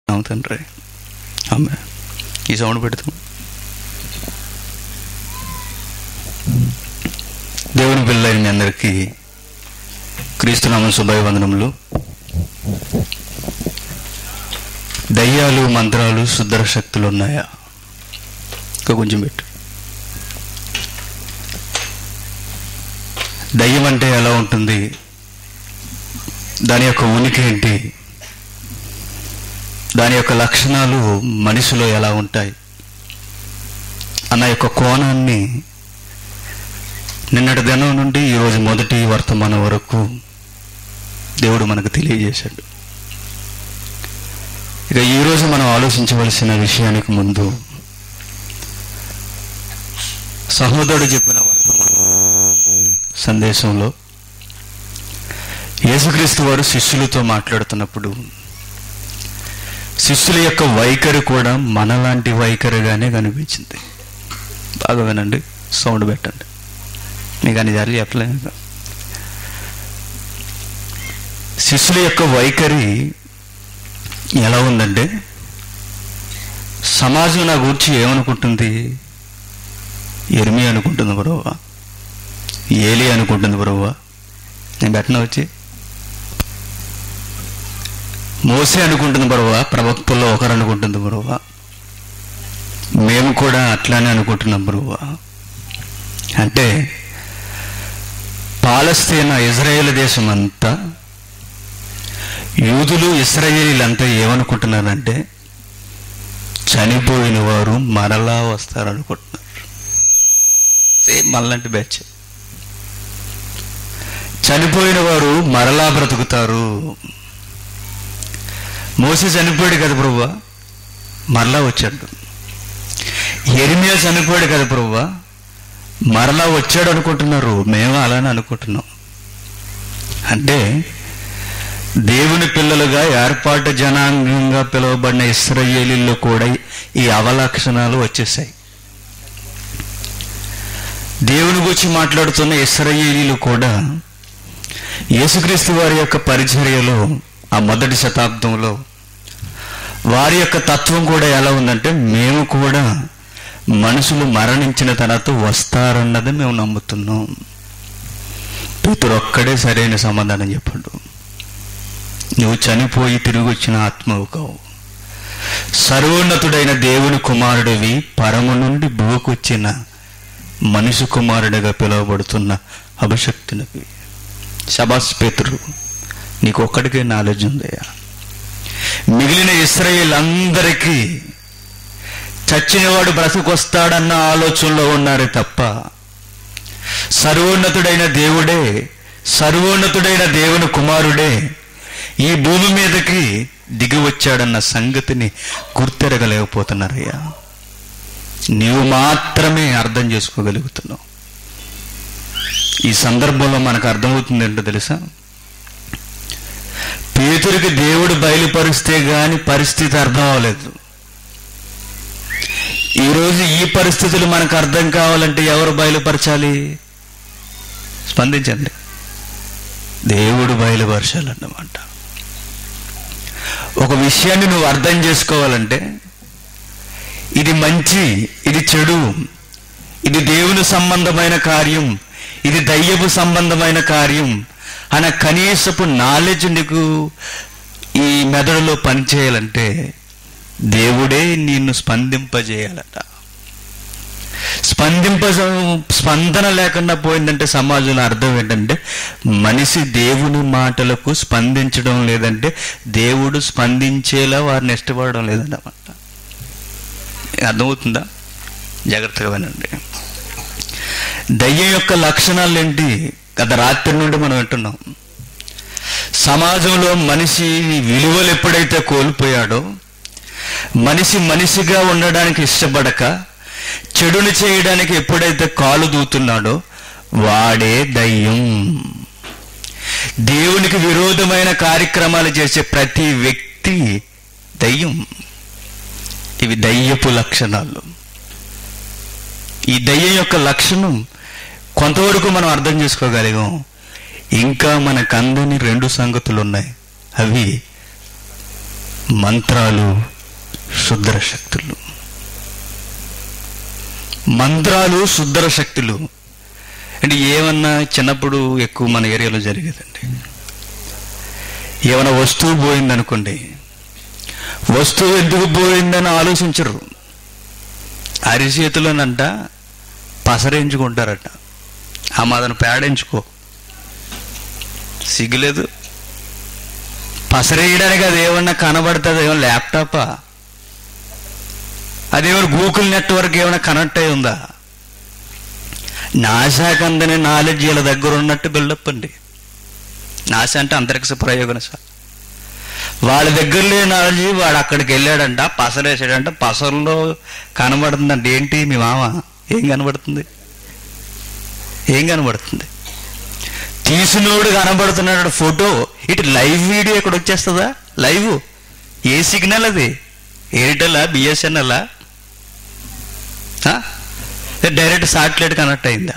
అవును తండ్రి ఆమె ఈ సౌండ్ పెడతాం దేవుని పిల్లలైన మీ అందరికీ క్రీస్తునామం శుభాభివందనములు దయ్యాలు మంత్రాలు శుద్ధర శక్తులు ఉన్నాయా ఇంకా కొంచెం పెట్టు దయ్యం అంటే ఎలా ఉంటుంది దాని యొక్క ఉనికి ఏంటి దాని యొక్క లక్షణాలు మనిషిలో ఎలా ఉంటాయి అన్న యొక్క కోణాన్ని నిన్నటి దినం నుండి ఈరోజు మొదటి వర్తమానం వరకు దేవుడు మనకు తెలియజేశాడు ఇక ఈరోజు మనం ఆలోచించవలసిన విషయానికి ముందు సహోదరుడు చెప్పిన సందేశంలో యేసుక్రీస్తు వారు శిష్యులతో మాట్లాడుతున్నప్పుడు శిష్యుల యొక్క వైఖరి కూడా మనలాంటి వైఖరిగానే కనిపించింది బాగా వినండి సౌండ్ పెట్టండి మీకు అన్ని సార్లు చెప్పలేదు శిష్యుల యొక్క వైఖరి ఎలా ఉందంటే సమాజం నా గురించి ఏమనుకుంటుంది ఎరిమి అనుకుంటుంది బరువా ఏలి అనుకుంటుంది బరువా నేను పెట్టిన వచ్చి మోసే అనుకుంటుంది బరువా ప్రవక్తల్లో ఒకరు అనుకుంటుంది బరువా మేము కూడా అట్లానే అనుకుంటున్నాం బరువా అంటే పాలస్తీనా ఇజ్రాయేల్ దేశం అంతా యూదులు ఇస్రాయేలీలంతా ఏమనుకుంటున్నారంటే చనిపోయిన వారు మరలా వస్తారనుకుంటున్నారు సేమ్ మళ్ళంటి బ్యాచ్ చనిపోయిన వారు మరలా బ్రతుకుతారు మోసే చనిపోయాడు కదా ప్రభువా మరలా వచ్చాడు ఎరిమియా చనిపోయాడు కదా ప్రభువా మరలా వచ్చాడు అనుకుంటున్నారు మేము అలానే అనుకుంటున్నాం అంటే దేవుని పిల్లలుగా ఏర్పాటు జనాంగంగా పిలువబడిన ఇస్రాయేలీల్లో కూడా ఈ అవలక్షణాలు వచ్చేసాయి దేవుని గురించి మాట్లాడుతున్న ఇస్రాయేలీలు కూడా యేసుక్రీస్తు వారి యొక్క పరిచర్యలో ఆ మొదటి శతాబ్దంలో వారి యొక్క తత్వం కూడా ఎలా ఉందంటే మేము కూడా మనుషులు మరణించిన తర్వాత వస్తారన్నది మేము నమ్ముతున్నాం పేతురు ఒక్కడే సరైన సమాధానం చెప్పాడు నువ్వు చనిపోయి తిరిగి వచ్చిన ఆత్మవు కావు సర్వోన్నతుడైన దేవుని కుమారుడివి పరము నుండి భూకొచ్చిన మనిషి కుమారుడిగా పిలువబడుతున్న అభిషక్తునివి శబాస్ పేతురు నీకు ఒక్కడికే నాలెడ్జ్ ఉందయ్యా మిగిలిన ఇస్రాయేల్ అందరికీ చచ్చినవాడు బ్రతుకొస్తాడన్న ఆలోచనలో ఉన్నారే తప్ప సర్వోన్నతుడైన దేవుడే సర్వోన్నతుడైన దేవుని కుమారుడే ఈ భూమి మీదకి దిగి వచ్చాడన్న సంగతిని గుర్తెరగలేకపోతున్నారయ్యా నీవు మాత్రమే అర్థం చేసుకోగలుగుతున్నావు ఈ సందర్భంలో మనకు అర్థమవుతుంది ఏంటో తెలుసా పేతురికి దేవుడు బయలుపరిస్తే గాని పరిస్థితి అర్థం అవ్వలేదు ఈరోజు ఈ పరిస్థితులు మనకు అర్థం కావాలంటే ఎవరు బయలుపరచాలి స్పందించండి దేవుడు బయలుపరచాలన్నమాట ఒక విషయాన్ని నువ్వు అర్థం చేసుకోవాలంటే ఇది మంచి ఇది చెడు ఇది దేవుని సంబంధమైన కార్యం ఇది దయ్యపు సంబంధమైన కార్యం అన్న కనీసపు నాలెడ్జ్ నీకు ఈ మెదడులో పనిచేయాలంటే దేవుడే నిన్ను స్పందింపజేయాలట స్పందింప స్పందన లేకుండా పోయిందంటే సమాజంలో అర్థం ఏంటంటే మనిషి దేవుని మాటలకు స్పందించడం లేదంటే దేవుడు స్పందించేలా వారిని ఇష్టపడడం లేదన్నమాట అర్థమవుతుందా జాగ్రత్తగా వినండి దయ్యం యొక్క లక్షణాలు ఏంటి గత రాత్రి నుండి మనం వింటున్నాం సమాజంలో మనిషి విలువలు ఎప్పుడైతే కోల్పోయాడో మనిషి మనిషిగా ఉండడానికి ఇష్టపడక చెడుని చేయడానికి ఎప్పుడైతే కాలు దూతున్నాడో వాడే దయ్యం దేవునికి విరోధమైన కార్యక్రమాలు చేసే ప్రతి వ్యక్తి దయ్యం ఇవి దయ్యపు లక్షణాలు ఈ దయ్యం యొక్క లక్షణం కొంతవరకు మనం అర్థం చేసుకోగలిగాం ఇంకా మనకు అందని రెండు సంగతులు ఉన్నాయి అవి మంత్రాలు శుద్ర శక్తులు మంత్రాలు శుద్ర శక్తులు అంటే ఏమన్నా చిన్నప్పుడు ఎక్కువ మన ఏరియాలో జరిగేదండి ఏమైనా వస్తువు పోయిందనుకోండి వస్తువు ఎందుకు పోయిందని ఆలోచించరు అరిచేతులోనంట పసరేయించుకుంటారట ఆ మాదను పేడించుకో సిగ్గులేదు పసరేయడానికి అది ఏమన్నా కనబడుతుంది ఏమన్నా ల్యాప్టాపా అదేమన్నా గూగుల్ నెట్వర్క్ ఏమైనా కనెక్ట్ అయి ఉందా నాశాకి అందని నాలెడ్జ్ వీళ్ళ దగ్గర ఉన్నట్టు బిల్డప్ అండి నాశ అంటే అంతరిక్ష ప్రయోగన సార్ వాళ్ళ దగ్గర లేని నాలెడ్జ్ వాడు అక్కడికి వెళ్ళాడంట పసరేసాడంట పసరులో కనబడుతుందంట ఏంటి మీ మామ ఏం కనబడుతుంది ఏం కనబడుతుంది తీసినోడు కనబడుతున్నాడు ఫోటో ఇటు లైవ్ వీడియో ఇక్కడ వచ్చేస్తుందా లైవ్ ఏ సిగ్నల్ అది ఎయిర్టెలా బిఎస్ఎన్ఎలా డైరెక్ట్ సాటిలైట్ కనెక్ట్ అయిందా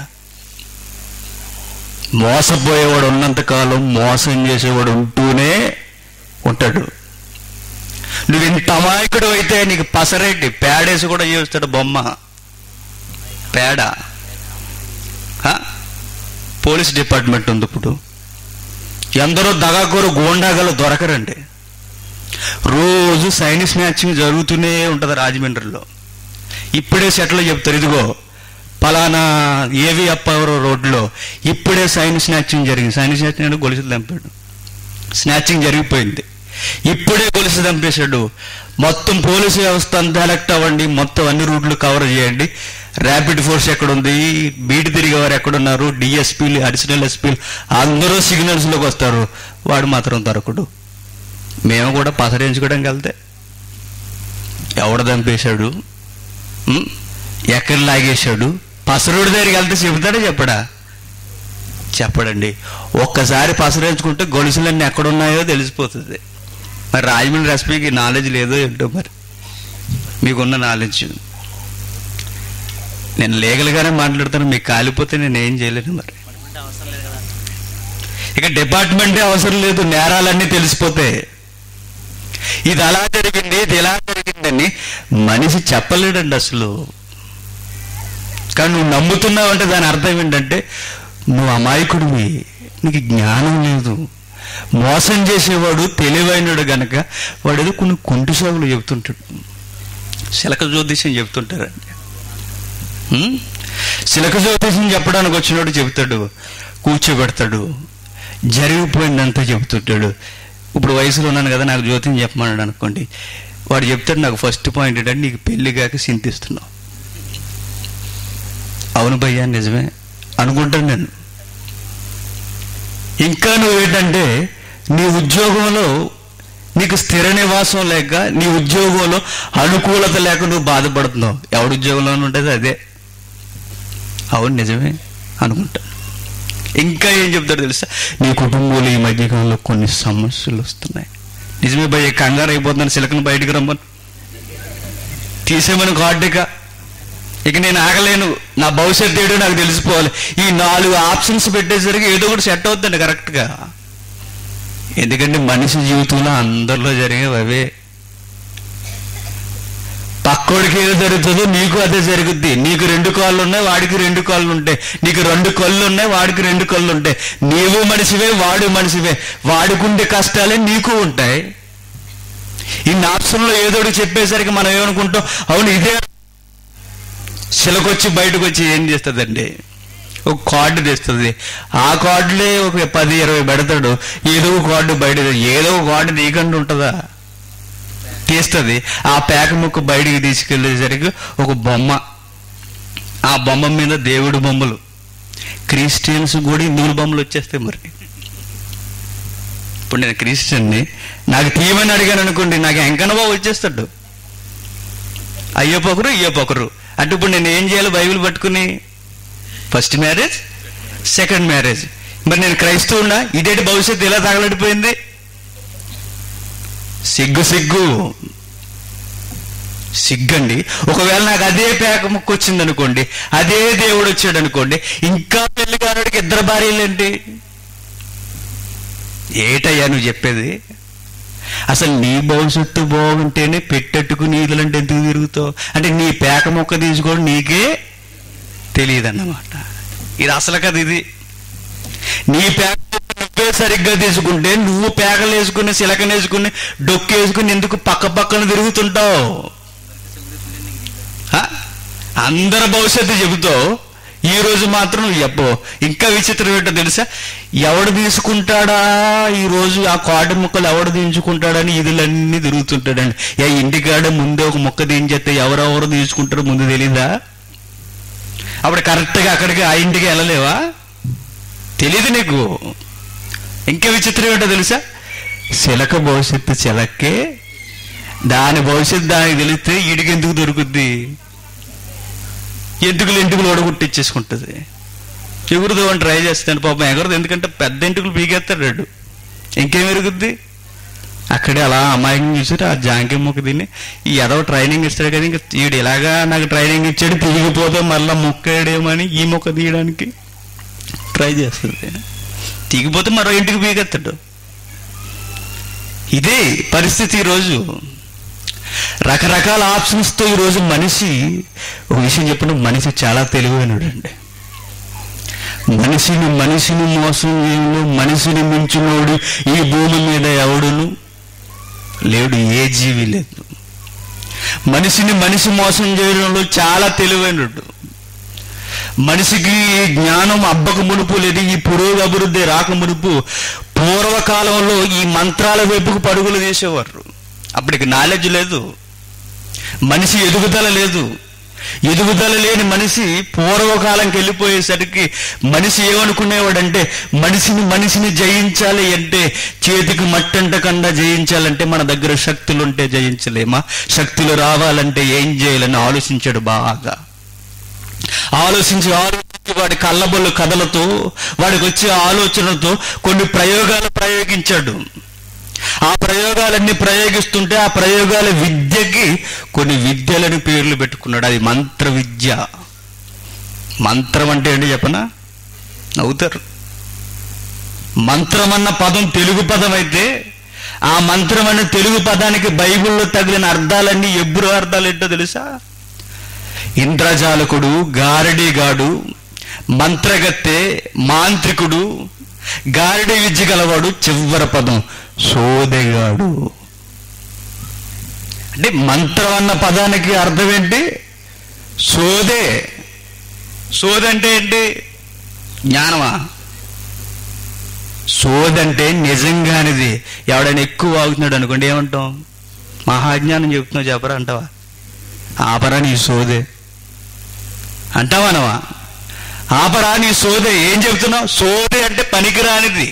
మోసపోయేవాడు ఉన్నంతకాలం మోసం చేసేవాడు ఉంటూనే ఉంటాడు నువ్వు ఇంత అమాయకుడు అయితే నీకు పసరేటి పేడేసి కూడా చేస్తాడు బొమ్మ పేడ హ? పోలీస్ డిపార్ట్మెంట్ ఉంది ఇప్పుడు ఎందరో దగాకోరు గోండాగలు దొరకరండి రోజు సైనిక్ మ్యాచింగ్ జరుగుతూనే ఉంటుంది రాజమండ్రిలో ఇప్పుడే సెట్లో చెప్తారు ఇదిగో పలానా ఏవి అప్పవరం రోడ్లో ఇప్పుడే సైన్స్ స్నాచింగ్ జరిగింది సైన్స్ స్నాచింగ్ అంటే గొలుసులు దంపాడు స్నాచింగ్ జరిగిపోయింది ఇప్పుడే గొలుసు దంపేశాడు మొత్తం పోలీసు వ్యవస్థ అంతా ఎలక్ట్ అవ్వండి మొత్తం అన్ని రూట్లు కవర్ చేయండి ర్యాపిడ్ ఫోర్స్ ఎక్కడుంది బీటి తిరిగేవారు ఎక్కడున్నారు డిఎస్పీలు అడిషనల్ ఎస్పీలు అందరూ సిగ్నల్స్లోకి వస్తారు వాడు మాత్రం దొరకడు మేము కూడా పసరించుకోవడానికి వెళ్తే ఎవడ దంపేశాడు ఉం? ఎక్కడ లాగేశాడు పసరుడి దగ్గరికి వెళ్తే చెబుతాడా చెప్పడా చెప్పడండి ఒక్కసారి పసరించుకుంటే గొలుసులన్నీ ఎక్కడున్నాయో తెలిసిపోతుంది మరి రాజమండ్రి ఎస్పీకి నాలెడ్జ్ లేదో ఏంటో మరి మీకున్న నాలెడ్జ్ నేను లీగల్గానే మాట్లాడుతాను మీకు కాలిపోతే నేను ఏం చేయలేను మరి ఇక డిపార్ట్మెంటే అవసరం లేదు నేరాలన్నీ తెలిసిపోతే ఇది అలా జరిగింది ఇది ఎలా జరిగిందని మనిషి చెప్పలేడండి అసలు కానీ నువ్వు నమ్ముతున్నావు అంటే దాని అర్థం ఏంటంటే నువ్వు అమాయకుడివి నీకు జ్ఞానం లేదు మోసం చేసేవాడు తెలివైనడు గనక వాడు ఏదో కొన్ని కుంటి సాగులు చెబుతుంటాడు శిలక జ్యోతిష్యం చెబుతుంటారండి ఉం? శిలక జ్యోతిష్యం చెప్పడానికి వచ్చినోడు చెబుతాడు కూర్చోబెడతాడు జరిగిపోయిందంతా చెబుతుంటాడు ఇప్పుడు వయసులో ఉన్నాను కదా నాకు జ్యోతిని చెప్పమన్నాడు అనుకోండి వాడు చెప్తాడు నాకు ఫస్ట్ పాయింట్ ఏంటంటే నీకు పెళ్లి కాక చింతిస్తున్నావు అవును భయ్యా నిజమే అనుకుంటాను నేను ఇంకా నువ్వేంటంటే నీ ఉద్యోగంలో నీకు స్థిర నివాసం లేక నీ ఉద్యోగంలో అనుకూలత లేక నువ్వు బాధపడుతున్నావు ఎవడి ఉద్యోగంలో ఉండేది అదే అవును నిజమే అనుకుంటాను ఇంకా ఏం చెప్తాడు తెలుసా నీ కుటుంబంలో ఈ మధ్యకాలంలో కొన్ని సమస్యలు వస్తున్నాయి నిజమే భయ్య కంగారు అయిపోతున్నాను సిలకను బయటికి రమ్మను తీసేమని కార్డుగా ఇక నేను ఆగలేను నా భవిష్యత్తు ఏడో నాకు తెలిసిపోవాలి ఈ నాలుగు ఆప్షన్స్ పెట్టేసరికి ఏదో ఒకటి సెట్ అవుతుందండి కరెక్ట్గా ఎందుకంటే మనిషి జీవితంలో అందరిలో జరిగేవి అవే పక్కోడికి ఏదో జరుగుతుందో నీకు అదే జరుగుద్ది నీకు రెండు కాళ్ళు ఉన్నాయి వాడికి రెండు కాళ్ళు ఉంటాయి నీకు రెండు కళ్ళు ఉన్నాయి వాడికి రెండు కళ్ళు ఉంటాయి నీవు మనిషివే వాడు మనిషివే వాడుకుంటే కష్టాలే నీకు ఉంటాయి ఈ ఆప్షన్లో ఏదో ఒకటి చెప్పేసరికి మనం ఏమనుకుంటాం అవును ఇదే శిలకొచ్చి బయటకు వచ్చి ఏం చేస్తుందండి ఒక కార్డు తెస్తుంది ఆ కార్డులే ఒక పది ఇరవై పెడతాడు ఏదో ఒక కార్డు బయట ఏదో ఒక కార్డు నీకంటూ ఉంటుందా తీస్తుంది ఆ పేక ముక్క బయటికి తీసుకెళ్ళేసరికి ఒక బొమ్మ ఆ బొమ్మ మీద దేవుడి బొమ్మలు క్రిస్టియన్స్ కూడా హిందువుల బొమ్మలు వచ్చేస్తాయి మరి ఇప్పుడు నేను క్రిస్టియన్ని నాకు తీయమని అడిగాను అనుకోండి నాకు ఎంకనబాబు వచ్చేస్తాడు అయ్యప్పొకరు ఇయ్యప్పొకరు అంటే ఇప్పుడు నేను ఏం చేయాలి బైబిల్ పట్టుకుని ఫస్ట్ మ్యారేజ్ సెకండ్ మ్యారేజ్ మరి నేను క్రైస్తవున్నా ఇదేంటి భవిష్యత్తు ఎలా తగలడిపోయింది సిగ్గు సిగ్గు సిగ్గండి ఒకవేళ నాకు అదే పేక ముక్కు వచ్చింది అనుకోండి అదే దేవుడు వచ్చాడు అనుకోండి ఇంకా పెళ్లి కానుడికి ఇద్దరు భార్యలేంటి ఏటయ్యా నువ్వు చెప్పేది అసలు నీ భవిష్యత్తు బాగుంటేనే పెట్టెట్టుకుని ఈదులంటే ఎందుకు తిరుగుతావు అంటే నీ పేక మొక్క తీసుకోవడం నీకే తెలియదన్నమాట ఇది అసలు కదా ఇది నీ పేక మొక్క నువ్వే సరిగ్గా తీసుకుంటే నువ్వు పేకలు వేసుకుని సిలకలు వేసుకుని డొక్కు వేసుకుని ఎందుకు పక్క పక్కన తిరుగుతుంటావు ఆ? అందరి భవిష్యత్తు చెబుతావు ఈ రోజు మాత్రం నువ్వు చెప్పు ఇంకా విచిత్రం ఏంటో తెలుసా ఎవడు తీసుకుంటాడా ఈ రోజు ఆ కాడు ముక్కలు ఎవడు దించుకుంటాడని ఇదిలన్నీ తిరుగుతుంటాడండి ఏ ఇంటికాడ ముందే ఒక ముక్క దించేస్తే ఎవరెవరు తీసుకుంటారో ముందు తెలీదా అప్పుడు కరెక్ట్గా అక్కడికి ఆ ఇంటికి వెళ్ళలేవా తెలీదు నీకు ఇంకా విచిత్రం ఏంటో తెలుసా చిలక భవిష్యత్తు చిలక్కే దాని భవిష్యత్తు దానికి తెలిస్తే ఈడికి ఎందుకు దొరుకుద్ది ఎంటుకలు ఎంటుకలు ఓడగొట్టిచ్చేసుకుంటుంది ఎగురుదు అని ట్రై చేస్తాను పాపం ఎగరదు ఎందుకంటే పెద్ద ఎంటుకలు పీకేస్తాడు వాడు. ఇంకేం ఎరుగుద్ది అక్కడే అలా అమాయకం చూసారు ఆ జాంకి మొక్క తిని ఈ ఎదవ ట్రైనింగ్ ఇస్తాడు కదా ఇంకా ఈడు ఇలాగా నాకు ట్రైనింగ్ ఇచ్చాడు తిరిగిపోతే మళ్ళీ మొక్కాడేమని ఈ మొక్క తీయడానికి ట్రై చేస్తుంది తీగిపోతే మరో ఇంటికి పీకెత్తాడు ఇదే పరిస్థితి ఈరోజు రకరకాల ఆప్షన్స్తో ఈరోజు మనిషి ఒక విషయం చెప్పిన మనిషి చాలా తెలివైనడు అండి మనిషిని మనిషిని మోసం చేయను మనిషిని మించినోడు ఈ భూమి మీద ఎవడును లేడు ఏ జీవి లేదు మనిషిని మనిషి మోసం చేయడంలో చాలా తెలివైనడు మనిషికి జ్ఞానం అబ్బక మునుపు లేదు ఈ పురోగభివృద్ధి రాక మునుపు పూర్వకాలంలో ఈ మంత్రాల వైపుకు పరుగులు వేసేవారు అప్పటికి నాలెడ్జ్ లేదు మనిషి ఎదుగుదల లేదు ఎదుగుదల లేని మనిషి పూర్వకాలంకి వెళ్ళిపోయేసరికి మనిషి ఏమనుకునేవాడంటే మనిషిని మనిషిని జయించాలి అంటే చేతికి మట్టంటకుండా జయించాలంటే మన దగ్గర శక్తులు ఉంటే జయించలేమా శక్తులు రావాలంటే ఏం చేయాలని ఆలోచించాడు బాగా ఆలోచించి ఆలోచించి వాడి కళ్ళబొల్లు కథలతో వాడికి వచ్చే ఆలోచనతో కొన్ని ప్రయోగాలు ప్రయోగించాడు ఆ ప్రయోగాలన్నీ ప్రయోగిస్తుంటే ఆ ప్రయోగాల విద్యకి కొన్ని విద్యలని పేర్లు పెట్టుకున్నాడు అది మంత్ర విద్య మంత్రం అంటే ఏంటి చెప్పనా నవ్వుతారు మంత్రం అన్న పదం తెలుగు పదం అయితే ఆ మంత్రం అనే తెలుగు పదానికి బైబిల్లో తగిలిన అర్థాలన్నీ ఎబ్బురు అర్థాలు ఏంటో తెలుసా ఇంద్రజాలకుడు గారడీగాడు మంత్రగత్తె మాంత్రికుడు గారడీ విద్య గలవాడు చివరి పదం సోదెగాడు అంటే మంత్రం అన్న పదానికి అర్థం ఏంటి సోదే సోదంటే ఏంటి జ్ఞానమా సోదంటే నిజంగానిది ఎవడైనా ఎక్కువ వాగుతున్నాడు అనుకోండి ఏమంటాం మహాజ్ఞానం చెప్తున్నావు చెప్పరా అంటావా ఆపరా నీ సోదే అంటావనవా ఆపరా నీ సోదే ఏం చెప్తున్నావు సోదే అంటే పనికిరానిది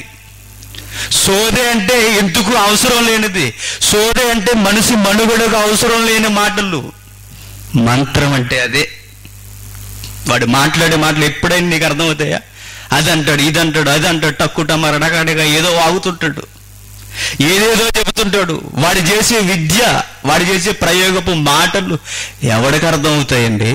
సోదే అంటే ఎందుకు అవసరం లేనిది సోదే అంటే మనిషి మనుగడకు అవసరం లేని మాటలు మంత్రం అంటే అదే వాడు మాట్లాడే మాటలు ఎప్పుడైనా నీకు అర్థమవుతాయా అది అంటాడు ఇది అంటాడు అది అంటాడు టక్కుట మరడగాడిగా ఏదో వాగుతుంటాడు ఏదేదో చెబుతుంటాడు వాడు చేసే విద్య వాడు చేసే ప్రయోగపు మాటలు ఎవడికి అర్థమవుతాయండి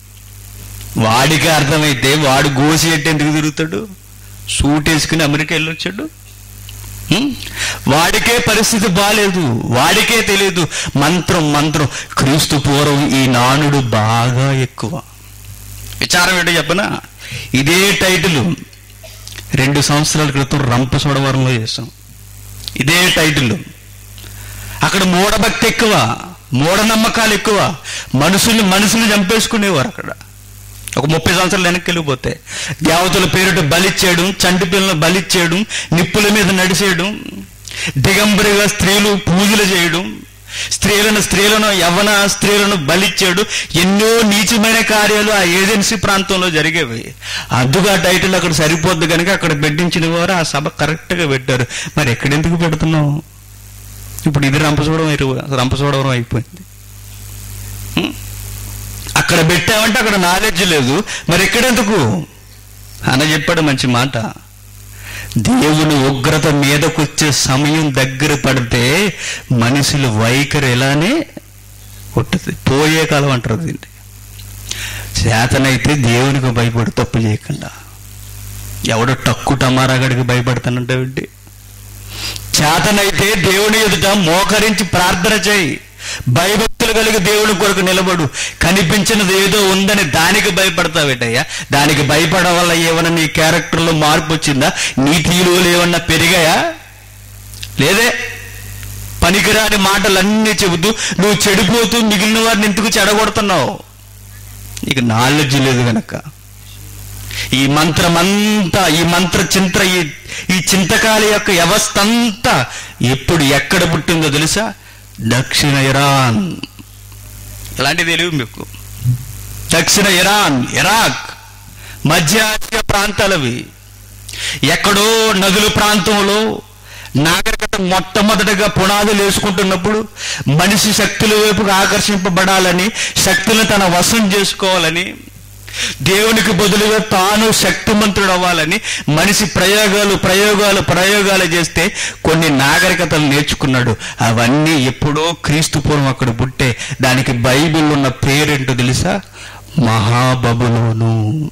వాడికి అర్థమైతే వాడు గోసి ఎట్టి ఎందుకు తిరుగుతాడు సూట్ వేసుకుని అమెరికా వెళ్ళొచ్చాడు హ్మ్? వాడికే పరిస్థితి బాలేదు వాడికే తెలియదు మంత్రం మంత్రం క్రీస్తు పూర్వం ఈ నానుడు బాగా ఎక్కువ విచారం ఏంటో చెప్పనా ఇదే టైటిల్ రెండు సంవత్సరాల క్రితం రంపచోడవరంలో చేసాం ఇదే టైటిల్ అక్కడ మూఢభక్తి ఎక్కువ మూఢనమ్మకాలు ఎక్కువ మనుషుల్ని మనుషుల్ని చంపేసుకునేవారు అక్కడ ఒక ముప్పై సంవత్సరాలు వెనక్కి వెళ్ళిపోతే దేవతల పేరుట బలిచ్చేయడం చంటి పిల్లలను బలిచ్చేయడం నిప్పుల మీద నడిచేయడం దిగంబరిగా స్త్రీలు పూజలు చేయడం స్త్రీలను స్త్రీలను యవ్వన స్త్రీలను బలిచ్చాడు ఎన్నో నీచమైన కార్యాలు ఆ ఏజెన్సీ ప్రాంతంలో జరిగేవి అందుకు ఆ టైటిల్ అక్కడ సరిపోద్ది కనుక అక్కడ పెట్టించిన వారు ఆ సభ కరెక్ట్గా పెట్టారు మరి ఎక్కడెందుకు పెడుతున్నావు ఇప్పుడు ఇది రంపచూడడం రంపచూడవరం అయిపోయింది హ్మ్? అక్కడ పెట్టామంటే అక్కడ నాలెడ్జ్ లేదు మరి ఎక్కడెందుకు అన్న చెప్పాడు మంచి మాట దేవుని ఉగ్రత మీదకొచ్చే సమయం దగ్గర పడితే మనుషుల వైఖరి ఎలానే ఉంటుంది పోయే కాలం అంటారు దీన్ని చేతనైతే దేవునికి భయపడి తప్పు చేయకుండా ఎవడో టక్కు టమారాగడికి భయపడతానంటే చేతనైతే దేవుని ఎదుట మోకరించి ప్రార్థన చేయి భయభక్తులు కలిగి దేవుని కొరకు నిలబడు కనిపించినది ఏదో ఉందని దానికి భయపడతావేటయ్యా దానికి భయపడడం వల్ల ఏమన్నా నీ క్యారెక్టర్లో మార్పు వచ్చిందా నీతి విలువలు ఏమన్నా పెరిగాయా లేదే పనికిరాని మాటలన్నీ చెబుతూ నువ్వు చెడిపోతూ మిగిలిన వారిని ఎందుకు చెడగొడుతున్నావు నీకు నాలెడ్జ్ లేదు గనక ఈ మంత్రమంతా ఈ మంత్ర చింత్ర ఈ ఈ చింతకాల యొక్క వ్యవస్థ అంతా ఎప్పుడు ఎక్కడ పుట్టిందో తెలుసా దక్షిణ ఇరాన్ ఇలాంటివి తెలివి మీకు దక్షిణ ఇరాన్ ఇరాక్ మధ్య ఆసియా ప్రాంతాలవి ఎక్కడో నదుల ప్రాంతంలో నాగరికత మొట్టమొదటిగా పునాదులు వేసుకుంటున్నప్పుడు మనిషి శక్తుల వైపుకు ఆకర్షింపబడాలని శక్తులను తన వశం చేసుకోవాలని దేవునికి బదులుగా తాను శక్తిమంతుడు అవ్వాలని మనిషి ప్రయోగాలు ప్రయోగాలు ప్రయోగాలు చేస్తే కొన్ని నాగరికతలు నేర్చుకున్నాడు అవన్నీ ఎప్పుడో క్రీస్తు పూర్వం అక్కడ పుట్టే దానికి బైబిల్ ఉన్న పేరేంటో తెలుసా మహాబబులోను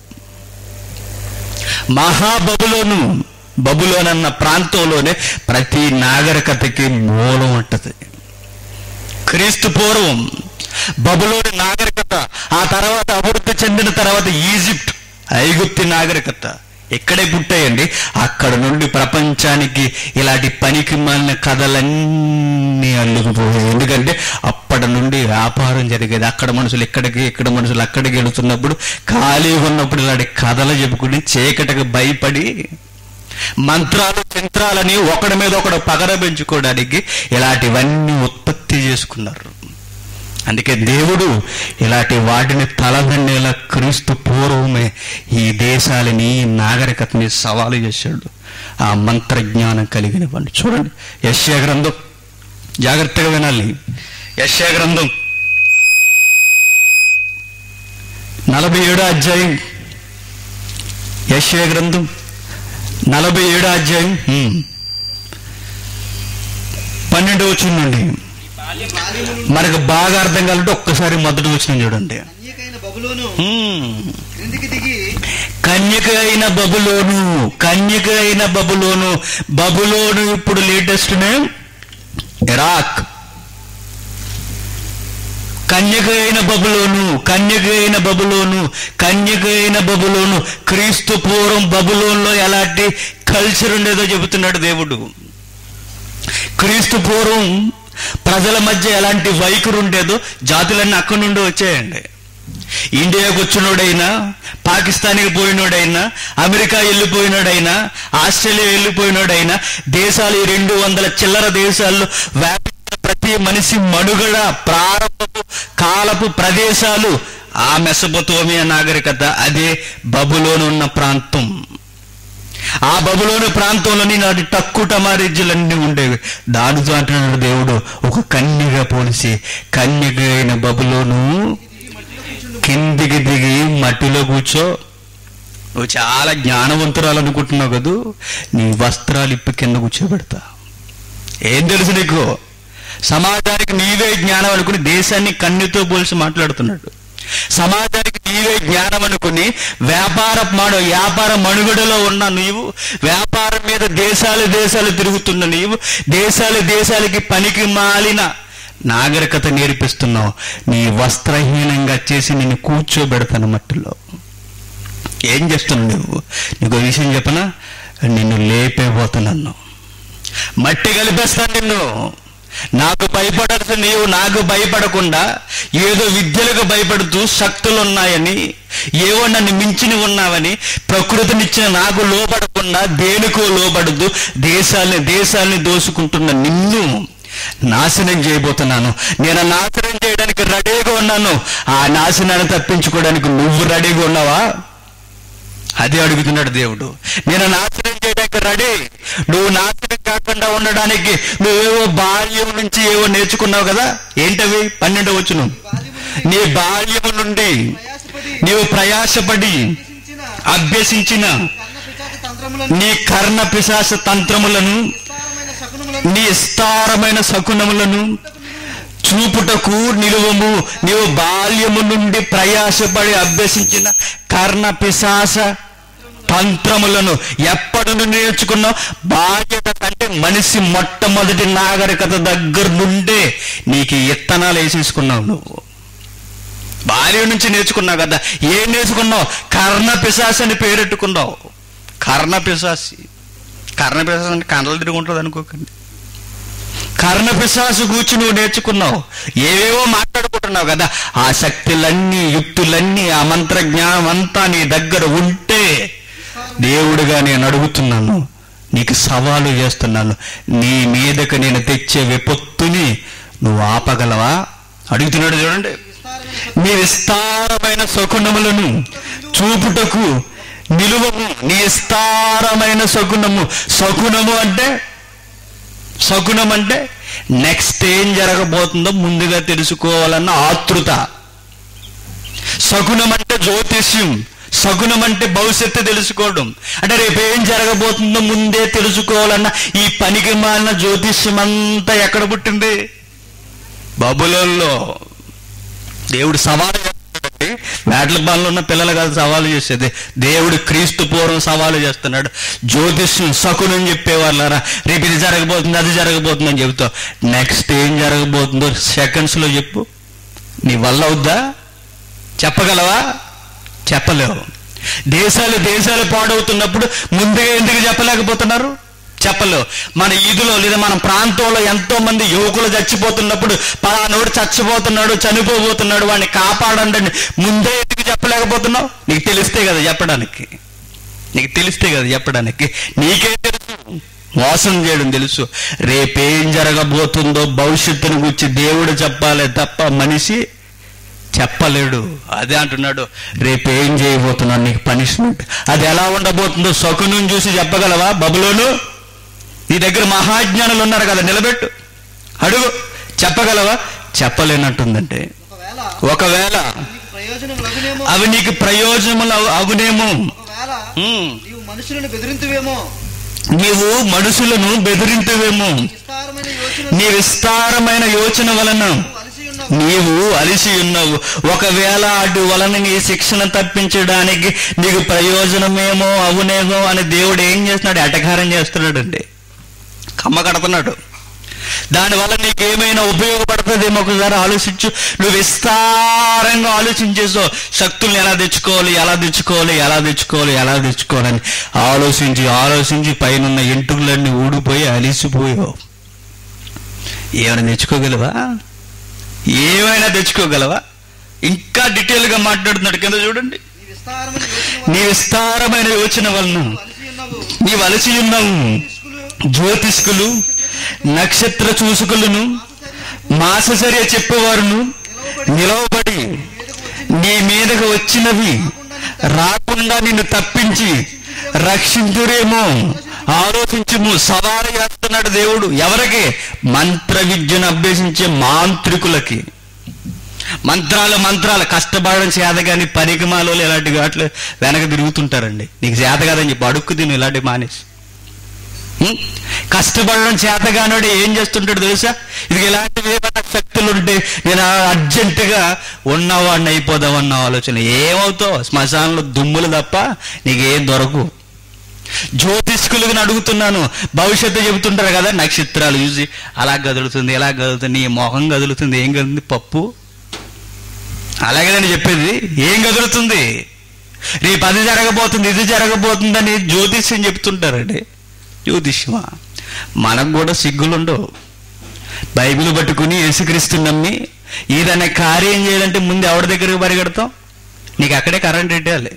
మహాబబులోను బబులోన్ అన్న ప్రాంతంలోనే ప్రతి నాగరికతకి మూలం ఉంటది క్రీస్తు పూర్వం బబులోని నాగరికత ఆ తర్వాత అభివృద్ధి చెందిన తర్వాత ఈజిప్ట్ ఐగుప్తి నాగరికత ఎక్కడే పుట్టాయండి అక్కడ నుండి ప్రపంచానికి ఇలాంటి పనికి మాలిన కథలన్నీ అల్లుకుపోయాయి ఎందుకంటే అప్పటి నుండి వ్యాపారం జరిగేది అక్కడ మనుషులు ఇక్కడికి ఇక్కడ మనుషులు అక్కడికి వెళుతున్నప్పుడు ఖాళీగా ఉన్నప్పుడు ఇలాంటి కథలు చెప్పుకుని చీకటికి భయపడి మంత్రాలు యంత్రాలని ఒకడి మీద ఒకడు పగర పెంచుకోవడానికి ఇలాంటివన్నీ ఉత్పత్తి చేసుకున్నారు అందుకే దేవుడు ఇలాంటి వాటిని తలదన్నేలా క్రీస్తు పూర్వమే ఈ దేశాలని ఈ నాగరికతని సవాలు చేశాడు ఆ మంత్రజ్ఞానం కలిగిన వాళ్ళు చూడండి యశ్యా గ్రంథం జాగ్రత్తగా వినాలి యశ్యా గ్రంథం నలభై ఏడో అధ్యాయం యశ్యా గ్రంథం నలభై ఏడో అధ్యాయం హ్మ్. పన్నెండు వచ్చిందండి మనకు బాగా అర్థం కావాలంటే ఒక్కసారి మొదటి వచ్చిన చూడండి కన్యకైన బబులోను హ్మ్. క్రిందికి దిగి కన్యక అయిన బబులోను కన్యక అయిన బబులోను బబులోను ఇప్పుడు లేటెస్ట్ నేమ్ ఇరాక్ కన్యక అయిన బబులోను కన్యక అయిన బబులోను కన్యక అయిన బబులోను క్రీస్తు పూర్వం బబులోన్లో ఎలాంటి కల్చర్ ఉండేదో చెబుతున్నాడు దేవుడు క్రీస్తు పూర్వం ప్రజల మధ్య ఎలాంటి వైఖరి ఉండేదో జాతులన్నీ అక్కడి నుండి వచ్చాయండి ఇండియాకు వచ్చినోడైనా పాకిస్తాన్కి పోయినోడైనా అమెరికా వెళ్ళిపోయినోడైనా ఆస్ట్రేలియా వెళ్ళిపోయినోడైనా దేశాలు ఈ రెండు వందల చిల్లర దేశాల్లో వ్యాపించిన ప్రతి మనిషి మనుగడ ప్రారంభపు కాలపు ప్రదేశాలు ఆ మెసబతోమియా నాగరికత అదే బబులోను ఉన్న ప్రాంతం ఆ బబులోని ప్రాంతంలోని నాటి టక్కు టమారిజ్జులన్నీ ఉండేవి దానితో అంటున్నాడు దేవుడు ఒక కన్యగా పోలిసి కన్యక అయిన బబులోను కిందికి దిగి మట్టిలో కూర్చో నువ్వు చాలా జ్ఞానవంతురాలు అనుకుంటున్నావు కదూ నీ వస్త్రాలు ఇప్పి కింద కూర్చోబెడతా ఏం తెలుసు నీకు సమాజానికి నీవే జ్ఞానం అనుకుని దేశాన్ని కన్నుతో పోల్చి మాట్లాడుతున్నాడు సమాజానికి నీవే జ్ఞానం అనుకుని వ్యాపార మాడు వ్యాపార మనుగడలో ఉన్న నీవు వ్యాపారం మీద దేశాలు దేశాలు తిరుగుతున్న నీవు దేశాలు దేశాలకి పనికి మాలిన నాగరికత నేర్పిస్తున్నావు నీ వస్త్రహీనంగా చేసి నిన్ను కూర్చోబెడతాను మట్టిలో ఏం చేస్తున్నావు నువ్వు నీకు విషయం చెప్పనా నిన్ను లేపేపోతున్నాను మట్టి కలిపేస్తాను నిన్ను నాకు భయపడాల్సి నీవు నాకు భయపడకుండా ఏదో విద్యలకు భయపడుతూ శక్తులు ఉన్నాయని ఏవో నన్ను మించిని ఉన్నావని ప్రకృతినిచ్చిన నాకు లోపడకుండా దేనికో లోబడుతూ దేశాల్ని దేశాల్ని దోసుకుంటున్న నిన్ను నాశనం చేయబోతున్నాను నేను ఆ నాశనం చేయడానికి రెడీగా ఉన్నాను ఆ నాశనాన్ని తప్పించుకోవడానికి నువ్వు రెడీగా ఉన్నావా అదే అడుగుతున్నాడు దేవుడు నేను నాశనం చేయడానికి రెడీ నువ్వు నాశనం కాకుండా ఉండడానికి నువ్వేవో బాల్యం నుంచి ఏవో నేర్చుకున్నావు కదా ఏంటవి పన్నెండు వచ్చును నీ బాల్యం నుండి ప్రయాసపడి నీవు ప్రయాసపడి ఉద్దేశించిన అభ్యసించిన కర్ణ పిశాచ తంత్రములను నీ కర్ణ పిశాస తంత్రములను విస్తారమైన శకునములను నీ విస్తారమైన శకునములను చూపుటకు నిలువము నీవు బాల్యము నుండి ప్రయాసపడి అభ్యసించిన కర్ణ పిశాస తంత్రములను ఎప్పటి నుండి నేర్చుకున్నావు బాధ్యత అంటే మనిషి మొట్టమొదటి నాగరికత దగ్గర నుండే నీకు ఈ ఇత్తనాలు వేసేసుకున్నావు నువ్వు బాల్యం నుంచి నేర్చుకున్నావు కదా ఏం నేర్చుకున్నావు కర్ణ పిశాసి అని పేరెట్టుకున్నావు కర్ణ పిశాసి కర్ణ పిశాసి అంటే కండలు తిరుగుంటుంది అనుకోకండి కర్ణ పిశాసు గూర్చి నువ్వు నేర్చుకున్నావు ఏవేవో మాట్లాడుకుంటున్నావు కదా ఆ శక్తులన్నీ యుక్తులన్నీ ఆ మంత్ర జ్ఞానం అంతా నీ దగ్గర ఉంటే దేవుడిగా నేను అడుగుతున్నాను నీకు సవాలు చేస్తున్నాను నీ మీదకి నేను తెచ్చే విపత్తుని నువ్వు ఆపగలవా అడుగుతున్నాడు చూడండి విస్తారమైన నీ విస్తారమైన శకునములను చూపుటకు నిలువము నీ విస్తారమైన శకునము శకునము అంటే శకునం అంటే నెక్స్ట్ ఏం జరగబోతుందో ముందుగా తెలుసుకోవాలన్న ఆతృత శకునం అంటే జ్యోతిష్యం శకునం అంటే భవిష్యత్తు తెలుసుకోవడం అంటే రేపు ఏం జరగబోతుందో ముందే తెలుసుకోవాలన్న ఈ పనికి మాలిన జ్యోతిష్యం అంతా ఎక్కడ పుట్టింది బబులలో దేవుడు సవాలు చేస్తున్నాడండి వేటల బాల్లో ఉన్న పిల్లలు కాదు సవాలు చేసేది దేవుడు క్రీస్తు పూర్వం సవాలు చేస్తున్నాడు జ్యోతిష్యం శకునం చెప్పేవాళ్ళారా రేపు ఇది జరగబోతుంది అది జరగబోతుంది అని చెబుతావు నెక్స్ట్ ఏం జరగబోతుందో సెకండ్స్ లో చెప్పు నీ వల్ల అవుద్దా చెప్పగలవా చెప్పలేవు దేశాలు దేశాలు పాడవుతున్నప్పుడు ముందుగా ఎందుకు చెప్పలేకపోతున్నారు చెప్పలేవు మన ఈదులో లేదా మన ప్రాంతంలో ఎంతో మంది యువకులు చచ్చిపోతున్నప్పుడు పలానోడు చచ్చిపోతున్నాడు చనిపోబోతున్నాడు వాడిని కాపాడండి అని ముందే ఎందుకు చెప్పలేకపోతున్నావు నీకు తెలిస్తే కదా చెప్పడానికి నీకు తెలిస్తే కదా చెప్పడానికి నీకే తెలుసు మోసం చేయడం తెలుసు రేపేం జరగబోతుందో భవిష్యత్తును గురించి దేవుడు చెప్పాలే తప్ప మనిషి చెప్పలేడు అదే అంటున్నాడు రేపు ఏం చేయబోతున్నాడు నీకు పనిష్మెంట్ అది ఎలా ఉండబోతుందో శకునం చూసి చెప్పగలవా బబులోను నీ దగ్గర మహాజ్ఞానులు ఉన్నారు కదా నిలబెట్టు అడుగు చెప్పగలవా చెప్పలేనట్టుందంటే ఒకవేళ ఒకవేళ నీకు ప్రయోజనం లగునేమో అవి నీకు ప్రయోజనములు అవు- అగునేమో ఒకవేళ ఉమ్. నీవు మనుషులను బెదిరింతువేమో నీవు మనుషులను బెదిరింతువేమో విస్తారమైన యోచన నీ విస్తారమైన యోచన వలన అలసి ఉన్నావు నీవు అలిసి ఉన్నావు ఒకవేళ అటు వలన నీ శిక్షణ తప్పించడానికి నీకు ప్రయోజనమేమో అవునేమో అని దేవుడు ఏం చేస్తున్నాడు ఎటకారం చేస్తున్నాడండి కమ్మ కడుతున్నాడు దానివల్ల నీకేమైనా ఉపయోగపడుతుందేమో ఒకసారి ఆలోచించు నువ్వు విస్తారంగా ఆలోచించేసో శక్తుల్ని ఎలా తెచ్చుకోవాలి ఎలా తెచ్చుకోవాలి ఎలా తెచ్చుకోవాలి ఎలా తెచ్చుకోవాలని ఆలోచించి ఆలోచించి పైన ఎంటుకలన్నీ ఊడిపోయి అలిసిపోయావు ఏమైనా తెచ్చుకోగలవా ఏమైనా తెచ్చుకోగలవా ఇంకా డీటెయిల్ గా మాట్లాడుతున్నాడు కింద చూడండి నీ విస్తారమైన యోచన నీ విస్తారమైన యోచన వలన అలసి ఉన్నావు నీ వలసి ఉన్నావు తీసుకులు జ్యోతిష్కులు నక్షత్ర చూసుకులను మాసచర్య చెప్పేవారును నిలవబడి నీ మీదకు వచ్చినవి రాకుండా నిన్ను తప్పించి రక్షించురేమో ఆలోచించుము సవాలు చేస్తున్నాడు దేవుడు ఎవరికి మంత్ర విద్యను అభ్యసించే మాంత్రికులకి మంత్రాలు మంత్రాలు కష్టపడడం చేత కానీ పరికమాలు ఇలాంటి వాటిలో వెనక తిరుగుతుంటారండి నీకు చేత కాదని చెప్పి అడుక్కు తిను ఇలాంటి మానేసి ఉం? కష్టపడడం చేతగానోడు ఏం చేస్తుంటాడు తెలుసా ఇది ఇలాంటివి ఏమైనా శక్తులు ఉంటే నేను అర్జెంటుగా ఉన్నవాడిని అయిపోదామన్న ఆలోచన ఏమవుతావు శ్మశానంలో దుమ్ములు తప్ప నీకేం దొరకు జ్యోతిష్కులకు అడుగుతున్నాను భవిష్యత్తు చెబుతుంటారు కదా నక్షత్రాలు చూసి అలా కదులుతుంది ఎలా కదులుతుంది నీ మొహం కదులుతుంది ఏం కదులుతుంది పప్పు అలాగే నేను చెప్పేది ఏం కదులుతుంది రేపు అది జరగబోతుంది ఇది జరగబోతుందని జ్యోతిష్యం చెప్తుంటారండి జ్యోతిష్యమా మనకు కూడా సిగ్గులుండవు బైబిల్ పట్టుకుని యేసుక్రీస్తు నమ్మి ఏదైనా కార్యం చేయాలంటే ముందు ఎవరి దగ్గరికి పరిగెడతాం నీకు అక్కడే కరెంట్ పెట్టాలి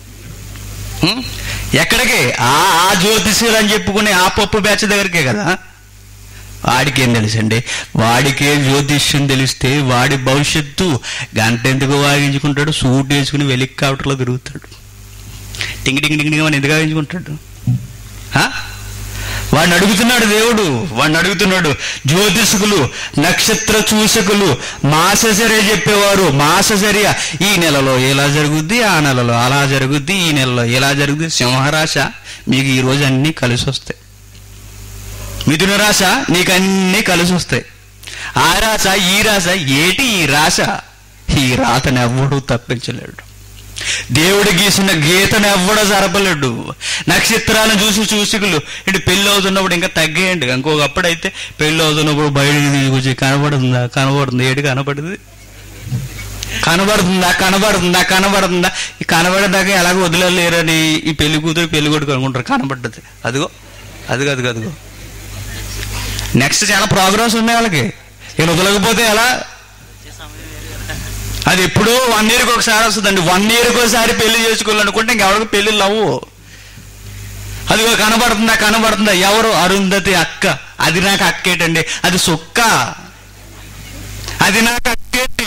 ఉం? ఎక్కడికి ఆ ఆ జ్యోతిష్యులు అని చెప్పుకునే ఆ పప్పు బ్యాచ్ దగ్గరికే కదా వాడికి ఏం తెలుసండి వాడికే జ్యోతిష్యం తెలిస్తే వాడి భవిష్యత్తు గంట ఎందుకు వాగించుకుంటాడు సూట్ వేసుకుని హెలికాప్టర్లో తిరుగుతాడు టింగి టింగి టింగి అని ఎందుకు వాగించుకుంటాడు ఆ? వాడిని అడుగుతున్నాడు దేవుడు వాడిని అడుగుతున్నాడు జ్యోతిషకులు నక్షత్ర చూసకులు మాసచర్య చెప్పేవారు మాసచర్య ఈ నెలలో ఎలా జరుగుద్ది ఆ నెలలో అలా జరుగుద్ది ఈ నెలలో ఎలా జరుగుద్ది సింహరాశ మీకు ఈ రోజు అన్నీ కలిసి వస్తాయి మిథున రాశ నీకు అన్నీ కలిసి వస్తాయి ఆ రాశ ఈ రాశ ఏటి ఈ రాశ ఈ రాతను ఎవ్వడూ తప్పించలేడు దేవుడు గీసిన గీతను ఎవ్వడో జరపలేడు నక్షత్రాలను చూసి చూసికులు ఇటు పెళ్ళి అవుతున్నప్పుడు ఇంకా తగ్గేయండి ఇంకొకప్పుడైతే పెళ్ళి అవుతున్నప్పుడు బయటికి తీసుకొచ్చి కనబడుతుందా కనబడుతుంది ఏడు కనబడుతుంది కనబడుతుందా కనబడుతుందా కనబడుతుందా ఈ కనబడేదాకా ఎలాగ వదిలేరని ఈ పెళ్లి కూతురు పెళ్లి కొడుకు అనుకుంటారు కనబడ్డది అదిగో అదిగో అదిగో అదిగో నెక్స్ట్ చాలా ప్రోగ్రామ్స్ ఉన్నాయి వాళ్ళకి ఈయన వదలకపోతే ఎలా అది ఎప్పుడూ వన్ ఇయర్కి ఒకసారి వస్తుందండి వన్ ఇయర్కి ఒకసారి పెళ్లి చేసుకోవాలనుకుంటే ఇంకెవరికి పెళ్లి లవ్వు అదిగో కనబడుతుందా కనబడుతుందా ఎవరు అరుంధతి అక్క అది నాకు అక్కేటండి అది సుక్క అది నాకు అక్కేటి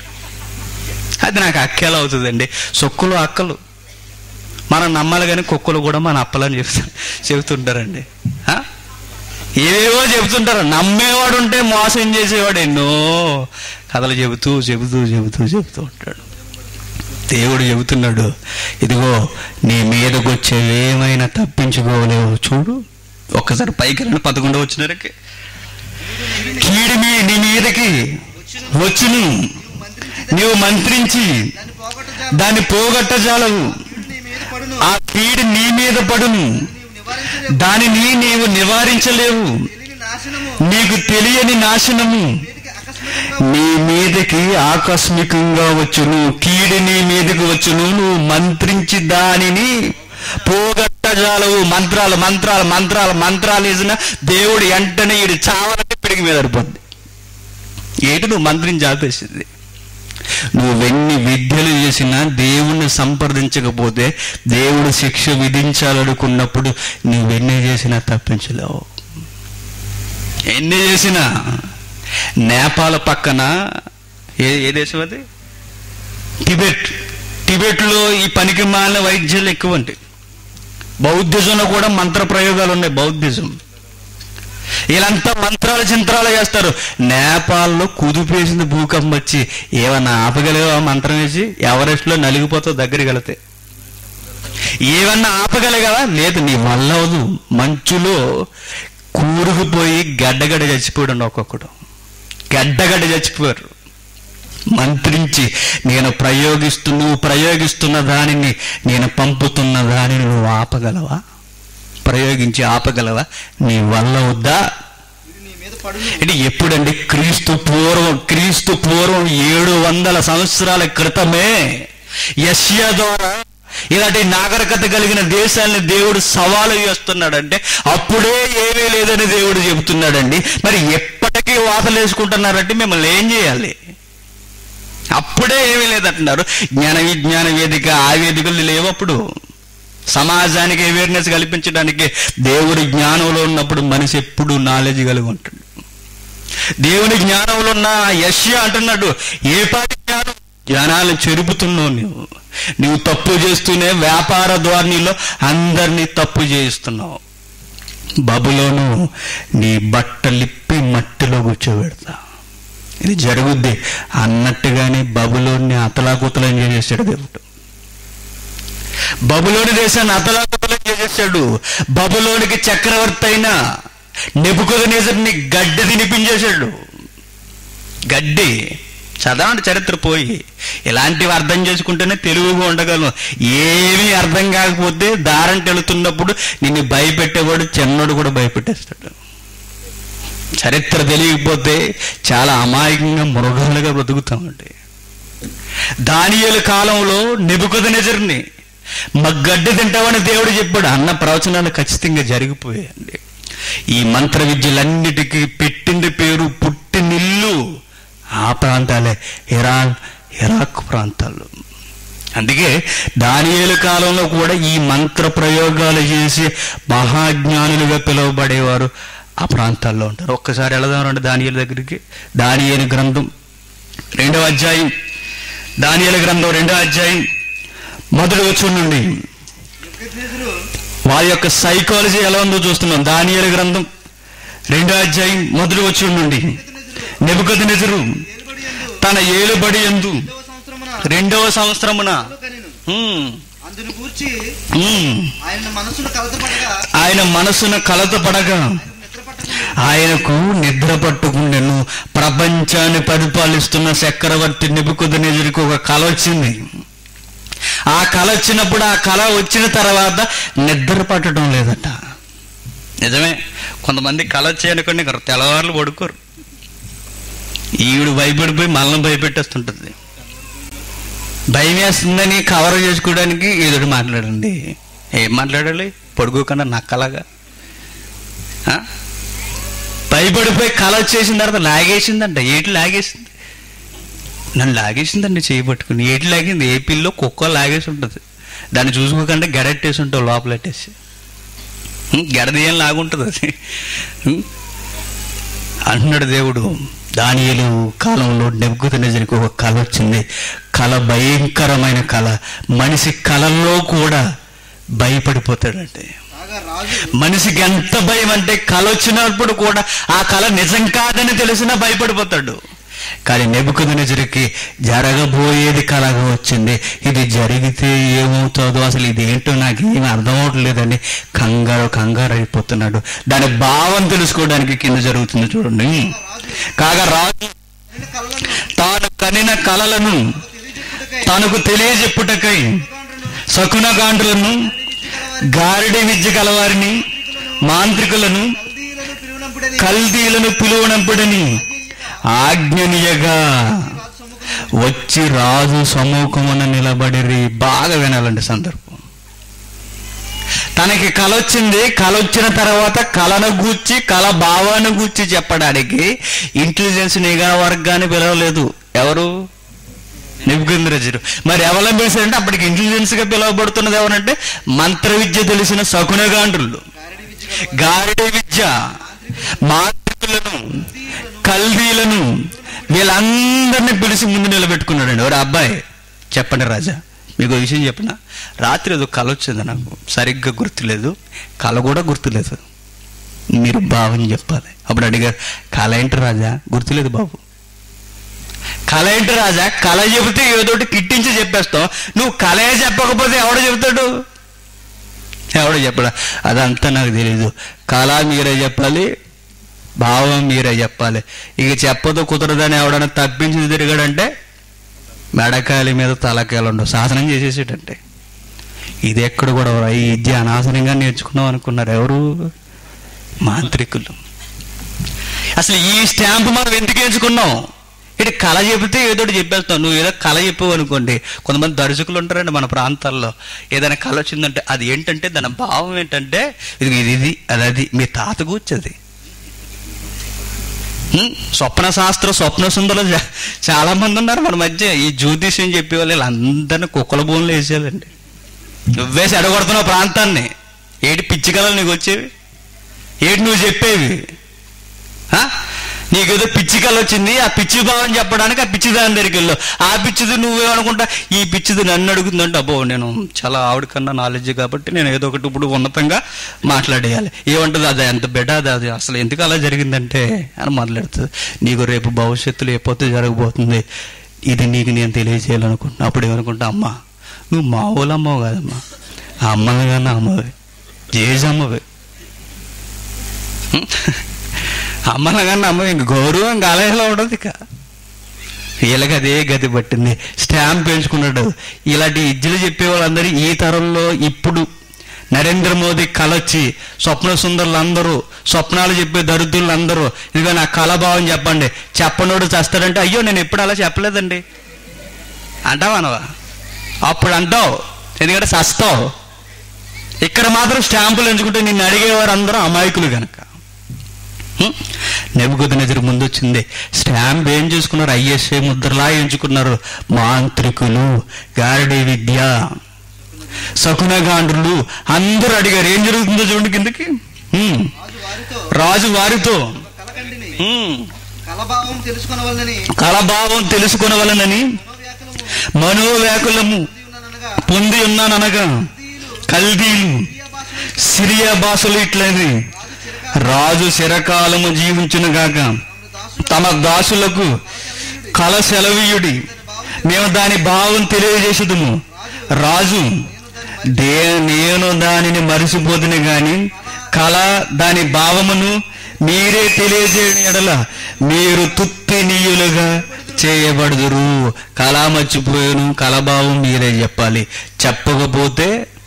అది నాకు అక్కేలా అవుతుందండి సొక్కులు అక్కలు మనం నమ్మాలి కానీ కుక్కలు కూడా మన అప్పలని చెప్తు చెబుతుంటారండి ఆ? ఏవేవో చెబుతుంటారు నమ్మేవాడు ఉంటే మోసం చేసేవాడు ఎన్నో కథలు చెబుతూ చెబుతూ చెబుతూ చెబుతూ ఉంటాడు దేవుడు చెబుతున్నాడు ఇదిగో నీ మీదకి వచ్చేవేమైనా తప్పించుకోలేవు చూడు ఒక్కసారి పైకి రండి పదకొండు వచ్చినరికి కీడి మీ నీ మీదకి వచ్చును నీవు మంత్రించి దాన్ని పోగొట్ట దాన్ని పోగొట్టజాలవు నీ మీద పడును ఆ కీడు నీ మీద పడును నీవు నివారించలేవు దానిని నీవు నివారించలేవు తెలియని నాశనము నీకు తెలియని నాశనము వీటికి ఆకస్మికంగా నీ మీదకి ఆకస్మికంగా వచ్చును కీడు నీ మీదకి వచ్చును నువ్వు మంత్రించి దానిని పోగొట్టజాలవు మంత్రాలు మంత్రాలు మంత్రాలు మంత్రాలు వేసిన దేవుడు వెంటనే ఈడు చావాలంటే పిడికి మీద పడిపోద్ది ఏంటి నువ్వు మంత్రించి ఆపేసింది నువ్వెన్ని విద్యలు చేసినా దేవుణ్ణి సంప్రదించకపోతే దేవుడు శిక్ష విధించాలనుకున్నప్పుడు నువ్వెన్ని చేసినా తప్పించలేవు ఎన్ని చేసినా నేపాల్ పక్కన ఏ ఏ దేశం అది టిబెట్ టిబెట్లో ఈ పనికి మాలిన వైద్యాలు ఎక్కువ ఉంటాయి బౌద్ధిజంలో కూడా మంత్ర ప్రయోగాలు ఉన్నాయి బౌద్ధిజం వీళ్ళంతా మంత్రాలు చింత్రాలు చేస్తారు నేపాల్లో కుదిపేసింది భూకంపం వచ్చి ఏమన్నా ఆపగలిగా మంత్రం వేసి ఎవరెస్ట్లో నలిగిపోతావు దగ్గరికి వెళితే ఏమన్నా ఆపగలిగావా లేదు నీ వల్ల అవదు మంచులో కూరుకుపోయి గడ్డగడ్డ చచ్చిపోయాడు ఒక్కొక్కడు గడ్డగడ్డ చచ్చిపోయారు మంత్రించి నేను ప్రయోగిస్తు నువ్వు ప్రయోగిస్తున్న దానిని నేను పంపుతున్న దానిని నువ్వు ఆపగలవా ప్రయోగించి ఆపగలవా నీ వల్ల వద్దా వీడు నీ మీద పడును అంటే ఎప్పుడండి క్రీస్తు పూర్వం క్రీస్తు పూర్వం ఏడు వందల సంవత్సరాల క్రితమే యష్యా ద్వారా ఇలాంటి నాగరికత కలిగిన దేశాలని దేవుడు సవాలు చేస్తున్నాడంటే అప్పుడే ఏమీ లేదని దేవుడు చెబుతున్నాడండి మరి ఎప్పటికీ వాతలు వేసుకుంటున్నారంటే మిమ్మల్ని ఏం చేయాలి అప్పుడే ఏమీ లేదంటున్నారు జ్ఞాన విజ్ఞాన వేదిక ఆ వేదికలు లేవు అప్పుడు సమాజానికి అవేర్నెస్ కల్పించడానికి దేవుడి జ్ఞానంలో ఉన్నప్పుడు మనిషి ఎప్పుడు నాలెడ్జ్ కలిగి ఉంటాడు దేవుని జ్ఞానంలో ఉన్న యశ్య అంటున్నాడు ఏ పాటి జ్ఞానం జ్ఞానాలను చెరుపుతున్నావు నువ్వు నువ్వు తప్పు చేస్తూనే వ్యాపార ధోరణిలో అందరినీ తప్పు చేయిస్తున్నావు బబులోను నీ బట్టలిప్పి మట్టిలో కూర్చోబెడతా ఇది జరుగుద్ది అన్నట్టుగానే బబులోని అతలాకుతలం చేసేసాడు దేవుడు బబులోని దేశాన్ని అతలాకుతలం చేసేసాడు బబులోనికి చక్రవర్తి అయిన నెబుకొదనేసరిని గడ్డి తినిపించేశాడు గడ్డి చదవండి చరిత్ర పోయి ఇలాంటివి అర్థం చేసుకుంటేనే తెలుగుగా ఉండగలను ఏమీ అర్థం కాకపోతే దారంట వెళుతున్నప్పుడు నిన్ను భయపెట్టేవాడు చిన్నోడు కూడా భయపెట్టేస్తాడు చరిత్ర తెలియకపోతే చాలా అమాయకంగా మృగాలుగా బ్రతుకుతామండి దానియేల కాలంలో నెబుకదనెజర్ని మగ్గడ్డి తింటామని దేవుడు చెప్పాడు అన్న ప్రవచనాలు ఖచ్చితంగా జరిగిపోయాయండి ఈ మంత్ర విద్యలన్నిటికీ పెట్టింది పేరు పుట్టినిల్లు ఆ ప్రాంతాలే ఇరాన్ ఇరాక్ ప్రాంతాలు అందుకే దానియేలు కాలంలో కూడా ఈ మంత్ర ప్రయోగాలు చేసి మహాజ్ఞానులుగా పిలువబడేవారు ఆ ప్రాంతాల్లో ఉంటారు ఒక్కసారి వెళదామండి దానియేలు దగ్గరికి దానియేలు గ్రంథం రెండవ అధ్యాయం దానియేలు గ్రంథం రెండవ అధ్యాయం మొదటి వచ్చి నుండి నెబుకద్నెజరు వారి యొక్క సైకాలజీ ఎలా ఉందో చూస్తున్నాం దానియేలు గ్రంథం రెండో అధ్యాయం మొదటి వచ్చి నుండి నెబుకద్ నెజరు ఏలుబడి యందు తన ఏలుబడి ఎందు రెండవ సంవత్సరమున రెండవ సంవత్సరమున కనెను హ్మ్, అందును గూర్చి హ్మ్, ఆయన మనసును కలతపడగా ఆయన మనసున కలత పడగా నిద్ర పట్టకుండా ఆయనకు నిద్ర పట్టుకుండెను ప్రపంచాన్ని పరిపాలిస్తున్న చక్రవర్తి నెబుకొదనెజరికి ఒక కల వచ్చింది ఆ కళ వచ్చినప్పుడు ఆ కళ వచ్చిన తర్వాత నిద్ర పట్టడం లేదట నిజమే కొంతమంది కళ వచ్చాయనుకోండి ఇంకా తెల్లవారులు పడుకోరు ఈవిడ భయపడిపోయి మనల్ని భయపెట్టేస్తుంటుంది భయం వేస్తుందని కవర్ చేసుకోవడానికి ఎదురు మాట్లాడండి ఏం మాట్లాడాలి పడుకోకుండా నక్కలాగా ఆ? భయపడిపోయి కళ వచ్చేసిన తర్వాత లాగేసిందంట ఏటి లాగేసింది నన్ను లాగేసిందండి చేయి పట్టుకుని ఏటి లాగింది ఏ పిల్లో కుక్క లాగేసి ఉంటుంది దాన్ని చూసుకోకుండా గెడెట్టేసి ఉంటావు లోపలెట్టేసి ఉం, గెడదీయం లాగుంటుంది అది ఉం? అంటున్నాడు దేవుడు దానియలు కాలంలో నెగ్గుతున్నజరికి ఒక కళ వచ్చింది కళ భయంకరమైన కళ మనిషి కళల్లో కూడా భయపడిపోతాడంటే కాగా రాజు మనిషికి ఎంత భయం అంటే కళ వచ్చినప్పుడు కూడా ఆ కళ నిజం కాదని తెలిసినా భయపడిపోతాడు కానీ నెబుకుదినజరికి జరగబోయేది కలగా వచ్చింది ఇది జరిగితే ఏమవుతుందో అసలు ఇది ఏంటో నాకు ఏమి అర్థం అవట్లేదని కంగారు కంగారు అయిపోతున్నాడు దాని భావం తెలుసుకోవడానికి కింద జరుగుతుంది చూడండి కాగా రాజు రెండు కళ్ళను తాను కనిన కలలను తెలియజెప్పుటకై తనకు తెలియజెప్పుటకై శకునగాండ్రులను గారిడి విద్య కలవారిని మాంత్రికులను కల్దీలను పిలువనంపుడని కల్దీలను పిలువనంపుడని ఆజ్ఞనీయగా రాజు సముఖంలో వచ్చి రాజు సమూహమున నిలబడిరి బాగా వినాలండి సందర్భం తనకి కల వచ్చింది కల వచ్చిన తర్వాత కళను గూర్చి కళ భావాన్ని గూర్చి చెప్పడానికి ఇంటెలిజెన్స్ నిఘా వర్గాన్ని పిలవలేదు ఎవరు నిపుగంద్రజుడు మరి ఎవరిని పిలిచారంటే అప్పటికి ఇంటెలిజెన్స్ గా పిలువబడుతున్నది ఎవరంటే మంత్ర విద్య తెలిసిన శకునగాండ్రులు గారడి విద్య గారిడి విద్య మాంత్రికులను కల్దీలను వీళ్ళందరినీ పిలిచి ముందు నిలబెట్టుకున్నాడండి ఎవరు అబ్బాయి చెప్పండి రాజా మీకు ఒక విషయం చెప్పిన రాత్రి ఏదో కళ వచ్చింది నాకు సరిగ్గా గుర్తులేదు కళ కూడా గుర్తులేదు మీరు భావం చెప్పాలి అప్పుడు అడిగారు కళ ఏంటి రాజా గుర్తులేదు బాబు కళ ఏంటి రాజా కళ చెబితే ఏదోటి కిట్టించి చెప్పేస్తావు నువ్వు కళే చెప్పకపోతే ఎవడు చెబుతాడు ఎవడు చెప్పడా అదంతా నాకు తెలియదు కళ మీరే చెప్పాలి భావం మీరే చెప్పాలి ఇక చెప్పదు కుదరదని ఎవడన్నా తప్పించి తిరిగాడంటే మెడకాయల మీద తలకాయలు ఉండవు శాసనం చేసేసేటంటే ఇది ఎక్కడ కూడా ఈ విద్య అనాసనంగా నేర్చుకున్నాం అనుకున్నారు ఎవరు మాంత్రికులు అసలు ఈ స్టాంప్ మనం ఎందుకు ఎంచుకున్నాం ఇటు కళ చెబితే ఏదో ఒకటి చెప్పేస్తావు నువ్వు ఏదో కళ చెప్పావు అనుకోండి కొంతమంది దర్శకులు ఉంటారండి మన ప్రాంతాల్లో ఏదైనా కళ వచ్చిందంటే అది ఏంటంటే దాని భావం ఏంటంటే ఇది ఇది ఇది అది అది మీ తాత కూర్చోది హ్మ్? స్వప్న శాస్త్ర స్వప్న సుందరం చా- చాలా మంది ఉన్నారు మన మధ్య ఈ జ్యోతిష్యం చెప్పేవాళ్ళు వీళ్ళందరినీ కుక్కల భూములు వేసేయాలండి నువ్వేసి అడగొడుతున్నావు ప్రాంతాన్ని ఏటి పిచ్చి కళలు నీకు వచ్చేవి ఏటి నువ్వు చెప్పేవి ఆ? నీకేదో పిచ్చి కళ వచ్చింది ఆ పిచ్చి భావం చెప్పడానికి ఆ పిచ్చి దాని దగ్గరికి వెళ్ళు ఆ పిచ్చిది నువ్వేమనుకుంటా ఈ పిచ్చిది నన్ను అడుగుతుందంటే అబ్బో నేను చాలా ఆవిడ కన్నా నాలెడ్జ్ కాబట్టి నేను ఏదో ఒకటి ఇప్పుడు ఉన్నతంగా మాట్లాడేయాలి ఏమంటుంది అది ఎంత బెడ అది అది అసలు ఎందుకు అలా జరిగిందంటే అని మాట్లాడుతుంది నీకు రేపు భవిష్యత్తులో ఎప్పుడైతే జరగబోతుంది ఇది నీకు నేను తెలియజేయాలనుకుంటున్నా అప్పుడు ఏమనుకుంటా అమ్మా నువ్వు మా ఊళ్ళో అమ్మవు కాదమ్మా ఆ అమ్మని కన్నా అమ్మవే జేజమ్మవే అమ్మనగానే అమ్మ ఇంక గౌరవం గాలయలో ఉండదు ఇక వీళ్ళకి అదే గతి పట్టింది స్టాంప్ పెంచుకున్నాడు ఇలాంటి ఇజ్జలు చెప్పే వాళ్ళందరూ ఈ తరంలో ఇప్పుడు నరేంద్ర మోదీ కలొచ్చి స్వప్న సుందరులు అందరూ స్వప్నాలు చెప్పే దరిద్రులు అందరూ ఇదిగో నా కళాభావం చెప్పండి చెప్పనోడు చేస్తాడంటే అయ్యో నేను ఎప్పుడు అలా చెప్పలేదండి అంటావా అనవా అప్పుడు అంటావు ఎందుకంటే సస్తావు ఇక్కడ మాత్రం స్టాంపులు ఎంచుకుంటే నిన్ను అడిగేవారు అందరూ అమాయకులు కనుక నెబుకొద్దు ముందు వచ్చింది స్టాంప్ ఏం చేసుకున్నారు ఐఎస్ఏ ముద్రలా ఎంచుకున్నారు మాంత్రికులు గారడీ విద్య శకునగాండ్రులు అందరూ అడిగారు ఏం జరుగుతుందో చూడండి కిందకి హ్మ్. రాజు వారితో రాజు వారితో కలకండిని హ్మ్, కలభావం తెలుసుకొనవలనని కళభావం తెలుసుకొనవలనని మనోవ్యాకులము మనోవ్యాకులము ఉన్నాననగా పొంది ఉన్నాననగా కల్దీలు సిరియా భాషలు ఇట్లని రాజు చిరకాలము జీవించును గాక తమ దాసులకు కల సెలవీయుడి మేము దాని భావం తెలియజేసుదుము రాజు దే నేను దానిని మరిసిపోతుని గాని కళ దాని భావమును మీరే తెలియజేయని ఎడల మీరు తుత్తినీయులుగా చేయబడుదురు కళ మర్చిపోయాను కలభావం మీరే చెప్పాలి చెప్పకపోతే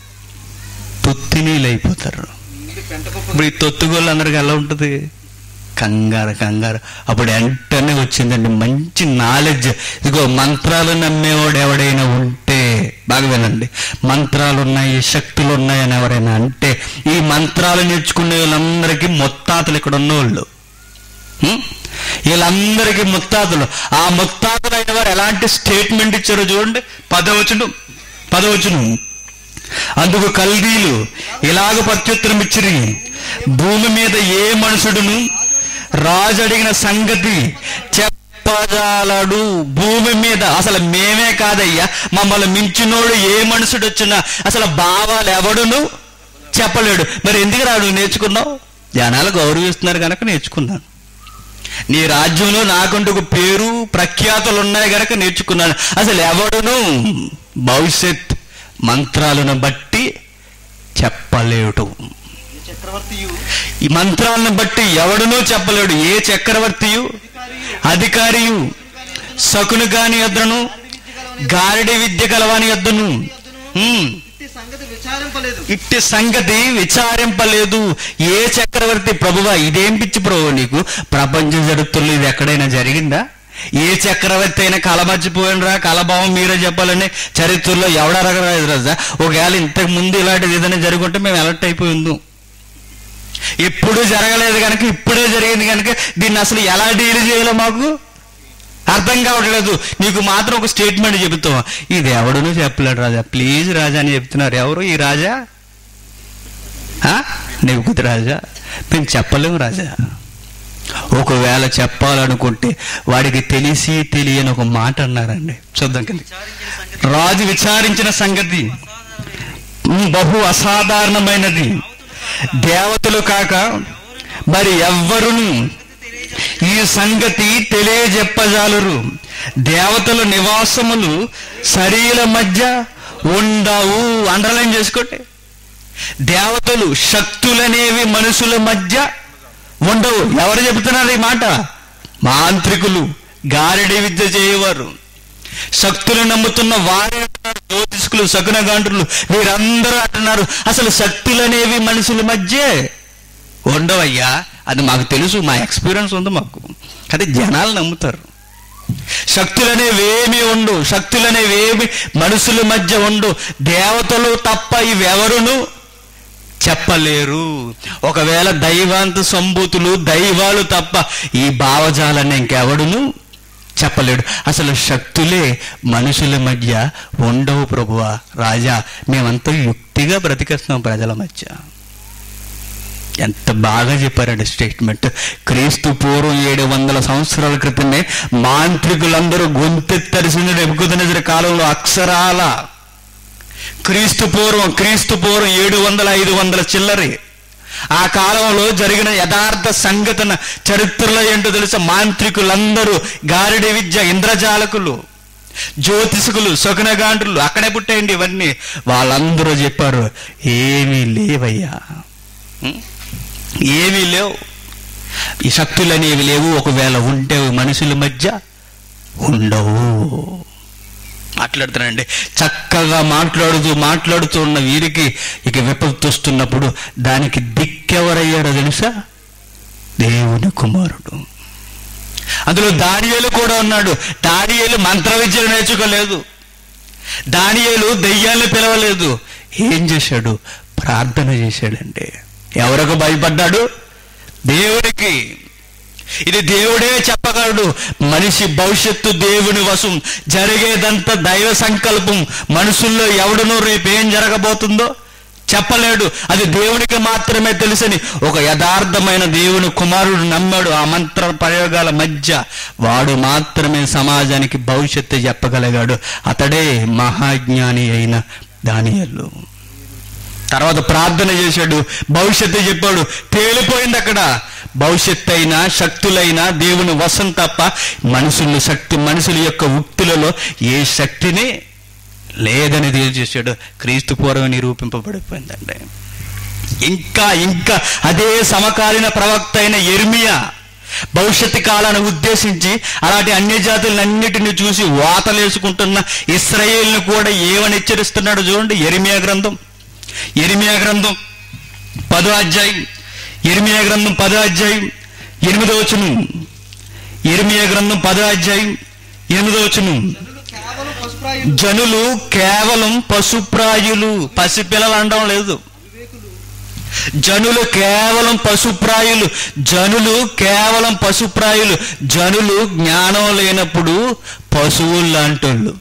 తొత్తినీళ్ళు ఇది పెంటకుప్ప ఇప్పుడు ఈ తొత్తుగోళ్ళు అందరికి ఎలా ఉంటుంది కంగారు కంగారు అప్పుడు వెంటనే వచ్చిందండి మంచి నాలెడ్జ్ ఇదిగో మంత్రాలు నమ్మేవాడు ఎవడైనా ఉంటే బాగా వినండి మంత్రాలు ఉన్నాయి శక్తులు ఉన్నాయని ఎవరైనా అంటే ఈ మంత్రాలు నేర్చుకునే వాళ్ళందరికీ మొత్తాతలు ఇక్కడ ఉన్నవాళ్ళు హ్మ్? వీళ్ళందరికీ ముత్తాతలు ఆ ముత్తాతలు అయిన వారు ఎలాంటి స్టేట్మెంట్ ఇచ్చారో చూడండి పదవచనం పదవచనం అందుకు కల్దీలు ఇలాగ ప్రత్యుత్తరం ఇచ్చిరి భూమి మీద ఏ మనుషుడును రాజు అడిగిన సంగతి చెప్పజాలడు భూమి మీద అసలు మేమే కాదయ్యా మమ్మల్ని మించినోడు ఏ మనుషుడు వచ్చినా అసలు భావాలు ఎవడును చెప్పలేడు మరి ఎందుకు రాడు నేర్చుకున్నావు జనాలు గౌరవిస్తున్నారు కనుక నేర్చుకున్నాను నీ రాజ్యంలో నాకంటూ ఒక పేరు ప్రఖ్యాతులు ఉన్నాయి గనక నేర్చుకున్నాను అసలు ఎవడును భవిష్యత్ మంత్రాలను బట్టి చెప్పలేడు ఈ చక్రవర్తియు ఈ మంత్రాలను బట్టి ఎవడునూ చెప్పలేడు ఏ చక్రవర్తియు అధికారియు సకును కాని యొద్దను గారడి విద్య కలవాని యొద్దను హ్మ్. ఇట్టి సంగతి విచారింపలేదు ఇట్టి సంగతి విచారింపలేదు ఏ చక్రవర్తి ప్రభువా ఇదేం పిచ్చి ప్రభు నీకు ప్రపంచ చరిత్రలో ఇది ఎక్కడైనా జరిగిందా ఏ చక్రవర్తి అయినా కల మర్చిపోయినరా కలభావం మీరే చెప్పాలని చరిత్రలో ఎవడరగలేదు రాజా ఒకవేళ ఇంతకు ముందు ఇలాంటిది ఏదైనా జరుగుంటే మేము అలర్ట్ అయిపోయి ఉందాం ఎప్పుడు జరగలేదు కనుక ఇప్పుడే జరిగింది కనుక దీన్ని అసలు ఎలా డీల్ చేయాలో మాకు అర్థం కావట్లేదు నీకు మాత్రం ఒక స్టేట్మెంట్ చెబుతాం ఇది ఎవడునూ చెప్పలేడు రాజా ప్లీజ్ రాజా అని చెప్తున్నారు ఎవరు ఈ రాజా నెవ్వుకుతి రాజా మేము చెప్పలేము రాజా ఒకవేళ చెప్పాలనుకుంటే వాడికి తెలిసి తెలియని ఒక మాట అన్నారండి చూద్దాం కింద రాజు విచారించిన సంగతి ఉమ్, బహు అసాధారణమైనది దేవతలు కాక మరి ఎవ్వరును ఈ సంగతి తెలియజెప్పజాలరు దేవతల నివాసములు శరీర మధ్య ఉండవు అండర్లైన్ చేసుకోండి దేవతలు శక్తులనేవి మనుషుల మధ్య ఉండవు ఎవరు చెబుతున్నారు ఈ మాట మాంత్రికులు గారిడి విద్య చేయవారు శక్తులు నమ్ముతున్న వారే అంటున్నారు జ్యోతిష్కులు శకునగాండ్రులు వీరందరూ అంటున్నారు అసలు శక్తులు అనేవి మనుషుల మధ్య ఉండవయ్యా అది మాకు తెలుసు మా ఎక్స్పీరియన్స్ ఉంది మాకు కానీ జనాలు నమ్ముతారు శక్తులనేవేమి ఉండు శక్తులనేవేమి మనుషుల మధ్య ఉండు దేవతలు తప్ప ఇవెవరును చెప్పలేరు ఒకవేళ దైవాంత సంభూతులు దైవాలు తప్ప ఈ భావజాలాన్ని ఇంకెవడును చెప్పలేడు అసలు శక్తులే మనుషుల మధ్య ఉండవు ప్రభువా రాజా మేమంతా యుక్తిగా బ్రతికేస్తున్నాం ప్రజల మధ్య ఎంత బాగా చెప్పారండి స్టేట్మెంట్ క్రీస్తు పూర్వం ఏడు వందల సంవత్సరాల క్రితమే మాంత్రికులందరూ గొంతెత్తరిసిన నెప్పుకుతున్న కాలంలో అక్షరాల క్రీస్తు పూర్వం క్రీస్తు పూర్వం ఏడు వందల ఐదు వందల చిల్లరి ఆ కాలంలో జరిగిన యథార్థ సంఘటన చరిత్రలో ఏంటో తెలుసా మాంత్రికులందరూ గారిడి విద్య ఇంద్రజాలకులు జ్యోతిషకులు శకునగాండ్రులు అక్కడే పుట్టేయండి ఇవన్నీ వాళ్ళందరూ చెప్పారు ఏమీ లేవయ్యా ఉం? ఏమీ లేవు ఈ శక్తులు అనేవి లేవు ఒకవేళ ఉంటే అవి మనుషుల మధ్య ఉండవు మాట్లాడుతున్నానండి చక్కగా మాట్లాడుతూ మాట్లాడుతూ ఉన్న వీరికి ఇక విపత్తు వస్తున్నప్పుడు దానికి దిక్కెవరయ్యాడో తెలుసా దేవుని కుమారుడు అందులో దానియేలు కూడా ఉన్నాడు దానియేలు మంత్ర విద్యలు నేర్చుకోలేదు దానియేలు దెయ్యాన్ని పిలవలేదు ఏం చేశాడు ప్రార్థన చేశాడండి ఎవరికి భయపడ్డాడు దేవుడికి ఇది దేవుడే చెప్పగలడు మనిషి భవిష్యత్తు దేవుని వశం జరిగేదంతా దైవ సంకల్పం మనుషుల్లో ఎవడునో రేపు ఏం జరగబోతుందో చెప్పలేడు అది దేవునికి మాత్రమే తెలుసని ఒక యథార్థమైన దేవుని కుమారుడు నమ్మాడు ఆ మంత్ర ప్రయోగాల మధ్య వాడు మాత్రమే సమాజానికి భవిష్యత్తు చెప్పగలిగాడు అతడే మహాజ్ఞాని అయిన దానియల్లు తర్వాత ప్రార్థన చేశాడు భవిష్యత్తు చెప్పాడు తేలిపోయింది అక్కడ భవిష్యత్తు అయినా శక్తులైనా దేవుని వశం తప్ప మనుషుల శక్తి మనుషుల యొక్క ఉక్తులలో ఏ శక్తిని లేదని తెలియజేశాడు క్రీస్తు పూర్వం నిరూపింపబడిపోయిందండి ఇంకా ఇంకా అదే సమకాలీన ప్రవక్త అయిన ఎర్మియా భవిష్యత్తు కాలాన్ని ఉద్దేశించి అలాంటి అన్య జాతులన్నిటిని చూసి వాతలేసుకుంటున్న ఇస్రాయేల్ని కూడా ఏమని హెచ్చరిస్తున్నాడు చూడండి ఎరిమియా గ్రంథం ఎరిమియా గ్రంథం పదో అధ్యాయం ఎరిమియా గ్రంథం పదో అధ్యాయం ఎనిమిదో వచనం ఎరిమియా గ్రంథం పదో అధ్యాయం ఎనిమిదో వచనం జనులు కేవలం పశుప్రాయులు జనులు కేవలం పశుప్రాయులు పసిపిల్లలు అనడం లేదు వివేకులు జనులు కేవలం పశుప్రాయులు జనులు కేవలం పశుప్రాయులు జనులు జ్ఞానం లేనప్పుడు పశువులు లాంటోళ్ళు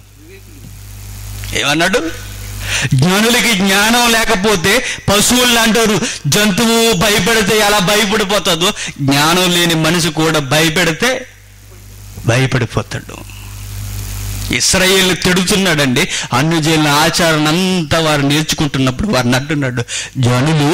ఏమన్నాడు జ్ఞానులకి జ్ఞానం లేకపోతే పశువులు అంటారు జంతువు భయపెడితే ఎలా భయపడిపోతుందో జ్ఞానం లేని మనిషి కూడా భయపెడితే భయపడిపోతాడు ఇస్రాయేల్ తిడుతున్నాడండి అన్యజనుల ఆచారం అంతా వారు నేర్చుకుంటున్నప్పుడు వారిని అంటున్నాడు జనులు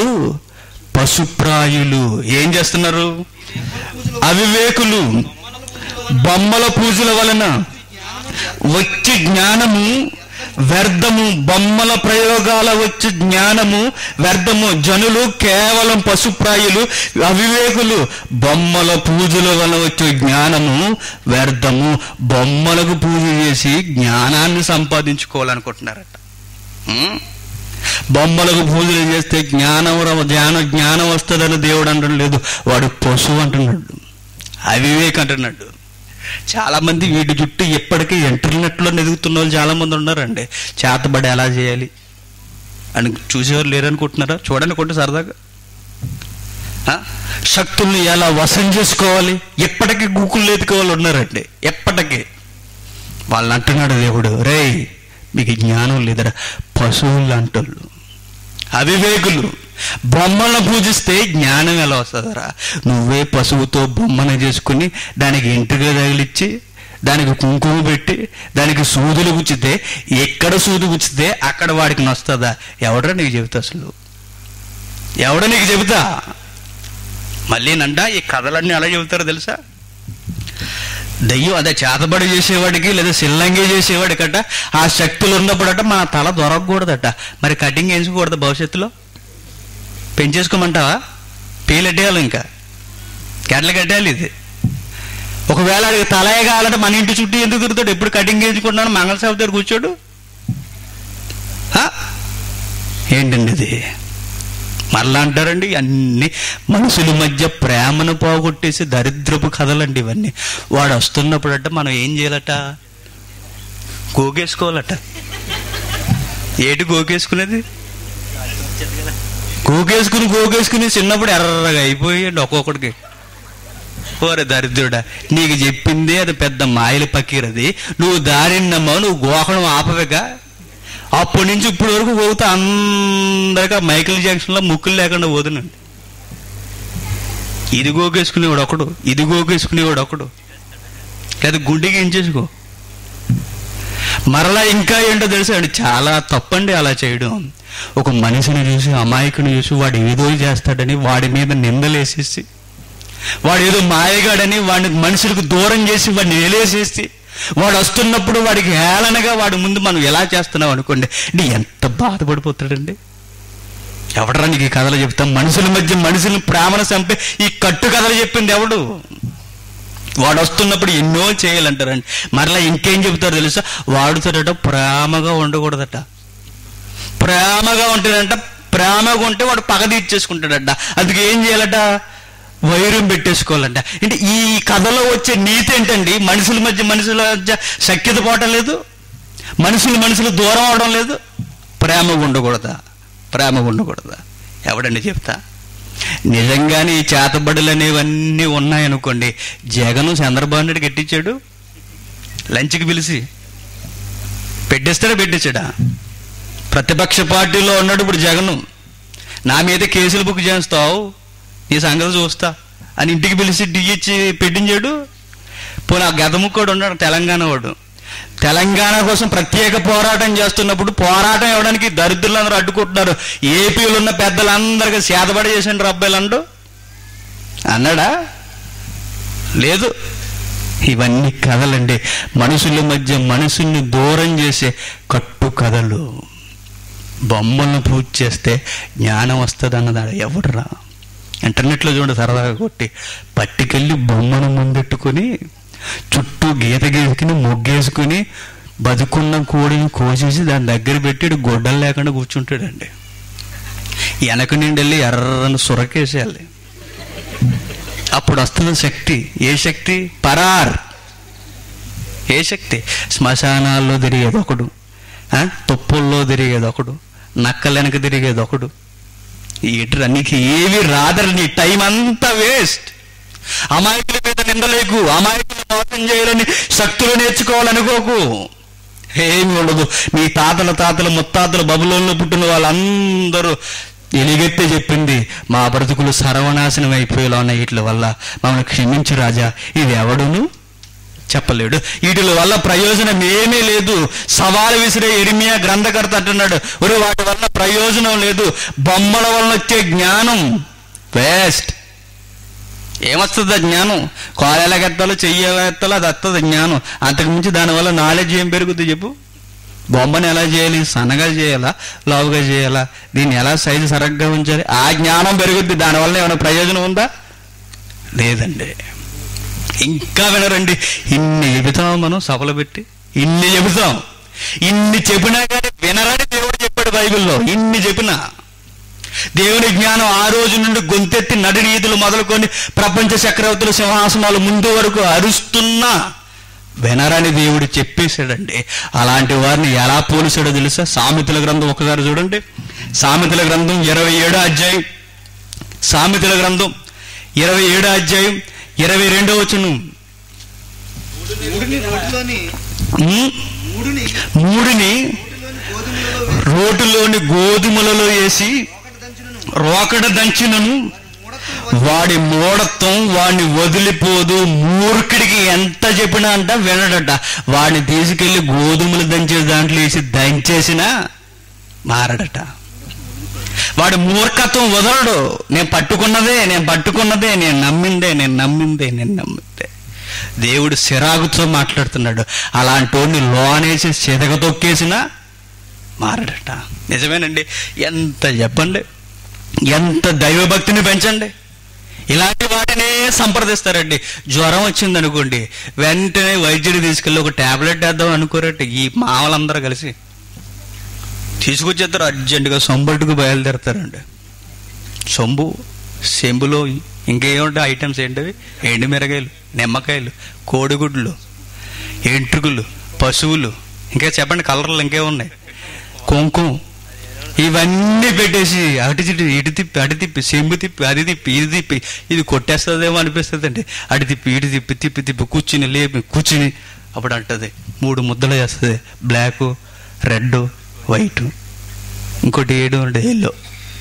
పశుప్రాయులు ఏం చేస్తున్నారు అవివేకులు బొమ్మల పూజల వలన వచ్చి జ్ఞానము వ్యర్థము బొమ్మల ప్రయోగాల వచ్చి జ్ఞానము వ్యర్థము జనులు కేవలం పశుప్రాయులు అవివేకులు బొమ్మల పూజల వలన వచ్చే జ్ఞానము వ్యర్థము బొమ్మలకు పూజ చేసి జ్ఞానాన్ని సంపాదించుకోవాలనుకుంటున్నారట ఉం? బొమ్మలకు పూజలు చేస్తే జ్ఞానం ర- జ్ఞాన జ్ఞానం వస్తుందని దేవుడు అంటం లేదు వాడు పశువు అంటున్నాడు అవివేక్ అంటున్నాడు చాలా మంది వీటి చుట్టూ ఎప్పటికీ ఇంటర్నెట్లో ఎదుగుతున్న వాళ్ళు చాలా మంది ఉన్నారండి చేతబడి ఎలా చేయాలి అని చూసేవారు లేరనుకుంటున్నారా చూడండి కొట్టి సరదాగా ఆ? శక్తుల్ని ఎలా వశం చేసుకోవాలి ఎప్పటికీ గూకులు ఎదుకోవాలి ఉన్నారండి ఎప్పటికీ వాళ్ళని అంటున్నాడు దేవుడు రేయ్ మీకు జ్ఞానం లేదరా పశువులు అంటోళ్ళు అవివేకులు బొమ్మలను పూజిస్తే జ్ఞానం ఎలా వస్తుందరా నువ్వే పశువుతో బొమ్మను చేసుకుని దానికి ఇంటిగా తగిలిచ్చి దానికి కుంకుమ పెట్టి దానికి సూదులు గుచ్చితే ఎక్కడ సూది గుచ్చితే అక్కడ వాడికి నొస్తుందా ఎవడరా నీకు చెబుతా అసలు ఎవడ నీకు చెబుతా మళ్ళీ నంట ఈ కథలన్నీ ఎలా చెబుతారో తెలుసా దయ్యం అదే చేతబడి చేసేవాడికి లేదా సిల్లంగి చేసేవాడికట ఆ శక్తులు ఉన్నప్పుడట మన తల దొరకకూడదట మరి కటింగ్ వేయించకూడదు భవిష్యత్తులో పెంచేసుకోమంటావా పేలెట్టేయాలి ఇంకా గడ్డలు కట్టేయాలి ఇది ఒకవేళ అడిగి తలే కావాలంటే మన ఇంటి చుట్టూ ఎందుకు తిరుగుతాడు ఎప్పుడు కటింగ్ వేయించుకుంటున్నాడు మంగళసాబు దగ్గర కూర్చోడు ఆ? ఏంటండి ఇది మరలా అంటారండి అన్ని మనుషుల మధ్య ప్రేమను పోగొట్టేసి దరిద్రపు కథలండి ఇవన్నీ వాడు వస్తున్నప్పుడట మనం ఏం చేయాలట గోకేసుకోవాలట ఏటి గోకేసుకునేది గోకేసుకుని గోకేసుకుని చిన్నప్పుడు ఎర్రగా అయిపోయాడు ఒక్కొక్కడికి ఓరే దరిద్రుడా నీకు చెప్పింది అది పెద్ద మాయల పకీరది నువ్వు దారిని నమ్మావు నువ్వు గోకడం ఆపవేగా అప్పటి నుంచి ఇప్పటి వరకు పోతే అందరికీ ఆ మైకిల్ జంక్షన్లో ముక్కులు లేకుండా పోతున్నాడు ఇది గోకేసుకునేవాడు ఒకడు ఇది గోకేసుకునేవాడు ఒకడు లేదా గుండెకి ఏం చేసుకో మరలా ఇంకా ఏంటో తెలుసా అండి చాలా తప్పండి అలా చేయడం ఒక మనిషిని చూసి అమాయకుని చూసి వాడు ఏదో చేస్తాడని వాడి మీద నిందలేసేసి వాడు ఏదో మాయగాడని వాడిని మనుషులకు దూరం చేసి వాడిని నిలేసేసి వాడు వస్తున్నప్పుడు వాడికి హేళనగా వాడి ముందు మనం ఎలా చేస్తున్నాం అనుకోండి అంటే ఎంత బాధపడిపోతాడండి ఎవడరా నీకు ఈ కథలు చెప్తాం మనుషుల మధ్య మనుషులను ప్రేమను చంపే ఈ కట్టు కథలు చెప్పింది ఎవడు వాడు వస్తున్నప్పుడు ఎన్నో చేయాలంటారండి మరలా ఇంకేం చెబుతారు తెలుసా వాడుతాడట ప్రేమగా ఉండకూడదట ప్రేమగా ఉంటేనంట ప్రేమగా ఉంటే వాడు పగ తీర్చేసుకుంటాడట అందుకే ఏం చేయాలట వైరం పెట్టేసుకోవాలంట అంటే ఈ కథలో వచ్చే నీతి ఏంటండి మనుషుల మధ్య మనుషుల మధ్య సఖ్యత పోవటం లేదు మనుషులు మనుషులు దూరం అవడం లేదు ప్రేమగా ఉండకూడదా ప్రేమగా ఉండకూడదా ఎవడండి చెప్తా నిజంగానే ఈ చేతబడులు అనేవన్నీ ఉన్నాయనుకోండి జగను చంద్రబాబు నాయుడు కట్టించాడు లంచ్కి పిలిచి పెట్టేస్తాడా పెట్టించాడా ప్రతిపక్ష పార్టీలో ఉన్నాడు ఇప్పుడు జగను నా మీద కేసులు బుక్ చేస్తావు నీ సంగతి చూస్తా అని ఇంటికి పిలిచి డిచ్చి పెట్టించాడు పోనీ ఆ గదముక్కోడు ఉన్నాడు తెలంగాణ వాడు తెలంగాణ కోసం ప్రత్యేక పోరాటం చేస్తున్నప్పుడు పోరాటం ఇవ్వడానికి దరిద్రులందరూ అడ్డుకుంటున్నారు ఏపీలో ఉన్న పెద్దలందరికీ సేదబడి చేసిండ్రు అబ్బాయిలంటూ అన్నాడా లేదు ఇవన్నీ కథలండి మనుషుల మధ్య మనుషుల్ని దూరం చేసే కట్టు కథలు బొమ్మలను పూజ చేస్తే జ్ఞానం వస్తుంది అన్నదాడు ఎవడరా ఇంటర్నెట్లో చూడండి సరదాగా కొట్టి పట్టుకెళ్ళి బొమ్మను ముందెట్టుకొని చుట్టూ గీత గీసుకుని మొగ్గేసుకుని బతుకున్న కోడిని కోసేసి దాని దగ్గర పెట్టి ఈడు గొడ్డలు లేకుండా కూర్చుంటాడండి వెనక నుండి వెళ్ళి ఎర్రని సురకేసేయాలి అప్పుడు వస్తుంది శక్తి ఏ శక్తి పరార్ ఏ శక్తి శ్మశానాల్లో తిరిగేది ఒకడు ఆ? తుప్పుల్లో తిరిగేది ఒకడు నక్కల వెనక తిరిగేది ఒకడు ఇటురా నీకు ఏవి రాదరు నీ టైం అంతా వేస్ట్ అమాయకుల మీద నిందలేకు అమాయకులు మోసం చేయాలని శక్తులు నేర్చుకోవాలనుకోకు ఏమి ఉండదు నీ తాతల తాతల ముత్తాతలు బబులోన్లో పుట్టిన వాళ్ళందరూ ఎలిగెత్తే చెప్పింది మా బ్రతుకులు సర్వనాశనం అయిపోయేలా ఉన్నాయి వీటి వల్ల మమ్మల్ని క్షమించు రాజా ఇది ఎవడును చెప్పలేడు వీటి వల్ల ప్రయోజనం ఏమీ లేదు సవాలు విసిరే ఎరిమియా గ్రంథకర్త అంటున్నాడు ఒరే వాటి వల్ల ప్రయోజనం లేదు బొమ్మల వలన వచ్చే జ్ఞానం వేస్ట్ ఏమొస్తుంది ఆ జ్ఞానం కాలు ఎలాగెత్తాలో చెయ్యి ఎలా ఎత్తాలో అది వస్తుంది జ్ఞానం అంతకుమించి దానివల్ల నాలెడ్జ్ ఏం పెరుగుద్ది చెప్పు బొమ్మను ఎలా చేయాలి సన్నగా చేయాలా లావుగా చేయాలా దీన్ని ఎలా సైజు సరగ్గా ఉంచాలి ఆ జ్ఞానం పెరుగుద్ది దానివల్ల ఏమైనా ప్రయోజనం ఉందా లేదండి ఇంకా వినరండి ఇన్ని చెబుతాం మనం సభలు పెట్టి ఇన్ని చెబుతాం ఇన్ని చెప్పినా కానీ వినరని దేవుడు చెప్పాడు బైబిల్లో ఇన్ని చెప్పినా దేవుని జ్ఞానం ఆ రోజు నుండి గొంతెత్తి నడినీతులు మొదలుకొని ప్రపంచ చక్రవర్తుల సింహాసనాలు ముందు వరకు అరుస్తున్నా వినరని దేవుడు చెప్పేశాడండి అలాంటి వారిని ఎలా పోలిసాడో తెలుసా సామెతల గ్రంథం ఒకసారి చూడండి సామెతల గ్రంథం ఇరవై ఏడో అధ్యాయం సామెతల గ్రంథం ఇరవై ఏడో అధ్యాయం ఇరవై రెండో వచనం మూడుని రోటిలోని ఉమ్, మూడుని మూడిని రోటిలోని గోధుమలలో రోటులలో గోధుమలలో వేసి ఒకటి దంచులను రోకడ దంచినను మూడత్తు వాడి మూఢత్వం వాడిని వదిలిపోదు మూర్ఖుడికి ఎంత చెప్పినా అంట వినడట వాడిని తీసుకెళ్లి గోధుమలు దంచే దాంట్లో వేసి దంచేసినా మారడట వాడి మూర్ఖత్వం వదలడు నేను పట్టుకున్నదే నేను పట్టుకున్నదే నేను నమ్మిందే నేను నమ్మిందే నేను నమ్మిందే దేవుడు సిరాగుతో మాట్లాడుతున్నాడు అలాంటి వాడిని లోనేసి చితక తొక్కేసినా మారడట నిజమేనండి ఎంత చెప్పండి ఎంత దైవభక్తిని పెంచండి ఇలాంటి వాటినే సంప్రదిస్తారండి జ్వరం వచ్చింది అనుకోండి వెంటనే వైద్యుడి తీసుకెళ్ళి ఒక టాబ్లెట్ వేద్దాం అనుకోరట ఈ మామలందరూ కలిసి తీసుకొచ్చేస్తారు అర్జెంటుగా సొంబట్టుకు బయలుదేరతారండి సొంబు సెంబులో ఇంకేముంటాయి ఐటమ్స్ ఏంటవి ఎండుమిరగాయలు నిమ్మకాయలు కోడిగుడ్లు ఎంట్రుకులు పశువులు ఇంకా చెప్పండి కలర్లు ఇంకేమున్నాయి కుంకుమ ఇవన్నీ పెట్టేసి అటు తిప్పి ఇటు తిప్పి అటు తిప్పి సెంబు తిప్పి అది తిప్పి ఇది తిప్పి ఇది కొట్టేస్తుందేమో అనిపిస్తుంది అండి అటు తిప్పి ఇటు తిప్పి తిప్పి తిప్పి కూర్చుని లేపి కూర్చుని అప్పుడు అంటది మూడు ముద్దలు వేస్తుంది బ్లాక్ రెడ్ వైట్ ఇంకోటి ఏడు ఉండే ఎల్లో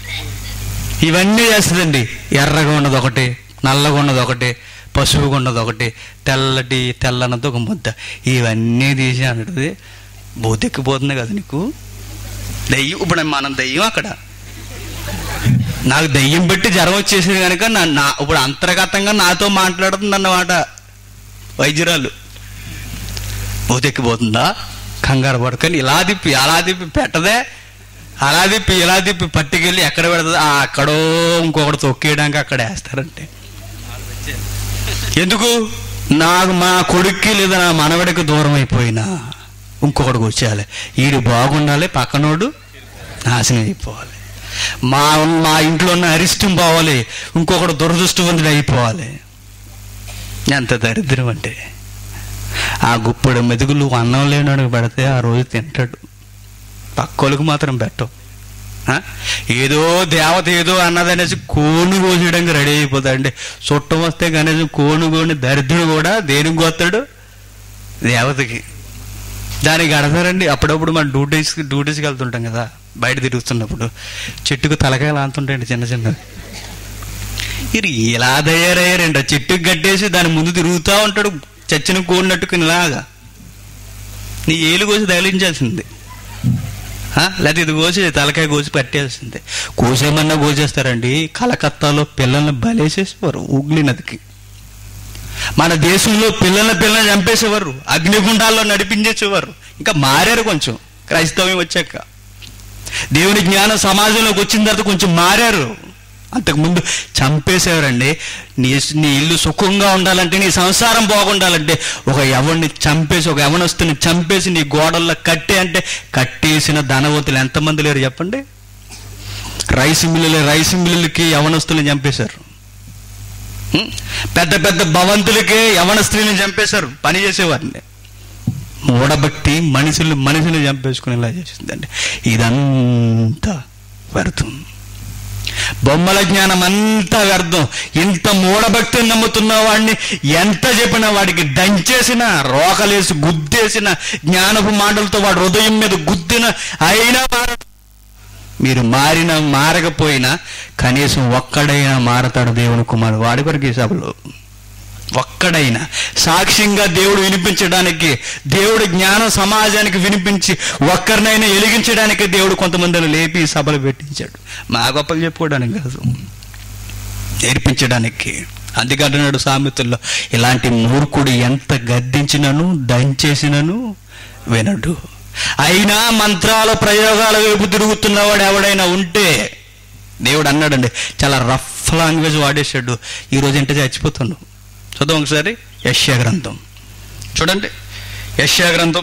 ఇవన్నీ చేస్తుందండి ఎర్రగా ఉన్నది ఒకటి నల్లగా ఉన్నది ఒకటి పసుపుగా ఉన్నది ఒకటి తెల్లటి తెల్లనది ఒక ముద్ద ఇవన్నీ తీసి అంటది బోతెక్కిపోతుంది కదా నీకు దయ్యం ఇప్పుడు మనం దయ్యం అక్కడ నాకు దయ్యం పెట్టి జ్వరం వచ్చేసింది కనుక నా నా- ఇప్పుడు అంతర్గతంగా నాతో మాట్లాడుతుంది అన్నమాట వైద్యురాలు బోతెక్కిపోతుందా కంగారు పడుకొని ఇలా తిప్పి అలా తిప్పి పెట్టదే అలా తిప్పి ఇలా తిప్పి పట్టుకెళ్ళి ఎక్కడ పెడుతుంది ఆ అక్కడో ఇంకొకటి తొక్కేయడానికి అక్కడ వేస్తారంటే ఎందుకు నాకు మా కొడుక్కి లేదా నా మనవడికి దూరం అయిపోయినా ఇంకొకటికి వచ్చేయాలి ఈడు బాగుండాలి పక్కనోడు నాశనం అయిపోవాలి మా మా ఇంట్లో ఉన్న అరిష్టం పోవాలి ఇంకొకడు దురదృష్టవంతుడు అయిపోవాలి ఎంత దరిద్రం అంటే ఆ గుప్పడు మెతుకులు అన్నం లేనాడు పెడితే ఆ రోజు తింటాడు పక్కోళ్ళకి మాత్రం పెట్టవు ఆ? ఏదో దేవత ఏదో అన్నదనేసి కోను కోసేయడానికి రెడీ అయిపోతాడండి చుట్టం వస్తే కనీసం కోను కోని దరిద్రుడు కూడా దేనికి కోస్తాడు దేవతకి దానికి కడతారండి అప్పుడప్పుడు మనం డ్యూటీస్కి డ్యూటీస్కి వెళ్తుంటాం కదా బయట తిరుగుతున్నప్పుడు చెట్టుకు తలకాయలు ఆంతుంటాయండి చిన్న చిన్నది ఇది ఇలా తయారయ్యారండి ఆ చెట్టుకు కట్టేసి దాని ముందు తిరుగుతూ ఉంటాడు చచ్చిన కోడినట్టుకుని ఇలాగా నీ ఏలు కోసి తగిలించాల్సింది ఆ? లేకపోతే ఇది కోసి తలకాయ కోసి పట్టేయాల్సిందే కోసేమన్నా కోసేస్తారండి కలకత్తాలో పిల్లల్ని బలేసేసేవారు ఊగ్లి నదికి మన దేశంలో పిల్లల పిల్లల్ని చంపేసేవారు అగ్నిగుండాల్లో నడిపించేసేవారు ఇంకా మారారు కొంచెం క్రైస్తవ్యం వచ్చాక దేవుని జ్ఞానం సమాజంలోకి వచ్చిన తర్వాత కొంచెం మారారు అంతకుముందు చంపేసేవారండి నీ నీ ఇల్లు సుఖంగా ఉండాలంటే నీ సంసారం బాగుండాలంటే ఒక యవన్ని చంపేసి ఒక యవనస్తుని చంపేసి నీ గోడల్లో కట్టే అంటే కట్టేసిన ధనవతులు ఎంతమంది లేరు చెప్పండి రైస్ మిల్లులు రైస్ మిల్లులకి యవనస్తుల్ని చంపేశారు ఉం? పెద్ద పెద్ద భవంతులకే యవన స్త్రీని చంపేశారు పని చేసేవారిని మూడబట్టి మనుషులు మనుషులు చంపేసుకునేలా చేసిందండి ఇదంతా వ్యర్థం బొమ్మల జ్ఞానం అంతా వ్యర్థం ఇంత మూఢభక్తిని నమ్ముతున్న వాడిని ఎంత చెప్పినా వాడికి దంచేసిన రోకలేసి గుద్దేసిన జ్ఞానపు మాటలతో వాడు హృదయం మీద గుద్దిన అయినా మారడు మీరు మారినా మారకపోయినా కనీసం ఒక్కడైనా మారతాడు దేవుని కుమారుడు వాడి కొరకు ఈ సభలో ఒక్కడైనా సాక్ష్యంగా దేవుడు వినిపించడానికి దేవుడు జ్ఞాన సమాజానికి వినిపించి ఒక్కరినైనా వెలిగించడానికి దేవుడు కొంతమందిని లేపి ఈ సభలు పెట్టించాడు మా గొప్పలు చెప్పుకోవడానికి కాదు నేర్పించడానికి అందుకంటున్నాడు సామెతల్లో ఇలాంటి మూర్ఖుడు ఎంత గద్దించినను దంచేసినను వినడు అయినా మంత్రాల ప్రయోగాల వైపు తిరుగుతున్నవాడు ఎవడైనా ఉంటే దేవుడు అన్నాడండి చాలా రఫ్ లాంగ్వేజ్ వాడేశాడు ఈ రోజు ఏంటో చచ్చిపోతున్నాడు చూద్దాం ఒకసారి యశ్యా గ్రంథం చూడండి యశ్యా గ్రంథం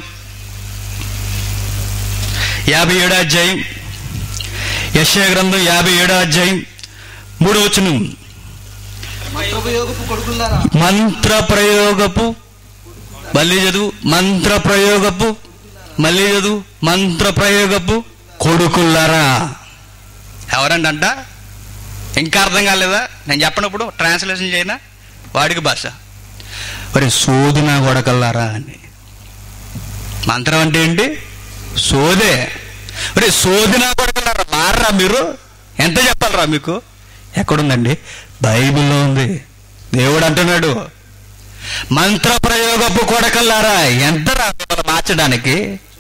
యాభై ఏడో అధ్యాయం యశ్యా గ్రంథం యాభై ఏడో అధ్యాయం మూడో వచనం మంత్రోపయోగపు కొడుకులారా మంత్ర ప్రయోగపు మళ్ళీ చదువు మంత్ర ప్రయోగపు మళ్ళీ చదువు మంత్ర ప్రయోగపు కొడుకుల్లారా ఎవరండి అంట ఇంకా అర్థం కాలేదా నేను చెప్పినప్పుడు ట్రాన్స్లేషన్ చేయనా వాడికి భాష మరి సోదిన కొడకల్లారా అని మంత్రం అంటే ఏంటి సోదే మరి సోదిన కొడకల్లారా మారరా మీరు ఎంత చెప్పాలరా మీకు ఎక్కడుందండి బైబిల్లో ఉంది దేవుడు అంటున్నాడు మంత్ర ప్రయోగపు కొడకల్లారా ఎంత రా మిమ్మల్ని మార్చడానికి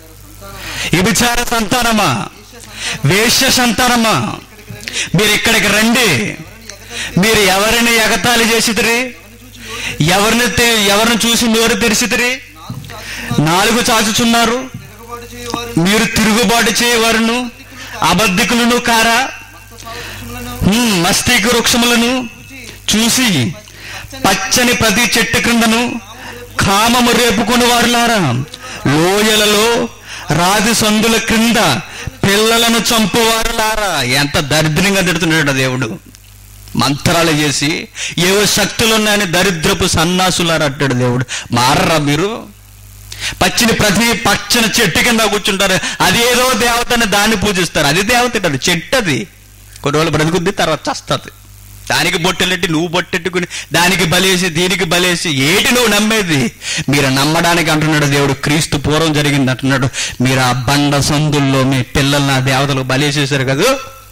విచార సంతానమా వేశ్య సంతానమా మీరు ఇక్కడికి రండి మీరు ఎవరిని ఎగతాళి చేసిదిరి ఎవరిని తె- ఎవరిని చూసి నోరు తెరిసిదిరి నాలుగు చాచుచున్నారు తిరగబాటు చేయవారు మీరు తిరుగుబాటు చేయవారును అబద్ధికులను కారా సావక్షములను హ్మ్, మస్తీకు వృక్షములను చూసి పచ్చని ప్రతి చెట్టు క్రిందను కామము రేపుకుని వారులారా లోయలలో రాతి సందుల క్రింద పిల్లలను చంపువారులారా ఎంత దరిద్రంగా తిడుతున్నాడు ఆ దేవుడు మంత్రాలు చేసి ఏవో శక్తులున్నాయని దరిద్రపు సన్నాసులారా అంటాడు దేవుడు మారరా మీరు పచ్చిని ప్రతి పచ్చని చెట్టు కింద కూర్చుంటారు అదేదో దేవతని దాన్ని పూజిస్తారు అది దేవత కాదు చెట్టు అది కొన్ని రోజులు బ్రతుకుద్ది తర్వాత చస్తుంది దానికి బొట్టెలెట్టి నువ్వు బొట్టెట్టుకుని దానికి బలేసి దీనికి బలేసి ఏటి నువ్వు నమ్మేది మీరు నమ్మడానికి అంటున్నాడు దేవుడు క్రీస్తు పూర్వం జరిగింది అంటున్నాడు మీరు ఆ బండ సందుల్లో మీ పిల్లల్ని ఆ దేవతలు బలేసేశారు కదా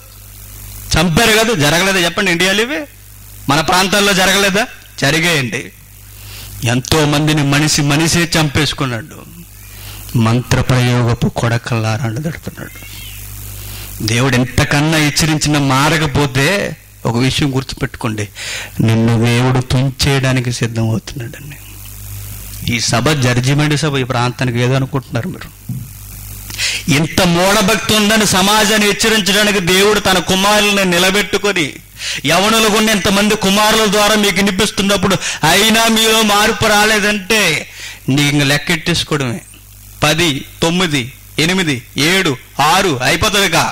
చంపారు కదా జరగలేదా చెప్పండి ఇండియాలో ఇవి మన ప్రాంతాల్లో జరగలేదా జరిగాయండి ఎంతో మందిని మనిషి మనిషే చంపేసుకున్నాడు మంత్ర ప్రయోగపు కొడకల్లారాడు దడుతున్నాడు దేవుడు ఎంతకన్నా హెచ్చరించిన మారకపోతే ఒక విషయం గుర్తుపెట్టుకోండి నిన్ను దేవుడు తుంచేయడానికి సిద్ధం అవుతున్నాడండి ఈ సభ జడ్జిమెంట్ సభ ఈ ప్రాంతానికి ఏదో అనుకుంటున్నారు మీరు ఇంత మూఢభక్తి ఉందని సమాజాన్ని హెచ్చరించడానికి దేవుడు తన కుమారులను నిలబెట్టుకొని యవనులు ఉన్న ఇంతమంది కుమారుల ద్వారా మీకు వినిపిస్తున్నప్పుడు అయినా మీలో మార్పు రాలేదంటే నీకు ఇంక లెక్కెట్టేసుకోవడమే పది తొమ్మిది ఎనిమిది ఏడు ఆరు అయిపోతుందిగా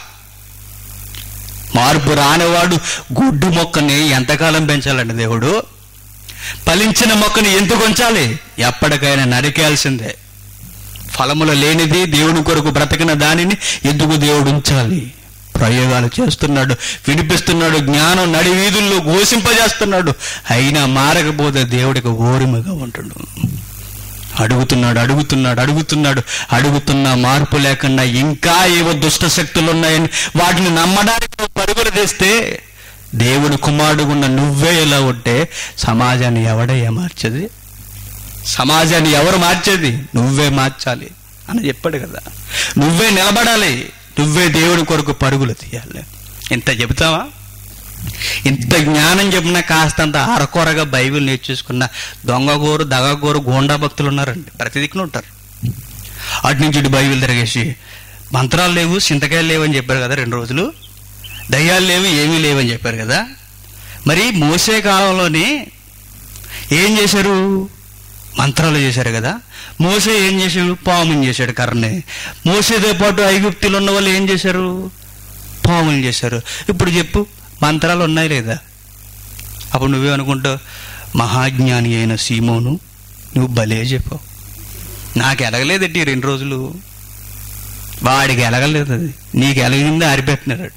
మార్పు రానివాడు గుడ్డు మొక్కని ఎంతకాలం పెంచాలండి దేవుడు ఫలించిన మొక్కని ఎందుకు ఉంచాలి ఎప్పటికైనా నరికేయాల్సిందే ఫలములు లేనిది దేవుని కొరకు బ్రతికిన దానిని ఎందుకు దేవుడు ఉంచాలి ప్రయోగాలు చేస్తున్నాడు వినిపిస్తున్నాడు జ్ఞానం నడి వీధుల్లో ఘోషింపజేస్తున్నాడు అయినా మారకపోతే దేవుడికి ఓరిమగా ఉంటాడు అడుగుతున్నాడు అడుగుతున్నాడు అడుగుతున్నాడు అడుగుతున్న మార్పు లేకుండా ఇంకా ఏవో దుష్ట శక్తులు ఉన్నాయని వాటిని నమ్మడానికి నువ్వు పరుగులు తెస్తే దేవుని కుమారుడు ఉన్న నువ్వే ఇలా ఉంటే సమాజాన్ని ఎవడయ్యా మార్చేది సమాజాన్ని ఎవరు మార్చేది నువ్వే మార్చాలి అని చెప్పాడు కదా నువ్వే నిలబడాలి నువ్వే దేవుడి కొరకు పరుగులు తీయాలి ఇంత చెబుతావా ఇంత జ్ఞానం చెప్పినా కాస్తంత అరకొరగా బైబిల్ నేర్చేసుకున్న దొంగగోరు దగగోరు గోండా భక్తులు ఉన్నారండి ప్రతి దిక్కున ఉంటారు అటు నుంచి ఇటు బైబిల్ తిరగేసి మంత్రాలు లేవు చింతకాయలు లేవు అని చెప్పారు కదా రెండు రోజులు దయ్యాలు లేవు ఏమీ లేవని చెప్పారు కదా మరి మోసే కాలంలోనే ఏం చేశారు మంత్రాలు చేశారు కదా మోసే ఏం చేశాడు పాముని చేశాడు కర్రని మోసేతో పాటు ఐగుప్తులు ఉన్న వాళ్ళు ఏం చేశారు పాములు చేశారు ఇప్పుడు చెప్పు మంత్రాలు ఉన్నాయి లేదా అప్పుడు నువ్వేమనుకుంటావు మహాజ్ఞాని అయిన సీమోను నువ్వు భలే చెప్పావు నాకు ఎలగలేదండి ఈ రెండు రోజులు వాడికి ఎలగలేదు అది నీకు ఎలగింది ఆరిపెట్టినాడు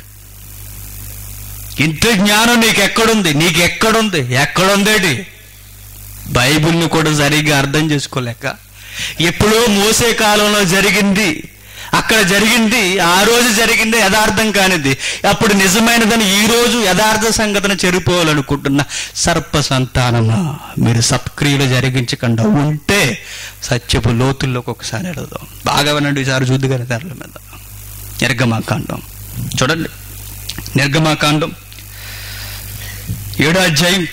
ఇంత జ్ఞానం నీకు ఎక్కడుంది నీకు ఎక్కడుంది ఎక్కడుందేటి బైబిల్ని కూడా సరిగ్గా అర్థం చేసుకోలేక ఎప్పుడో మోసే కాలంలో జరిగింది అక్కడ జరిగింది ఆ రోజు జరిగింది యథార్థం కానిది అప్పుడు నిజమైనదని ఈ రోజు యథార్థ సంగతిని చెరిపోవాలనుకుంటున్న సర్ప సంతానమా మీరు సత్క్రియలు జరిగించకుండా ఉంటే సత్యపు లోతుల్లోకి ఒకసారి వెళదాం బాగా వినండి ఈసారి చూద్దుగానే తెరల మీద నిర్గమాకాండం చూడండి నిర్గమాకాండం ఏడో అధ్యాయం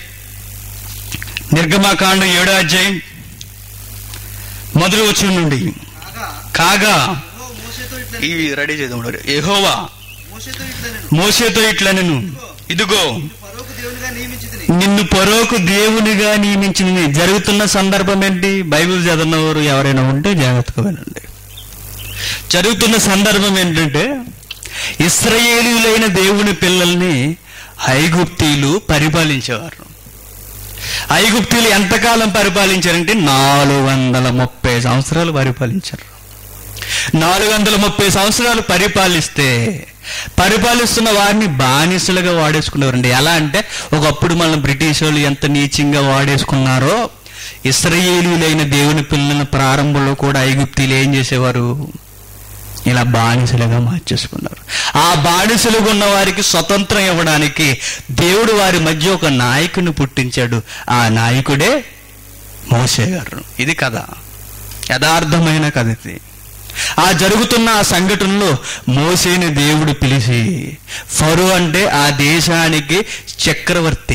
నిర్గమాకాండం ఏడో అధ్యాయం మొదటి వచ్చిన నుండి కాగా కాగా యెహోవా మోషేతో ఇట్లా ఇవి రెడీ చేద్దాం యెహోవా మోషేతో ఇట్లా నేను మోసేతో ఇట్లా నేను ఇదిగో ఫరోకు దేవునిగా నియమించితిని నిన్ను పరోకు దేవునిగా నియమించింది జరుగుతున్న సందర్భం ఏంటి బైబిల్ చదివినవారు ఎవరైనా ఉంటే జాగ్రత్తగా వినండి జరుగుతున్న సందర్భం ఏంటంటే ఇస్రాయేలీలైన దేవుని పిల్లల్ని ఐగుప్తీలు పరిపాలించేవారు ఐగుప్తీలు ఎంతకాలం పరిపాలించారంటే నాలుగు వందల ముప్పై సంవత్సరాలు పరిపాలించారు నాలుగు వందల ముప్పై సంవత్సరాలు పరిపాలిస్తే పరిపాలిస్తున్న వారిని బానిసలుగా వాడేసుకునేవారండి ఎలా అంటే ఒకప్పుడు మన బ్రిటిష్ వాళ్ళు ఎంత నీచంగా వాడేసుకున్నారో ఇస్రాయేలీలైన దేవుని పిల్లల ప్రారంభంలో కూడా ఐగుప్తీలు ఏం చేసేవారు ఇలా బానిసలుగా మార్చేసుకున్నారు ఆ బానిసలుగా ఉన్న వారికి స్వతంత్రం ఇవ్వడానికి దేవుడు వారి మధ్య ఒక నాయకుని పుట్టించాడు ఆ నాయకుడే మోసే గారు ఇది కథ యథార్థమైన కథ ఇది ఆ జరుగుతున్న ఆ సంఘటనలో మోసేని దేవుడు పిలిచి ఫరో అంటే ఆ దేశానికి చక్రవర్తి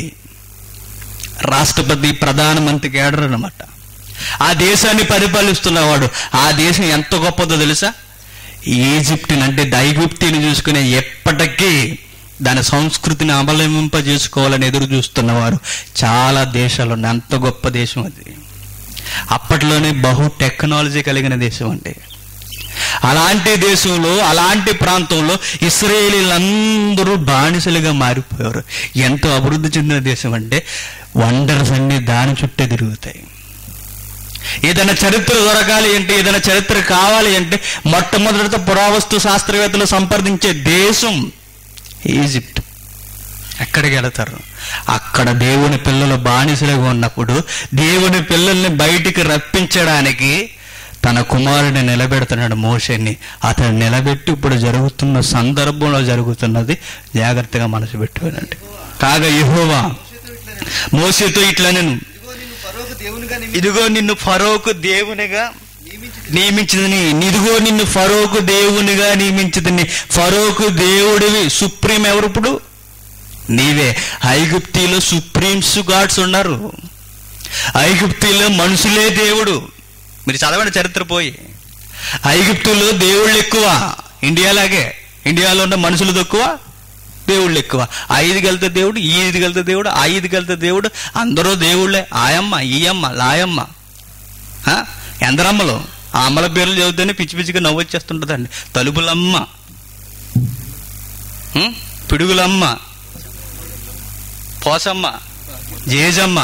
రాష్ట్రపతి ప్రధానమంత్రి కేడర్ అనమాట ఆ దేశాన్ని పరిపాలిస్తున్నవాడు ఆ దేశం ఎంత గొప్పదో తెలుసా ఈజిప్టుని అంటే దైగుప్తిని చూసుకునే ఎప్పటికీ దాని సంస్కృతిని అవలంబింపజేసుకోవాలని ఎదురు చూస్తున్నవారు చాలా దేశాలు ఉన్నాయి అంత గొప్ప దేశం అది అప్పట్లోనే బహు టెక్నాలజీ కలిగిన దేశం అంటే అలాంటి దేశంలో అలాంటి ప్రాంతంలో ఇస్రాయేలీలందరూ బానిసలుగా మారిపోయారు ఎంతో అభివృద్ధి చెందిన దేశం అంటే వండర్స్ అన్ని దాని చుట్టే తిరుగుతాయి ఏదైనా చరిత్ర దొరకాలి అంటే ఏదైనా చరిత్ర కావాలి అంటే మొట్టమొదటితో పురావస్తు శాస్త్రవేత్తలు సంప్రదించే దేశం ఈజిప్ట్ ఎక్కడికి వెళతారు అక్కడ దేవుని పిల్లలు బానిసలుగా ఉన్నప్పుడు దేవుని పిల్లల్ని బయటికి రప్పించడానికి తన కుమారుడిని నిలబెడుతున్నాడు మోషని అతను నిలబెట్టి ఇప్పుడు జరుగుతున్న సందర్భంలో జరుగుతున్నది జాగ్రత్తగా మనసు పెట్టుకోనండి కాగా యెహోవా మోషేతో ఇట్లా నేను మోసేతో ఇట్లా నేను ఇదిగో నిన్ను ఫరోకు దేవునిగా ఇదిగో నిన్ను ఫరోకు దేవునిగా నియమించి నియమించదని నిదిగో నిన్ను ఫరోకు దేవునిగా నియమించదని ఫరోకు దేవుడివి సుప్రీం ఎవరు ఇప్పుడు నీవే ఐగుప్తిలో సుప్రీంస్ గాడ్స్ ఉన్నారు ఐగుప్తిలో మనుషులే దేవుడు మీరు చదవండి చరిత్ర పోయి ఐగుప్తులో దేవుళ్ళు ఎక్కువ ఇండియాలాగే ఇండియాలో ఉన్న మనుషులు తక్కువ దేవుళ్ళు ఎక్కువ ఆ ఐదుకి వెళ్తే దేవుడు ఈ ఐదుకి వెళ్తే దేవుడు ఆ ఐదుకి వెళ్తే దేవుడు అందరూ దేవుళ్ళే ఆయమ్మ ఈ అమ్మ లాయమ్మ ఆ? ఎందరమ్మలు ఆ అమ్మల పేర్లు చదివితేనే పిచ్చి పిచ్చిగా నవ్వు వచ్చేస్తుంటుందండి తలుపులమ్మ ఉం? పిడుగులమ్మ పోసమ్మ జేజమ్మ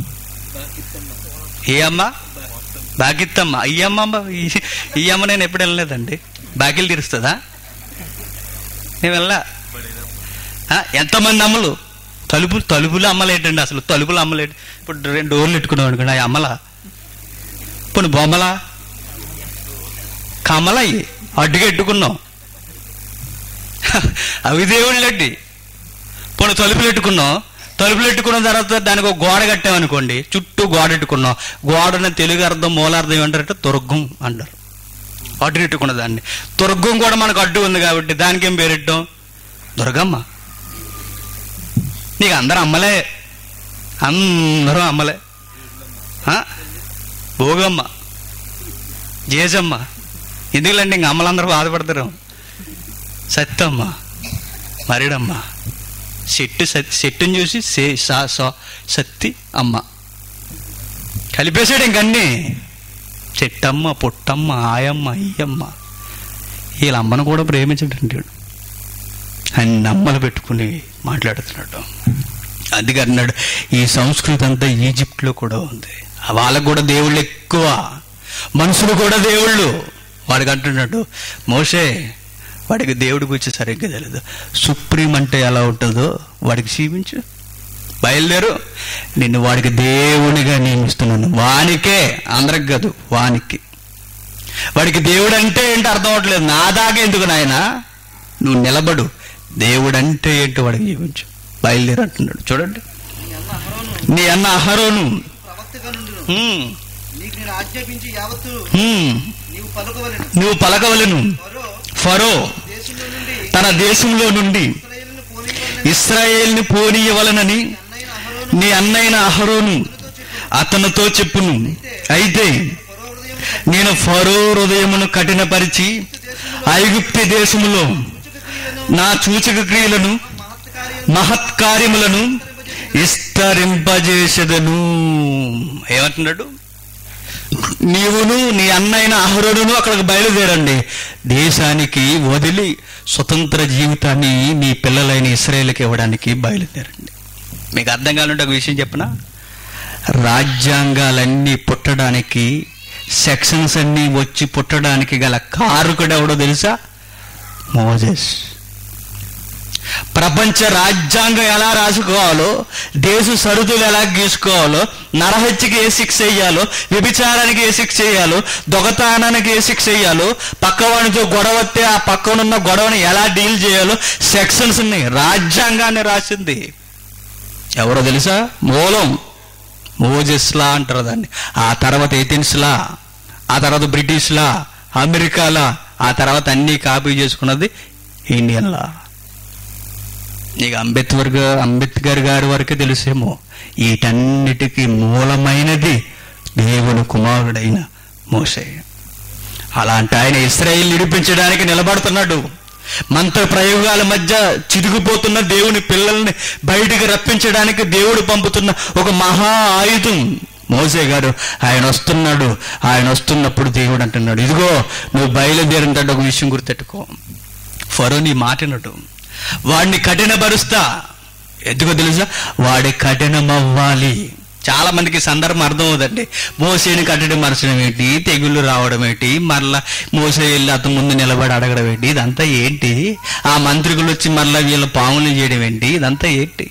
ఏ అమ్మ బాకిత్తమ్మ ఈ అమ్మ అమ్మ ఈ- ఈ అమ్మ నేను ఎప్పుడు వెళ్ళలేదండి బాకీలు తీరుస్తుందా నేను వెళ్ళా ఆ, ఎంతమంది అమ్మలు తలుపులు తలుపులు అమ్మలేటండి అసలు తలుపులు అమ్మలేట ఇప్పుడు రెండు డోర్లు పెట్టుకున్నాం అనుకోండి అవి అమ్మలా ఇప్పుడు బొమ్మలా కమలయ్యి అడ్డుగా ఎట్టుకున్నాం అవి దేవుళ్ళండి పోనీ తలుపులు పెట్టుకున్నాం తలుపులు పెట్టుకున్న తర్వాత దానికి ఒక గోడ కట్టామనుకోండి చుట్టూ గోడ పెట్టుకున్నాం గోడని తెలుగు అర్థం మూలార్థం ఏమంటారంటే దుర్గం అంటారు అడ్డు పెట్టుకున్న దాన్ని దుర్గం కూడా మనకు అడ్డు ఉంది కాబట్టి దానికి ఏం పేరెట్టాం దుర్గమ్మ నీకు అందరూ అమ్మలే అందరూ అమ్మలే ఆ? భోగమ్మ జేజమ్మ ఎందుకులండి ఇంక అమ్మలందరూ బాధపడతారు సత్తమ్మ మరిడమ్మ చెట్టు సత్ చెట్టుని చూసి సే సా సా సత్తి అమ్మ కలిపేశాడు ఇంకన్నీ చెట్టమ్మ పుట్టమ్మ ఆయమ్మ అయ్యమ్మ వీళ్ళ అమ్మను కూడా ప్రేమించడంటాడు అన్ని అమ్మలు పెట్టుకుని మాట్లాడుతున్నాడు అందుకే అన్నాడు ఈ సంస్కృతి అంతా ఈజిప్ట్లో కూడా ఉంది వాళ్ళకు కూడా దేవుళ్ళు ఎక్కువ మనుషులు కూడా దేవుళ్ళు వాడికి అంటున్నాడు మోషే వాడికి దేవుడి గురించి సరిగ్గా తెలియదు సుప్రీం అంటే ఎలా ఉంటుందో వాడికి చూపించు బయలుదేరు నిన్ను వాడికి దేవునిగా నియమిస్తున్నాను వానికే అందరికి కాదు వానికి వాడికి దేవుడు అంటే ఏంటో అర్థం అవట్లేదు నా దాకా ఎందుకు నాయన నువ్వు నిలబడు దేవుడు అంటే ఏంటో వాడికి జీవించు బయలుదేరు అంటున్నాడు చూడండి నీ అన్న అహరోను నీ అన్న అహరోను ప్రవక్తగా నుండును హ్మ్, నీకు నేను ఆజ్ఞాపించి యావత్తు హ్మ్, నీవు పలుకవలెను నువ్వు పలకవలను ఫరో ఫరో దేశంలో నుండి తన దేశంలో నుండి ఇశ్రాయేలును పోనీయవలెను ఇస్రాయేల్ని పోనీయవలనని అన్నయ్యన అహరోను నీ అన్నైన అహరోను అతనితో చెప్పు అతనితో చెప్పును అయితే ఫరో హృదయం నేను ఫరో హృదయమును కఠినపరిచి ఐగుప్తి దేశములో క్రియలను నా సూచక క్రియలను మహత్కార్యం మహత్కార్యములను విస్తరింపజేసెదను ఏమంటున్నాడు నీవును నీ అన్నైన అహరుడును అక్కడికి బయలుదేరండి దేశానికి వదిలి స్వతంత్ర జీవితాన్ని మీ పిల్లలైన ఇస్రాయేల్కి ఇవ్వడానికి బయలుదేరండి మీకు అర్థం కావాలంటే ఒక విషయం చెప్పనా రాజ్యాంగాలన్నీ పుట్టడానికి సెక్షన్స్ అన్నీ వచ్చి పుట్టడానికి గల కారుకుడు ఎవడో తెలుసా మోజెస్ ప్రపంచ రాజ్యాంగం ఎలా రాసుకోవాలో దేశ సరుదులు ఎలా గీసుకోవాలో నరహత్యకి ఏ శిక్ష వేయాలో వ్యభిచారానికి ఏ శిక్ష వేయాలో దొంగతనానికి ఏ శిక్ష వేయాలో పక్కవాడితో గొడవ వస్తే ఆ పక్కనున్న గొడవని ఎలా డీల్ చేయాలో సెక్షన్స్ ఉన్నాయి రాజ్యాంగాన్ని రాసింది ఎవరో తెలుసా మూలం మోజెస్లా అంటారు దాన్ని ఆ తర్వాత ఏథెన్స్లా ఆ తర్వాత బ్రిటిష్లా అమెరికాలా ఆ తర్వాత అన్నీ కాపీ చేసుకున్నది ఇండియన్లా నీకు అంబేద్కర్ గా- అంబేద్కర్ గారి వరకే తెలుసేమో వీటన్నిటికీ మూలమైనది దేవుని కుమారుడైన మోసే అలాంటి ఆయన ఇస్రాయిల్ నిరూపించడానికి నిలబడుతున్నాడు మంత్ర ప్రయోగాల మధ్య చిరిగిపోతున్న దేవుని పిల్లల్ని బయటికి రప్పించడానికి దేవుడు పంపుతున్న ఒక మహా ఆయుధం మోసే గారు ఆయన వస్తున్నాడు ఆయన వస్తున్నప్పుడు దేవుడు అంటున్నాడు ఇదిగో నువ్వు బయలుదేరింటాడు ఒక విషయం గుర్తెట్టుకో ఫరో నీ మాటినట్టు వాడిని కఠినపరుస్తా ఎందుకో తెలుసా వాడి కఠినమవ్వాలి చాలా మందికి సందర్భం అర్థం అవుదండి మోసేని కట్టడం మరచడం ఏంటి తెగుళ్ళు రావడం ఏంటి మరలా మోసే వెళ్ళి అతని ముందు నిలబడి అడగడం ఏంటి ఇదంతా ఏంటి ఆ మంత్రికులు వచ్చి మరలా వీళ్ళ పాములు చేయడం ఏంటి ఇదంతా ఏంటి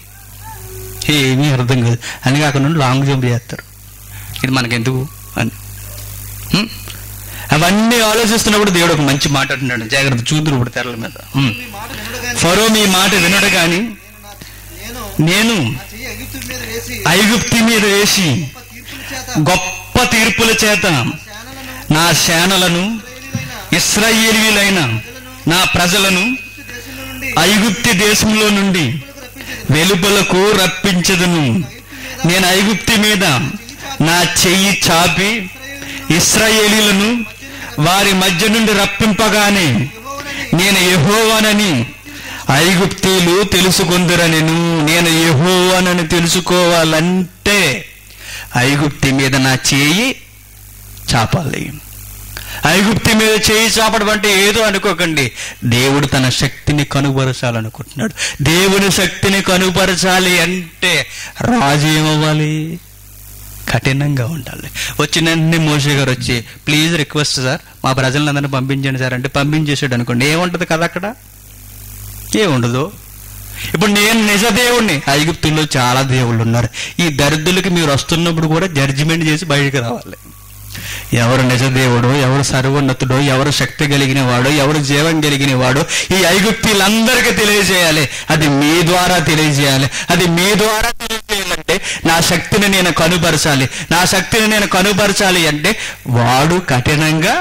ఏమీ అర్థం కాదు అని అక్కడ నుండి లాంగ్ జంప్ చేస్తారు ఇది మనకెందుకు అని హ్మ్? అవన్నీ ఆలోచిస్తున్నప్పుడు దేవుడు ఒక మంచి మాట అంటున్నాడు జాగ్రత్త చూదురు ఇప్పుడు తెరల మీద హ్మ్. మీ మాట వినడు గాని ఫరో మీ మాట వినడు కానీ నేను నా- నేను నేను నా చెయ్యి ఎగిప్తు మీద వేసి ఐగుప్తి మీద వేసి గొప్ప తీర్పుల చేత గొప్ప తీర్పుల చేత శానలను నా సేనలను ఇశ్రాయేలీయులైన ఇస్రాయేలీలైన నా ప్రజలను ఐగుప్తు దేశంలో నుండి ఐగుప్తి దేశంలో నుండి రప్పించేది వెలుపలకు రప్పించదును నేను ఐగుప్తి మీద నా చెయ్యి చాపి ఇస్రాయేలీలను వారి మధ్య నుండి రప్పింపగానే నేను యెహోవానని ఐగుప్తీలు తెలుసుకుందరనెను నేను యెహోవానని తెలుసుకోవాలంటే ఐగుప్తి మీద నా చేయి చాపాలి ఐగుప్తి మీద చేయి చాపడం అంటే ఏదో అనుకోకండి దేవుడు తన శక్తిని కనుపరచాలనుకుంటున్నాడు దేవుని శక్తిని కనుపరచాలి అంటే రాజు ఏమవ్వాలి కఠినంగా ఉండాలి వచ్చిన వెంటనే మోసే గారు వచ్చి ప్లీజ్ రిక్వెస్ట్ సార్ మా ప్రజలందరినీ పంపించండి సార్ అంటే పంపించేసాడు అనుకోండి ఏముంటది కదా అక్కడ ఏముండదు ఇప్పుడు నేను నిజ దేవుణ్ణి ఐగుప్తుల్లో చాలా దేవుళ్ళు ఉన్నారు ఈ దరిద్రులకి మీరు వస్తున్నప్పుడు కూడా జడ్జిమెంట్ చేసి బయటికి రావాలి ఎవరు నిజ దేవుడు ఎవరు సర్వోన్నతుడో ఎవరు శక్తి కలిగిన వాడు ఎవరు జీవం కలిగిన వాడు ఈ ఐగుప్తీలందరికీ తెలియజేయాలి అది మీ ద్వారా తెలియజేయాలి అది మీ ద్వారా తెలియజేయాలంటే నా శక్తిని నేను కనుపరచాలి నా శక్తిని నేను కనుపరచాలి అంటే వాడు కఠినంగా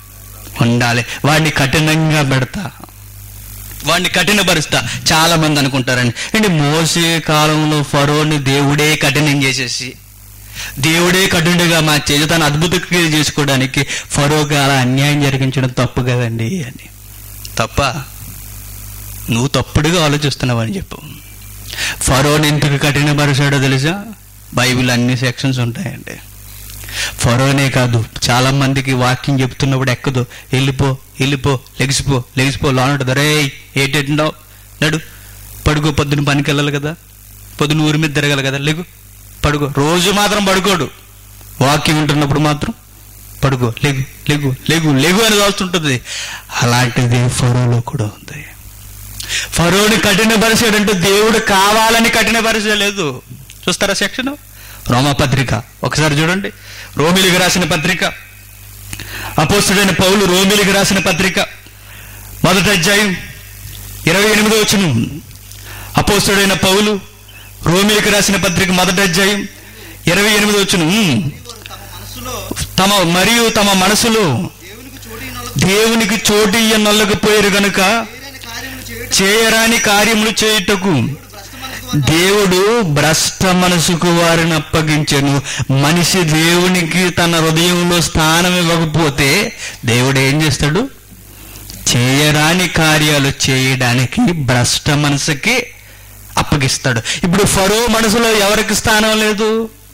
ఉండాలి వాడిని కఠినంగా పెడతా వాడిని కఠినపరుస్తా చాలా మంది అనుకుంటారండి అంటే మోసే కాలంలో ఫరోని దేవుడే కఠినం చేసేసి దేవుడే కఠినుడిగా మార్చేసి తన అద్భుత క్రియలు చేసుకోవడానికి ఫరోకి అలా అన్యాయం జరిగించడం తప్పు కదండి అని తప్ప నువ్వు తప్పుడుగా ఆలోచిస్తున్నావు అని చెప్పు ఫరోని ఎందుకు కఠినపరిచాడో తెలుసా బైబిల్ అన్ని సెక్షన్స్ ఉంటాయండి ఫరోనే కాదు చాలా మందికి వాక్యం చెప్తున్నప్పుడు ఎక్కదు వెళ్ళిపో వెళ్ళిపో లెగిసిపో లెగిసిపో లోనఉంటుంది రే ఏటెంటావు నడు పడుకో పొద్దున పనికి వెళ్ళాలి కదా పొద్దున ఊరి మీద తిరగాలి కదా లేకు పడుకో రోజు మాత్రం పడుకోడు వాక్యం వింటున్నప్పుడు మాత్రం పడుకో లేగు లేగు లేగు లేగు అని రాస్తుంటుంది అలాంటిది ఫరోలో కూడా ఉంది ఫరోని కఠినపరిచాడంటే దేవుడు కావాలని కఠినపరచలేదు చూస్తారా సెక్షన్ రోమపత్రిక ఒకసారి చూడండి రోమిలికి రాసిన పత్రిక అపోస్తుడైన పౌలు రోమిలికి రాసిన పత్రిక మొదటి అధ్యాయం ఇరవై ఎనిమిదో వచ్చును అపోస్తుడైన పౌలు రోమిలికి రాసిన పత్రిక మొదటి అధ్యాయం ఇరవై ఎనిమిది వచ్చును తమ మనసులో తమ మరియు తమ మనసులో దేవునికి చోటు దేవునికి చోటు నొల్లకపోయారు గనుక చేయని కార్యములు చేయుట చేయరాని కార్యములు చేయుటకు భ్రష్ట మనసు దేవుడు భ్రష్ట మనసుకు వారిని అప్పగించెను మనిషి దేవునికి తన హృదయంలో స్థానం ఇవ్వకపోతే దేవుడు ఏం చేస్తాడు చేయరాని కార్యాలు చేయడానికి భ్రష్ట మనసుకి అప్పగిస్తాడు ఇప్పుడు ఫరో మనసులో ఎవరికి స్థానం లేదు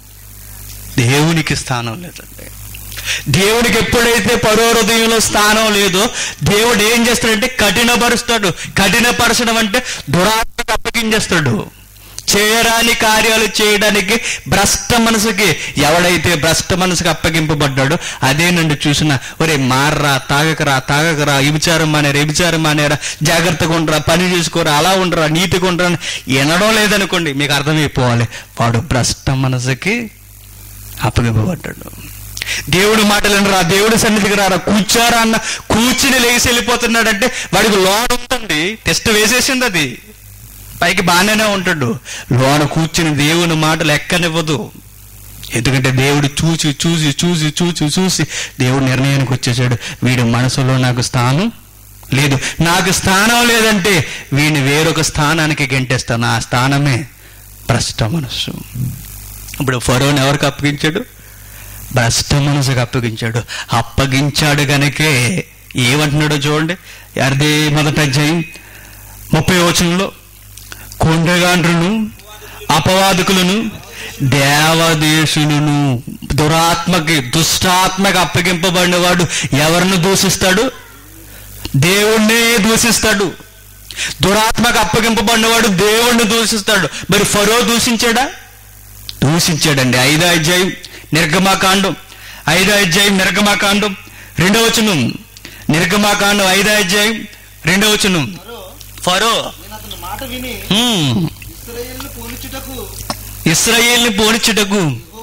దేవునికి స్థానం లేదండి దేవునికి ఎప్పుడైతే పరో హృదయంలో స్థానం లేదో దేవుడు ఏం చేస్తాడంటే కఠినపరుస్తాడు కఠినపరచడం అంటే దురాత్మకు అప్పగించేస్తాడు చేయరాని కార్యాలు చేయడానికి భ్రష్ట మనసుకి ఎవడైతే భ్రష్ట మనసుకి అప్పగింపబడ్డాడో అదేనండి చూసిన ఒరే మార్రా తాగకరా తాగకరా ఇవిచారం మానేరా ఇవిచారం మానేరా జాగ్రత్తగా ఉండరా పని చేసుకోరా అలా ఉండరా నీతిగా ఉండరా అని వినడం లేదనుకోండి మీకు అర్థమైపోవాలి వాడు భ్రష్ట మనసుకి అప్పగింపబడ్డాడు దేవుడు మాటలు రా దేవుడి సన్నిధికి రారా కూర్చారా అన్న కూర్చుని లేచి వెళ్ళిపోతున్నాడంటే వాడికి లోన్ ఉందండి టెస్ట్ వేసేసింది అది పైకి బాగానే ఉంటాడు లోన కూర్చుని దేవుని మాటలు ఎక్కనివ్వదు ఎందుకంటే దేవుడు చూసి చూసి చూసి చూసి చూసి దేవుడు నిర్ణయానికి వచ్చేసాడు వీడి మనసులో నాకు స్థానం లేదు నాకు స్థానం లేదంటే వీడిని వేరొక స్థానానికి గెంటేస్తాను ఆ స్థానమే భ్రష్ట మనస్సు ఇప్పుడు ఫరోని ఎవరికి అప్పగించాడు భ్రష్ట మనసుకు అప్పగించాడు అప్పగించాడు గనకే ఏమంటున్నాడో చూడండి అదే మొదట అధ్యాయం ముప్పై వచనంలో కొండగాండ్రును అపవాదకులను దేవదేశులను దురాత్మకి దుష్టాత్మకి అప్పగింపబడిన వాడు ఎవరిని దూషిస్తాడు దేవుణ్ణే దూషిస్తాడు దురాత్మకు అప్పగింపబడినవాడు దేవుణ్ణి దూషిస్తాడు మరి ఫరో దూషించాడా దూషించాడండి ఐదో అధ్యాయం నిర్గమాకాండం ఐదో అధ్యాయం నిర్గమాకాండం రెండవ వచనం నిర్గమాకాండం ఐదో అధ్యాయం రెండవ వచనం ఫరో ఫరో నేను అతని మాట విని హ్మ్, ఇస్రాయేల్ను పోనిచ్చుటకు ఇస్రాయేల్ని పోనిచ్చుటకు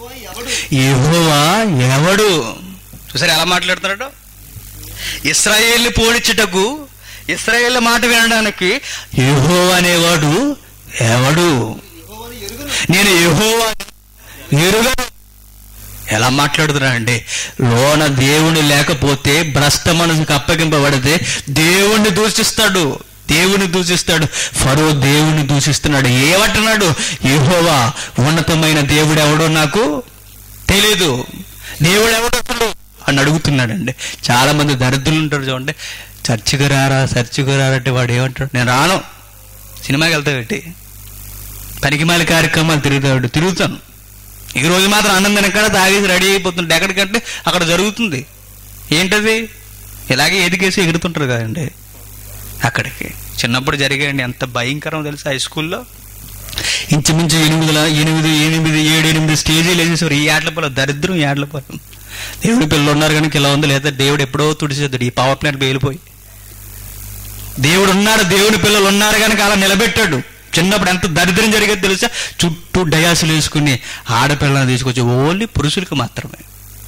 యెహోవా ఎవడు యెహోవా ఎవడు చూసారు ఎలా మాట్లాడుతున్నాడు ఇస్రాయేల్ని పోనిచ్చుటకు ఇస్రాయేల్ మాట వినడానికి యెహోవా అనేవాడు ఎవడు యెహోవాను ఎరుగును నేను యెహోవా ఎరుగను ఎలా మాట్లాడుతున్నానండి లోన దేవుని లేకపోతే భ్రష్ట మనసుకు అప్పగింపబడితే దేవుణ్ణి దూషిస్తాడు దేవుని దూషిస్తాడు ఫరో దేవుని దూషిస్తున్నాడు ఏమంటున్నాడు యెహోవా ఉన్నతమైన దేవుడు ఎవడో నాకు తెలీదు దేవుడు ఎవడు అసలు అని అడుగుతున్నాడండి చాలా మంది దరిద్రులు ఉంటారు చూడండి చర్చికి రారా చర్చికి రారంటే వాడు ఏమంటాడు నేను రాను సినిమాకి వెళ్తా పెట్టి పనికిమాల కార్యక్రమాలు తిరుగుతాడు తిరుగుతాను ఈ రోజు మాత్రం ఆనందం ఎక్కడ తాగేసి రెడీ అయిపోతుంటే ఎక్కడికంటే అక్కడ జరుగుతుంది ఏంటది ఇలాగే ఎదిగేసి ఎగురుతుంటారు కదండి అక్కడికి చిన్నప్పుడు జరిగాయండి ఎంత భయంకరం తెలుసు హై స్కూల్లో ఇంచుమించు ఎనిమిదిల ఎనిమిది ఎనిమిది ఏడు ఎనిమిది స్టేజీలు వేసేసారు ఈ ఏట్ల పొలం దరిద్రం ఈ ఏట్ల పొలం దేవుడి పిల్లలు ఉన్నారు కనుక ఇలా ఉంది లేదా దేవుడు ఎప్పుడో తుడిచేద్దాడు ఈ పవర్ ప్లాంట్ పేలిపోయి దేవుడు ఉన్నాడు దేవుని పిల్లలు ఉన్నారు కనుక అలా నిలబెట్టాడు చిన్నప్పుడు ఎంత దరిద్రం జరిగేది తెలుసా చుట్టూ డయాసులు వేసుకుని ఆడపిల్లని తీసుకొచ్చి ఓన్లీ పురుషులకు మాత్రమే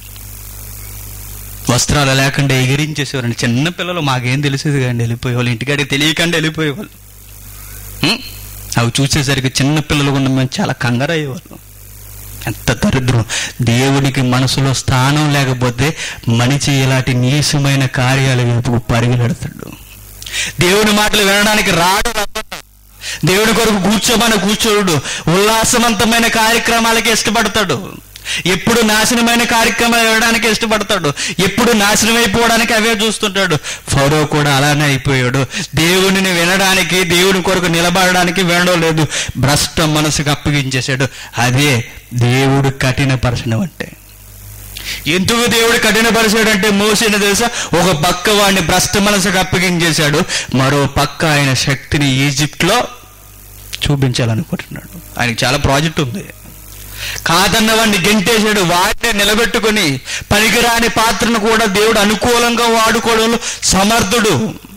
వస్త్రాలు లేకుండా ఎగిరించేసేవారండి చిన్న పిల్లలు మాకేం తెలిసేది కానీ వెళ్ళిపోయేవాళ్ళు ఇంటికాడికి తెలియకుండా వెళ్ళిపోయేవాళ్ళు ఉం? అవి చూసేసరికి చిన్న పిల్లలు ఉన్న మేము చాలా కంగారు అయ్యేవాళ్ళం ఎంత దరిద్రం దేవుడికి మనసులో స్థానం లేకపోతే మనిషి ఇలాంటి నీచమైన కార్యాల వైపు పరిగెడతాడు దేవుని మాటలు వినడానికి రాడు రమ్మను. దేవుని కొరకు కూర్చోమని కూర్చోడు ఉల్లాసవంతమైన కార్యక్రమాలకి ఇష్టపడతాడు ఎప్పుడు నాశనమైన కార్యక్రమాలు ఇవ్వడానికి ఇష్టపడతాడు ఎప్పుడు నాశనం అయిపోవడానికి అవే చూస్తుంటాడు ఫరో కూడా అలానే అయిపోయాడు దేవుడిని వినడానికి దేవుని కొరకు నిలబడడానికి వినడం లేదు భ్రష్ట మనసుకు అప్పగించేశాడు అదే దేవుడు కఠినపరచడం అంటే ఎందుకు దేవుడు కఠినపరిచాడంటే మోసిన తెలుసా ఒక పక్క వాడిని భ్రష్ట మనసుకు అప్పగించేశాడు మరో పక్క ఆయన శక్తిని ఈజిప్ట్లో చూపించాలనుకుంటున్నాడు ఆయనకి చాలా ప్రాజెక్ట్ ఉంది కాదన్న వాడిని గెంటేశాడు వాడిని నిలబెట్టుకుని పనికిరాని పాత్రను కూడా దేవుడు అనుకూలంగా వాడుకోవడంలో సమర్థుడు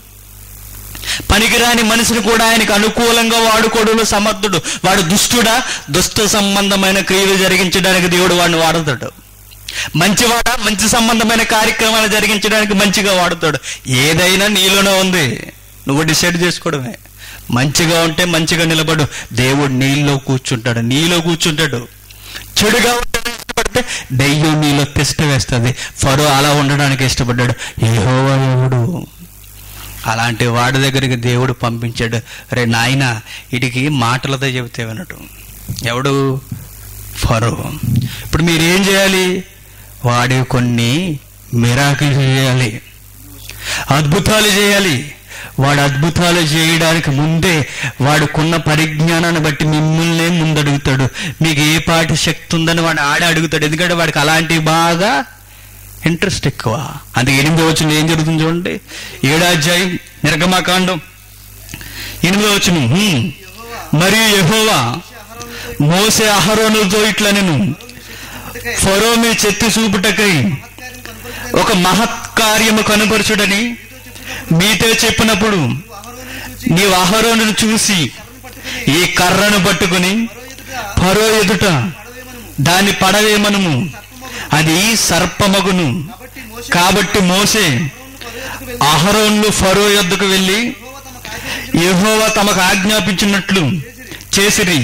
పనికిరాని మనిషిని కూడా ఆయనకు అనుకూలంగా వాడుకోవడంలో సమర్థుడు వాడు దుష్టుడా దుష్ట సంబంధమైన క్రియలు జరిగించడానికి దేవుడు వాడిని వాడతాడు మంచివాడ మంచి సంబంధమైన కార్యక్రమాలు జరిగించడానికి మంచిగా వాడుతాడు ఏదైనా నీలోనే ఉంది నువ్వు డిసైడ్ చేసుకోవడమే మంచిగా ఉంటే మంచిగా నిలబడు దేవుడు నీళ్ళలో కూర్చుంటాడు నీలో కూర్చుంటాడు చెడుగా ఉండడానికి ఇష్టపడితే దెయ్యం నీలో తిష్ట వేస్తుంది ఫరో అలా ఉండడానికి ఇష్టపడ్డాడు ఏహోవా ఎవడు అలాంటి వాడి దగ్గరికి దేవుడు పంపించాడు రే నాయన ఇటుకి మాటలతో చెబితే వినడు ఎవడు ఫరో ఇప్పుడు మీరు ఏం చేయాలి వాడి కొన్ని మిరాకిల్ చేయాలి అద్భుతాలు చేయాలి వాడు అద్భుతాలు చేయడానికి ముందే వాడుకున్న పరిజ్ఞానాన్ని బట్టి మిమ్మల్నే ముందడుగుతాడు మీకు ఏ పాటి శక్తి ఉందని వాడు ఆడే అడుగుతాడు ఎందుకంటే వాడికి అలాంటివి బాగా ఇంట్రెస్ట్ ఎక్కువ అందుకే ఎనిమిదో వచ్చిన ఏం జరుగుతుంది చూడండి ఏడో అధ్యాయం నిర్గమాకాండం ఎనిమిదో వచ్చిన మరియు యెహోవా మోసే అహరోనుతో ఇట్లా నేను ఫరో మీ చెత్తి చూపుటకై ఒక మహత్కార్యము కనుపరచుడని మీతో చెప్పినప్పుడు నీవు అహరోనును చూసి ఈ కర్రను పట్టుకుని ఫరో ఎదుట దాన్ని పడవేమనము అది సర్పమగును కాబట్టి మోసే అహరోన్లు ఫరో యొద్దకు వెళ్ళి యెహోవా తమకు ఆజ్ఞాపించినట్లు చేసిరి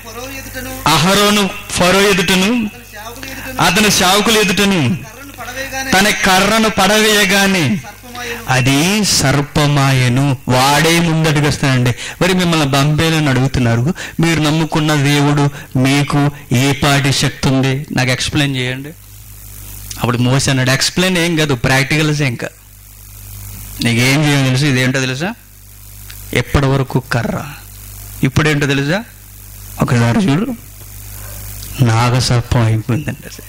అహరోను ఫరో ఎదుటను అతని శావుకులు ఎదుటను తన కర్రను పడవేయగానే అది సర్పమాయను వాడే ముందడుగు వస్తానండి మరి మిమ్మల్ని బంబేలని అడుగుతున్నారు మీరు నమ్ముకున్న దేవుడు మీకు ఏ పాటి శక్తి ఉంది నాకు ఎక్స్ప్లెయిన్ చేయండి అప్పుడు మోస అన్నాడు ఎక్స్ప్లెయిన్ ఏం కాదు ప్రాక్టికల్స్ ఇంకా నీకేం చేయాలి తెలుసు ఇదేంటో తెలుసా ఎప్పటి వరకు కర్ర ఇప్పుడేంటో తెలుసా ఒకసారి చూడు నాగసర్పం అయిపోయిందండి అది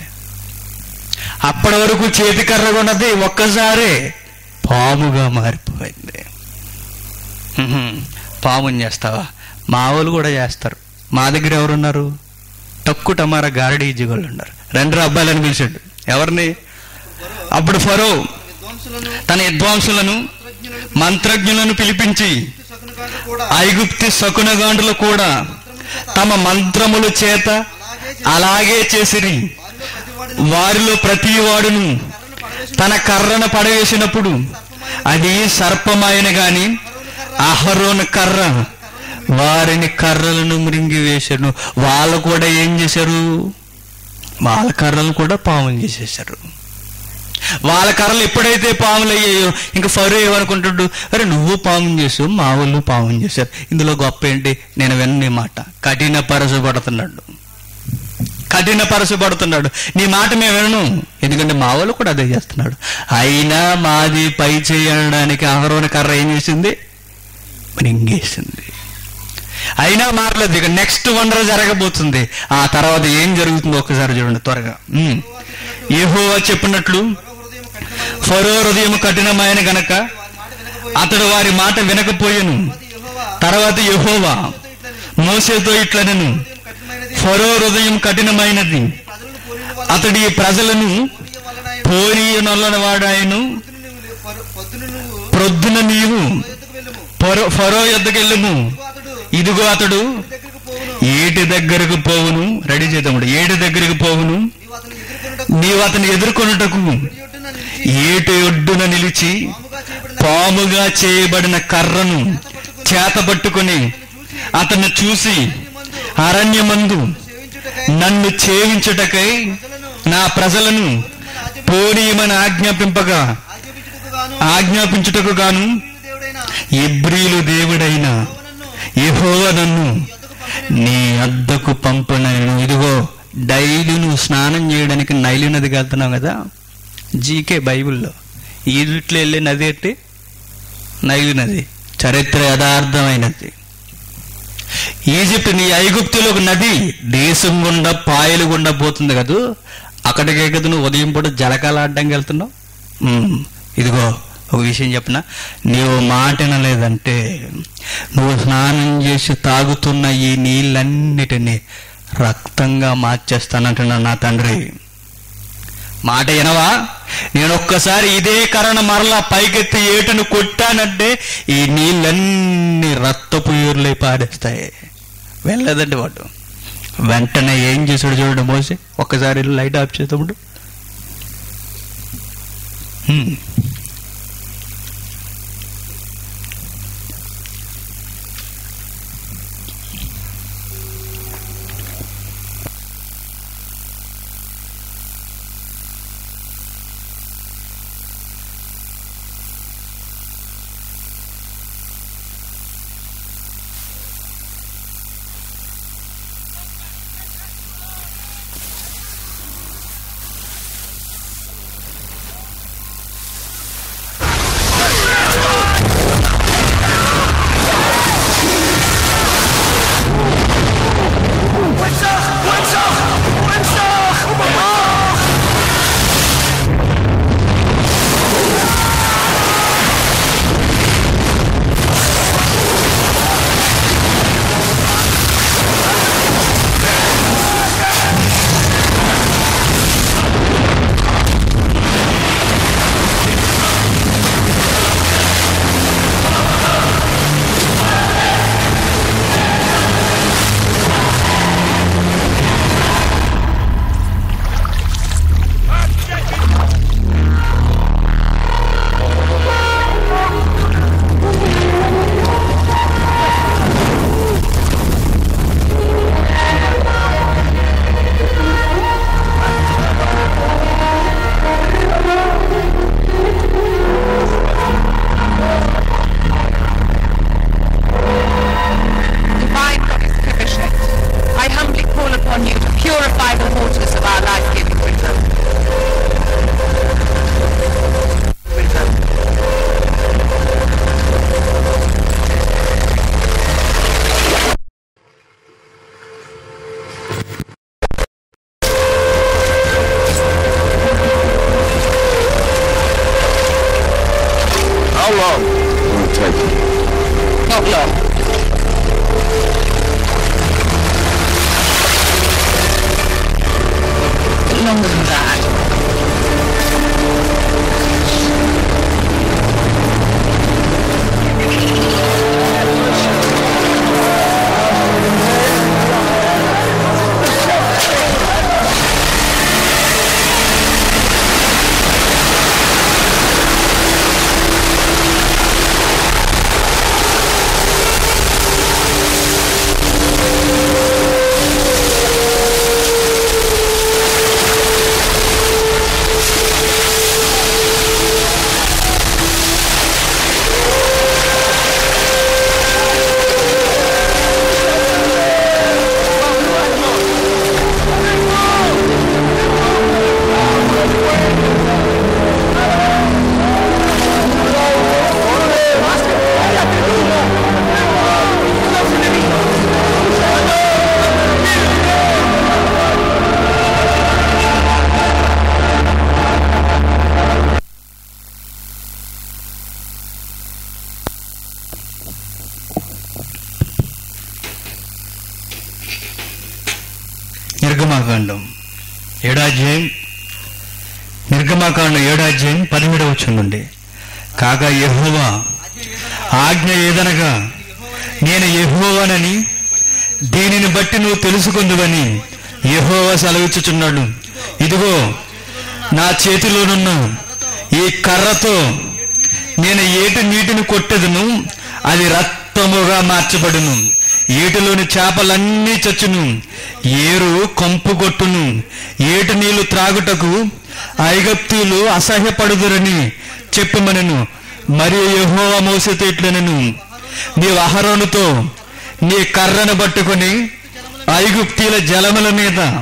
అప్పటి వరకు చేతి కర్రగా ఉన్నది ఒక్కసారే పాముగా మారిపోయింది హ్మ్. పాముని చేస్తావా మా వాళ్ళు కూడా చేస్తారు మా దగ్గర ఎవరున్నారు తక్కు టమారా గారడీ జిగోళ్ళు ఉన్నారు రెండు అబ్బాయిలని పిలిచాడు ఎవరిని అప్పుడు ఫరో విద్వాంసులను తన విద్వాంసులను మంత్రజ్ఞులను మంత్రజ్ఞులను పిలిపించి శకునగాండ్రు కూడా ఐగుప్తి శకునగాండులు కూడా తమ మంత్రముల చేత అలాగే చేసిరి వారిలో ప్రతి వారిలో ప్రతి వాడిని వాడును కర్రను పడవేసి తన కర్రను పడవేసినప్పుడు అది సర్పమాయన గాని అహరోను కర్ర వారిని కర్రలను మృంగి వేశారు వాళ్ళు కూడా ఏం చేశారు వాళ్ళ కర్రలు కూడా పాములు చేసేసారు వాళ్ళ కర్రలు ఎప్పుడైతే పాములు అయ్యాయో ఇంకా ఫరో ఏమనుకుంటాడు అరే నువ్వు పాము చేసావు మా వాళ్ళు పాము చేశారు ఇందులో గొప్ప ఏంటి నేను విన్న మాట కఠిన పరచబడుతున్నాడు కఠిన పరచబడుతున్నాడు నీ మాట మేము వినను ఎందుకంటే మా వాళ్ళు కూడా అదే చేస్తున్నాడు అయినా మాది పై చేయడానికి ఆహారం కర్ర ఏం చేసింది మరింగేసింది అయినా మారలేదు ఇక నెక్స్ట్ వండర్ జరగబోతుంది ఆ తర్వాత ఏం జరుగుతుందో ఒకసారి చూడండి త్వరగా ఉమ్. యెహోవా చెప్పినట్లు ఫరో హృదయం ఫరో హృదయం కఠినమైన కఠినమైన గనక వారి మాట వినకపోయి అతడు వారి మాట వినకపోయెను యెహోవా తర్వాత యెహోవా ఇట్లని మోసేతో ఇట్లనెను కఠినమైనది ఫరో హృదయం కఠినమైనది ప్రజలను పోలిన వల్ల అతడి ఈ ప్రజలను పోనీయ వలన ఆయన పోనీయనొల్లని వాడాయను పొద్దున నువ్వు పరు- పొద్దున నువ్వు ప్రొద్దున నీవు ఎత్తుకు వెళ్ళము ఫరో ఫరో యొద్దకెళ్ళము ఇదిగో అతడు ఇదిగో అతడు దగ్గరకు పోవును ఏటి దగ్గరకు పోవును రెడీ చేద్దాము ఏటి దగ్గరకు పోవును నీవు అతను ఎదుర్కొనుటకు నీవు అతని ఎదుర్కొనుటకు ఒడ్డున నిలిచి ఏటి ఒడ్డున నిలిచి పాముగా పాముగా చేయబడిన చేయబడిన కర్రను చేతపట్టుకుని అతన్ని చూసి అరణ్యమందు సేవించుటకై నన్ను చేయించుటకై ప్రజలను నా ప్రజలను పోనీయమని ఆజ్ఞాపింపగా ఆజ్ఞాపించుటకు గాను ఆజ్ఞాపించుటకు గాను దేవుడైన ఎబ్రీలు దేవుడైన యెహోవా నన్ను యెహోవా నన్ను ఈ యొద్దకు పంపిన నీ అద్దకు పంపనను ఇదిగో డైలీ నువ్వు స్నానం చేయడానికి నైలు నదికి వెళ్తున్నావు కదా జీకే బైబిల్లో ఈజిప్ట్లో వెళ్ళే నది ఏంటి నైలు నది చరిత్ర యథార్థమైనది ఈజిప్ట్ నీ ఐగుప్తులో ఒక నది దేశం గుండా పాయలు గుండా పోతుంది కదూ అక్కడికే కదా నువ్వు ఉదయం పూట జలకాలు ఆడడానికి వెళ్తున్నావు ఉమ్, ఇదిగో ఒక విషయం చెప్పనా నీవు మాట వినలేదంటే నువ్వు స్నానం చేసి తాగుతున్న ఈ నీళ్ళన్నిటినీ రక్తంగా మార్చేస్తానంటున్నాడు నా తండ్రి మాట వినవా నేను ఒక్కసారి ఇదే కరణ మరలా పైకెత్తి ఏటును కొట్టానంటే ఈ నీళ్ళన్నీ రక్తపు ఊర్లై పాడేస్తాయి వెళ్ళలేదండి వాడు వెంటనే ఏం చేశాడు చూడండి మోసి ఒక్కసారి వెళ్ళి లైట్ ఆఫ్ చేసేటప్పుడు హ్మ్. Divine Goddess Kibishet, I humbly call upon you to purify the waters of our life-giving river. River. How long will it take? Not long. But longer than that. నిర్గమాకాండం ఏడాధ్యాయం నిర్గమాకాండం ఏడాధ్యాయం పదిహేడవ నుండి కాగా యెహోవా ఆజ్ఞ ఏదనగా నేను యెహోవానని దీనిని బట్టి నువ్వు తెలుసుకుందువని యెహోవా సెలవిచ్చుచున్నాడు ఇదిగో నా చేతిలోనున్న ఈ కర్రతో నేను ఏటి నీటిని కొట్టెదను అది రక్తముగా మార్చబడును ఏటిలోని చేపలన్నీ చచ్చును ఏరు కంపు కొట్టును ఏటి నీళ్లు త్రాగుటకు ఐగప్తీయులు అసహ్యపడుదురని చెప్పమనను మరియు యెహోవా మోసతో ఇట్లనను నీవు అహరోనుతో నీ కర్రను పట్టుకొని ఐగుప్తీల జలముల మీద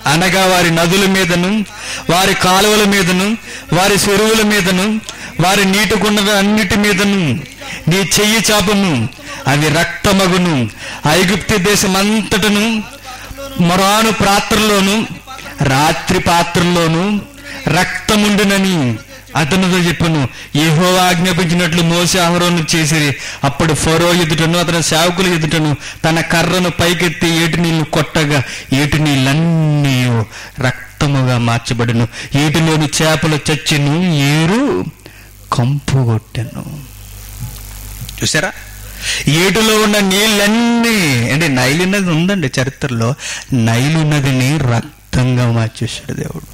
అనగా వారి నదుల మీదను వారి కాలువల మీదను వారి చెరువుల మీదను వారి నీటి గుండల అన్నిటి మీదను నీ చెయ్యి చాపము అవి రక్తమగును ఐగుప్తి దేశమంతటను మొరాను పాత్రలోను రాత్రి పాత్రల్లోను రక్తముండునని అతనితో చెప్పను ఏహో ఆజ్ఞాపించినట్లు మోసే ఆహరోను చేసిరి అప్పుడు ఫరో ఎదుటను అతని సేవకుల ఎదుటను తన కర్రను పైకెత్తి ఏటి నీళ్లు కొట్టగా ఏటి నీళ్ళన్నీ రక్తముగా మార్చబడును ఏటిలోని చేపలు చచ్చిను ఏరు కంపు కొట్టెను చూసారా ఏటిలో ఉన్న నీళ్ళన్నీ అంటే నైలు నది ఉందండి చరిత్రలో నైలు నదిని రక్తంగా మార్చేశాడు దేవుడు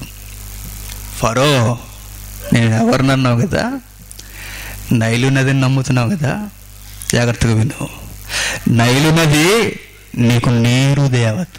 ఫరో నేను ఎవరినన్నావు కదా నైలు నదిని నమ్ముతున్నావు కదా జాగ్రత్తగా విను నైలు నది నీకు నీరు దేవత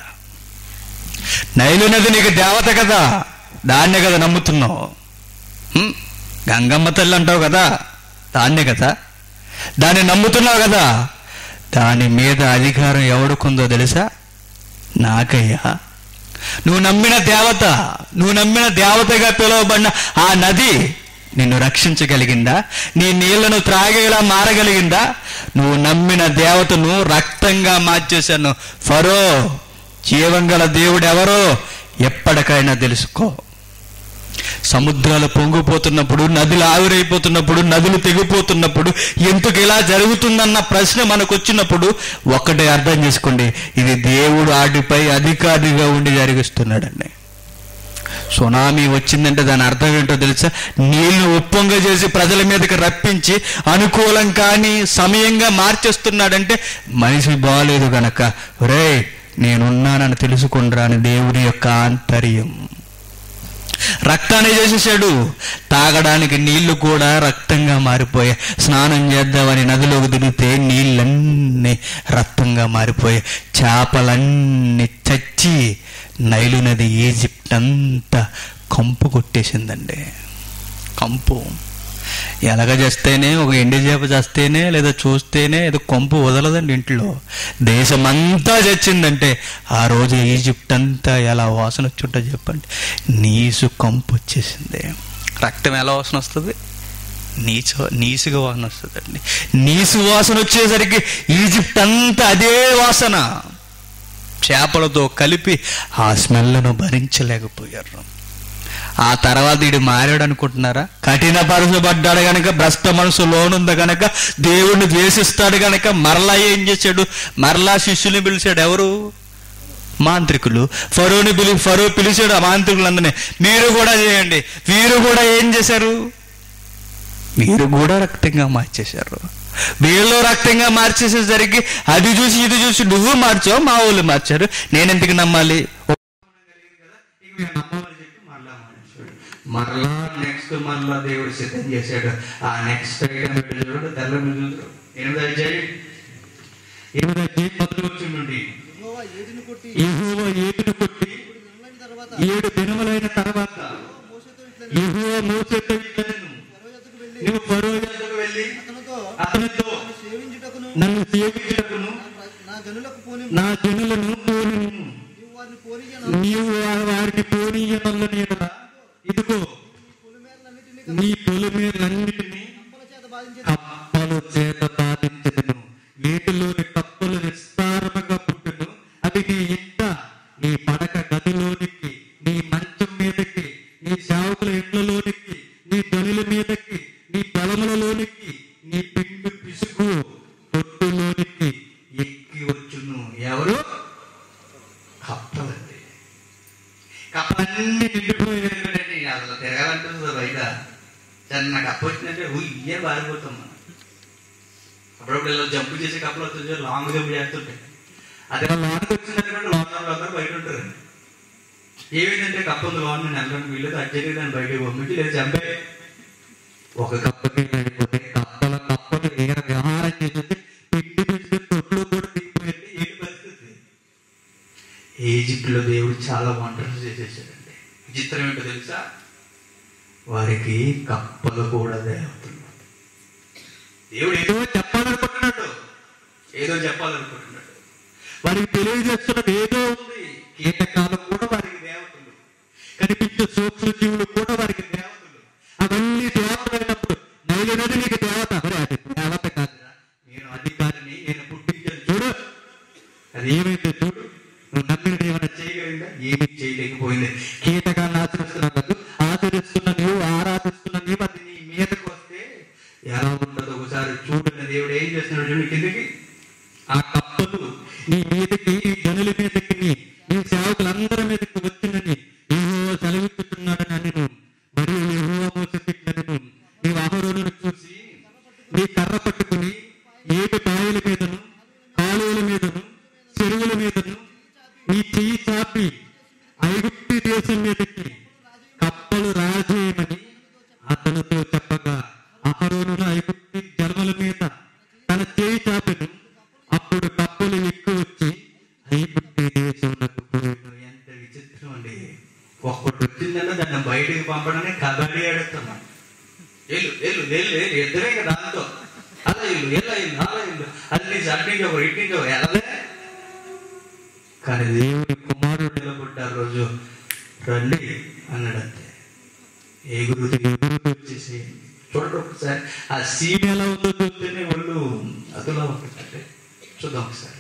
నైలు నది నీకు దేవత కదా దాన్నే కదా నమ్ముతున్నావు హ్మ్? గంగమ్మ తల్లి అంటావు కదా దాన్నే కదా దాన్ని నమ్ముతున్నావు కదా దాని మీద అధికారం ఎవడుకుందో తెలుసా నాకయ్యా నువ్వు నమ్మిన దేవత నువ్వు నమ్మిన దేవతగా పిలువబడిన ఆ నది నిన్ను రక్షించగలిగిందా నీ నీళ్లను త్రాగేలా మారగలిగిందా నువ్వు నమ్మిన దేవతను రక్తంగా మార్చేశాను ఫరో జీవం గల దేవుడు ఎవరో ఎప్పటికైనా తెలుసుకో సముద్రాలు పొంగిపోతున్నప్పుడు నదులు ఆవిరైపోతున్నప్పుడు నదులు తెగిపోతున్నప్పుడు ఎందుకు ఇలా జరుగుతుందన్న ప్రశ్న మనకు వచ్చినప్పుడు ఒక్కటే అర్థం చేసుకోండి ఇది దేవుడు ఆటిపై అధికారిగా ఉండి జరిగిస్తున్నాడండి సునామీ వచ్చిందంటే దాని అర్థం ఏంటో తెలుసా నీళ్లు ఉప్పొంగ చేసి ప్రజల మీదకి రప్పించి అనుకూలం కాని సమయంగా మార్చేస్తున్నాడంటే మనిషి బాగాలేదు గనక రే నేనున్నానని తెలుసుకుండ్రా అని దేవుని యొక్క ఆంతర్యం రక్తాన్ని చేసేసాడు తాగడానికి నీళ్లు కూడా రక్తంగా మారిపోయాయి స్నానం చేద్దామని నదిలోకి దిగితే నీళ్ళన్నీ రక్తంగా మారిపోయాయి చేపలన్నీ చచ్చి నైలు నది ఈజిప్ట్ అంతా కంపు కొట్టేసిందండి కంపు ఎలాగ చేస్తేనే ఒక ఎండి చేప చేస్తేనే లేదా చూస్తేనే ఏదో కొంపు వదలదండి ఇంట్లో దేశమంతా చచ్చిందంటే ఆ రోజు ఈజిప్ట్ అంతా ఎలా వాసన వచ్చుంటో చెప్పండి నీసు కంపు వచ్చేసింది రక్తం ఎలా వాసన వస్తుంది నీచు నీసుగా వాసన వస్తుందండి నీసు వాసన వచ్చేసరికి ఈజిప్ట్ అంతా అదే వాసన చేపలతో కలిపి ఆ స్మెల్ను భరించలేకపోయారు ఆ తర్వాత వీడు మారాడు అనుకుంటున్నారా కఠిన పరచబడ్డాడు గనక భ్రష్ట మనసు లోనుంది గనక దేవుణ్ణి ద్వేషిస్తాడు గనక మరలా ఏం చేశాడు మరలా శిష్యుని పిలిచాడు ఎవరు మాంత్రికులు ఫరోని పిలి ఫరో పిలిచాడు ఆ మాంత్రికులందరినీ మీరు కూడా చేయండి వీరు కూడా ఏం చేశారు మీరు కూడా రక్తంగా మార్చేశారు వీళ్ళు రక్తంగా మార్చేసేసరికి అది చూసి ఇది చూసి నువ్వు మార్చావు మా వాళ్ళు మార్చారు నేను ఎందుకు నమ్మాలి మరలా నెక్స్ట్ మరలా దేవుడు సిద్ధం చేశాడు ఆ నెక్స్ట్ ఐటమ్ చూడు తెల్ల చూడు ఎనిమిది అధ్యాయం ఎనిమిది అధ్యాయం మొదటి వచ్చి నుండి యెహోవా ఏదిని కొట్టి యెహోవా ఏడును కొట్టి ఏడు దినములైన తర్వాత ఏడు దినములైన తర్వాత మోషేతో ఇట్లా యెహోవా మోసేతో ఇట్లనెను, ఫరో యొద్దకు వెళ్ళి నీవు ఫరో యొద్దకు వెళ్ళి అతనితో అతనితో నన్ను సేవించుటకును నన్ను సేవించుటకును నా- నా జనులకు పోని నా జనులను పోనిమ్ము. నీవు వారిని పోని నీవు వా- వారిని పోనీయనల్లని ఎడల ఇదిగో పొలిమేరలన్నిటినీ నీ పొలిమేరన్నిటినీ కప్పల చేత బాధించి కప్పలు చేత బాధించదును వీటిలోని కప్పలు విస్తారముగా పుట్టును అవి నీ ఇంట నీ పడక గదిలోనికి నీ మంచం మీదకి నీ సేవకుల ఇండ్లలోనికి నీ గనుల మీదకి నీ పొలములలోనికి నీ పిండి పిసుకు పొట్టులోనికి ఎక్కి వచ్చును ఎవరు కప్పలండి కప్పలన్నీ నిండిపోయినాయి అసలు తిరగాలంటుంది బయట చిన్న కప్ప వచ్చిందంటే ఊ ఇయ్యే బారిపోతాం మనం అప్పుడప్పుడు ఇలా జంపు చేసే కప్పలు వస్తుంది లాంగ్ జంప్ చేస్తుంటాయి అదే లోనికి వచ్చిందంటే లోన్ అందరూ బయట ఉంటారు ఏమైందంటే కప్ప ఉంది లోన్ నేను వెళ్ళడానికి వీళ్ళది అర్జెంట్గా దాన్ని బయటకు పంపించి లేదా చంపే ఒక కప్పకి అయిపోతే కప్పల కప్పలు ఏ వ్యవహారం చేసింది పిండి పిండి తొట్లు కూడా దిగిపోయింది ఏంటి పరిస్థితి ఈజిప్ట్లో దేవుడు చాలా వంటలు చేసేసాడండి విచిత్రం ఏంటో తెలుసా వారికి కప్పలు కూడా దేవతలు దేవుడు ఏదో చెప్పాలనుకుంటున్నాడు ఏదో చెప్పాలనుకుంటున్నాడు వారికి తెలియజేస్తున్నది ఏదో ఉంది కీటకాలు కూడా వారికి దేవతలు జంతు సూక్ష్మ జీవులు కూడా వారికి దేవతలు అవన్నీ దేవతలు అయినప్పుడు నైలు నది నీకు దేవత మరి అది దేవత కాదురా నేను అధికారిని నేను పుట్టించాను చూడు అది ఏమైంది చూడు నువ్వు నమ్మినది ఏమైనా చేయగలిగిందా ఏమీ చేయలేకపోయింది కీటకాన్ని ఆచరిస్తున్నావు కాదు ఆచరిస్తున్న నీవు ఆరాధిస్తున్న నీవు అది నీ మీదకి వస్తే ఎలా ఉండదు ఒకసారి చూడని దేవుడు ఏం చేస్తున్నాడు చూడు కిందకి ఆ కప్పలు నీ మీదకి ఈ జనుల మీదకి నీ నీ సేవకులందరి మీదకి వచ్చినని ఏవో సెలవిస్తున్నాడని నేను మరియు ఏవో మోసతిట్లని నీ ఆహరోను చూసి నీ కర్ర పట్టుకుని ఏటి పాయల మీదను కాలువల మీదను చెరువుల మీదను నీ చెయ్యి చాపి ఐగుప్తి దేశం మీదకి కప్పలు రాజేయమని అతనితో చెప్పగా అహరోనుల ఐగుప్తి జన్మల మీద తన చేయి చాపెను అప్పుడు కప్పలు ఎక్కువ వచ్చి ఐగుప్తి దేశంలోకి పోయాను ఎంత విచిత్రం అండి ఒక్కటి వచ్చిందన్న దాన్ని బయటికి పంపడానికి కబడ్డీ ఆడుతున్నాం వెళ్ళు వెళ్ళు వెళ్ళు వెళ్ళు ఇద్దరే కదా దాంతో అలా ఇల్లు ఎలా ఇల్లు అలా ఇల్లు అన్ని అట్టించి ఒకరు ఇట్టించి ఒకరు ఎలానే కానీ దేవుని కుమారుడు నిలబడ్డారు రోజు రండి అన్నాడంతే ఎగురుతూ ఎగురుతూ వచ్చేసి చూడండి ఒకసారి ఆ సీన్ ఎలా ఉందో చూస్తేనే ఒళ్ళు అదులా ఉంటుంది చూద్దాం ఒకసారి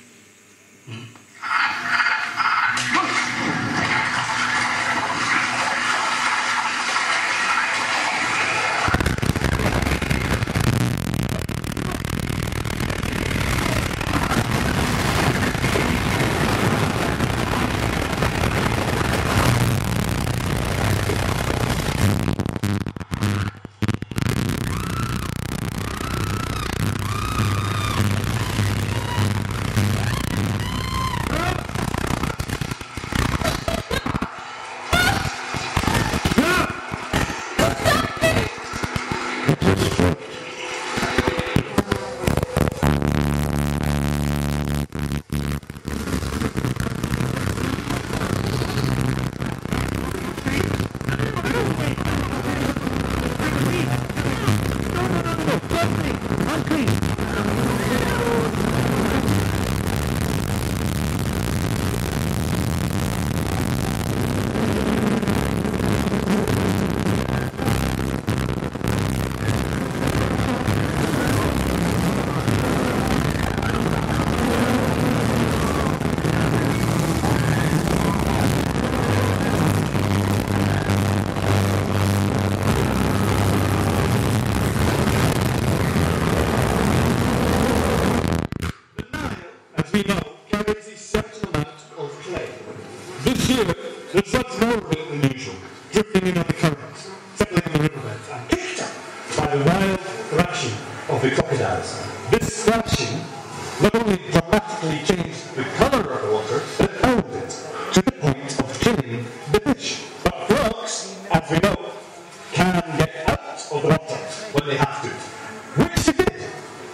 as we know, carries a certain amount of clay. This year, there's much more of it than usual, drifting in on the currents, settling on the riverbeds, and picked up by the wild thrashing of the crocodiles. This thrashing not only dramatically changed the colour of the water, but it owned it to the point of killing the fish. But frogs, as we know, can get out of the water when they have to, which they did.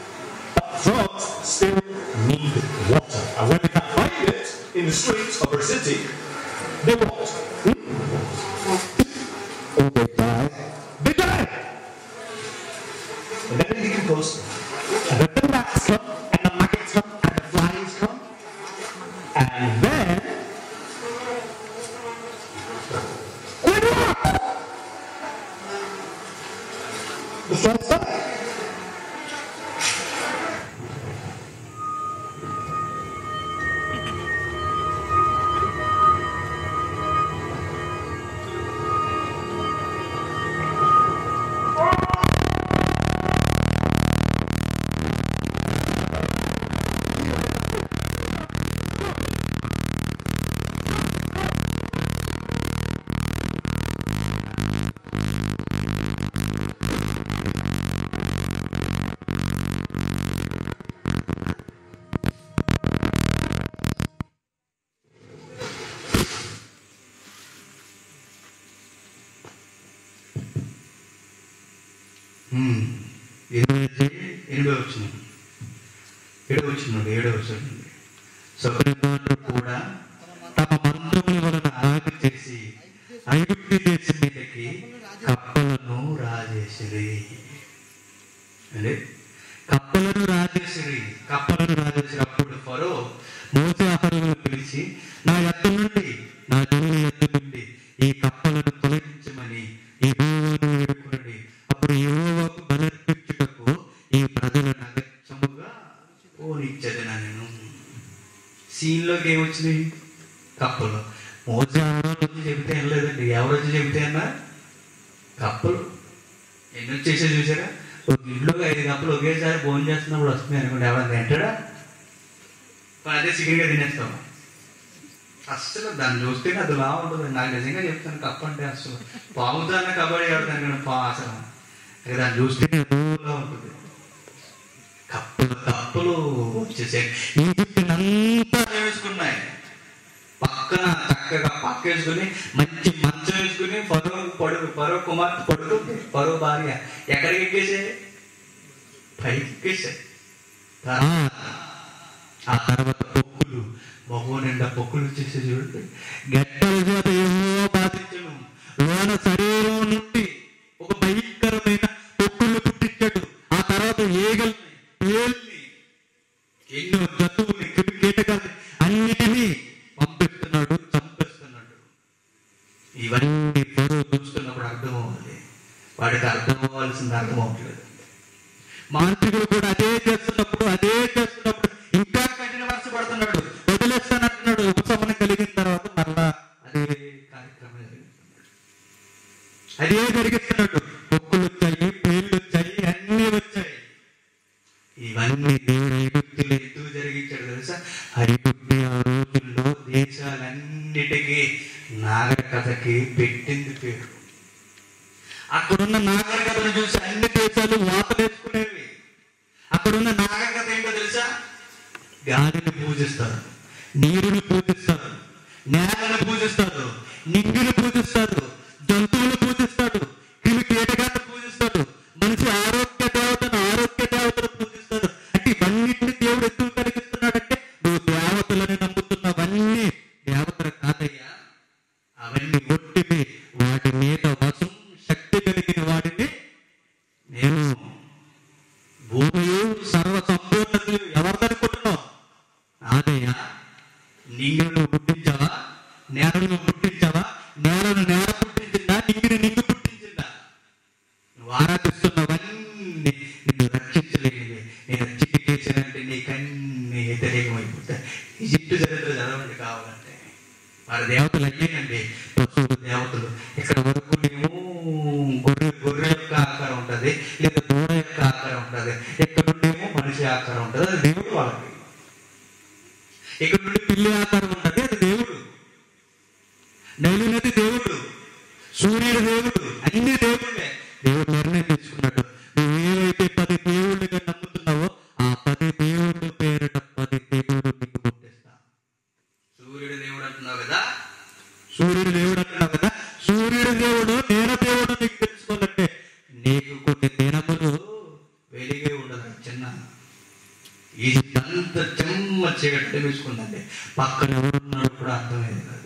But frogs still need water. And when they can't find it in the streets of our city, they what? Hmm? Oh, they die. They die! And then they decompose. And then the rats come, and the maggots come, and the flies come. And then... Then what? The flies die. ఎనిమిది ఎనిమిది వచ్చిన ఏడవ వచ్చినాడు ఏడవ వచ్చినాడు సకలవారు కూడా తమ మంత్రముల వలన ఆగి చేసి ఐగుప్తి దేశం మీదకి కప్పలను రాజేసిరి అంటే కప్పలను రాజేసిరి కప్పలను రాజేసిరి అప్పుడు ఫరో మోసే ఆహారంలో పిలిచి నా ఎద్దు నుండి నా జనుల ఎద్దు నుండి ఈ కప్పలను పోనిచ్చదు నేను సీన్లోకి ఏమొచ్చినాయి కప్పలు మోజీ వచ్చి చెబితే ఏం లేదండి ఎవరు వచ్చి చెబితే అన్నా కప్పలు ఎన్ని వచ్చేసే చూసారా ఒక ఇంట్లో ఐదు కప్పలు ఒకేసారి భోజనం చేస్తున్నప్పుడు వస్తుంది అనుకోండి ఎవరైనా తింటాడా మరి అదే చికెన్గా తినేస్తాం అస్సలు దాన్ని చూస్తేనే అది లా ఉంటుంది నాకు నిజంగా చెప్తాను కప్ప అంటే అసలు పాముతో అన్న కబడ్డీ ఆడతాను కానీ పా అసలు ఇక దాన్ని చూస్తేనే అదోలా ఉంటుంది కప్పలు కప్పలు వచ్చేసాయి ఈజిప్ట్నంతా వేసుకున్నాయి పక్కన చక్కగా పక్క వేసుకుని మంచి మంచం వేసుకుని పరువు పడుగు పరువు కుమార్తె పడుగు పరువు భార్య ఎక్కడికి ఎక్కేసాయి పైకి ఎక్కేసాయి ఆ తర్వాత పొక్కులు మగవ నిండా పొక్కులు వచ్చేసి చూడండి గట్టల చేత ఏమో బాధించను లోన శరీరం నుండి ఒక భయంకరమైన పొక్కులు పుట్టించాడు ఆ తర్వాత ఏగల్ని ఏల్ని ఎన్నో జంతువుల్ని క్రిమి కీటకాల్ని అన్నిటినీ పంపిస్తున్నాడు చంపేస్తున్నాడు ఇవన్నీ పొరుగు చూస్తున్నప్పుడు అర్థం అవ్వాలి వాడికి అర్థం అవ్వాల్సింది అర్థం అవ్వట్లేదు మాంత్రికుడు కూడా అదే చేస్తున్నప్పుడు అదే చేస్తున్నప్పుడు ఇంకా కఠిన వర్ష పడుతున్నాడు వదిలేస్తానంటున్నాడు ఉపశమనం కలిగిన తర్వాత మళ్ళా అదే కార్యక్రమం జరిగిస్తున్నాడు అదే జరిగిస్తున్నాడు పొక్కులు వచ్చాయి పేర్లు వచ్చాయి అన్ని వచ్చాయి ఇవన్నీ దేవుడు ఐగుప్తులు ఎందుకు జరిగించాడు తెలుసా ఐగుప్తి ఆ రోజుల్లో దేశాలన్నిటికీ నాగరికతకి పెట్టింది పేరు అక్కడున్న నాగరికతను చూసి అన్ని దేశాలు వాతలేసుకునేవి అక్కడున్న నాగరికత ఏంటో తెలుసా గాలిని పూజిస్తారు నీరుని పూజిస్తారు నేలను పూజిస్తారు నింగిని పూజిస్తారు జంతువులు పూజిస్తారు క్రిమి కీటకాలను పూజిస్తారు మనిషి ఆరోగ్య దేవతను ఆరోగ్య దేవతను పూజిస్తారు అంటే ఇవన్నింటిని దేవుడు ఎందుకు కలిగిస్తున్నాడంటే నువ్వు దేవతలని నమ్ముతున్నవన్నీ దేవతలు కాదయ్యా అవన్నీ ఒట్టివి వాటి మీద వశం శక్తి కలిగిన వాడిని నేను భూమి సర్వ సంపూర్ణతలు ఎవరిదనుకుంటున్నావు నాదయ్యా నింగిని పుట్టించావా నేలను పుట్టించావా నేలను నేల పుట్టించిందా నింగిని నింగు పుట్టించిందా నువ్వు ఆరాధిస్తున్నవన్నీ నిన్ను రక్షించలేనివి నేను చిటికేసానంటే నీకన్నీ వ్యతిరేకమైపోతాయి ఈ జిట్టు చరిత్ర చదవండి కావాలంటే వారి దేవతలు అయ్యేనండి పశువులు దేవతలు ఇక్కడ వరకు మేము గొర్రె గొర్రె యొక్క ఆకారం ఉంటుంది లేదా దూడ యొక్క ఆకారం ఉంటుంది ఇక్కడ నుండేమో మనిషి ఆకారం ఉంటుంది అది దేవుడు వాళ్ళకి ఇక్కడ నుండి పిల్లి ఆకారం ఉంటుంది అది దేవుడు నైలు నది దేవుడు సూర్యుడు దేవుడు అన్ని దేవుళ్ళే దేవుడు నిర్ణయం తీసుకున్నాడు నువ్వు ఏవైతే పది దేవుళ్ళుగా నమ్ముతున్నావో ఆ పది దేవుళ్ళ పేరిట పది దేవుడు నీకు పుట్టిస్తా సూర్యుడు దేవుడు అంటున్నావు కదా సూర్యుడు దేవుడు అంటున్నావు కదా సూర్యుడు దేవుడు నేను దేవుడు నీకు తెలుసుకోవాలంటే నీకు కొన్ని దినములు వెలిగే ఉండదు చిన్న ఈ అంత చెమ్మ చీకటి వేసుకుందండి పక్కన ఎవరున్నాడు కూడా అర్థమయ్యేది కాదు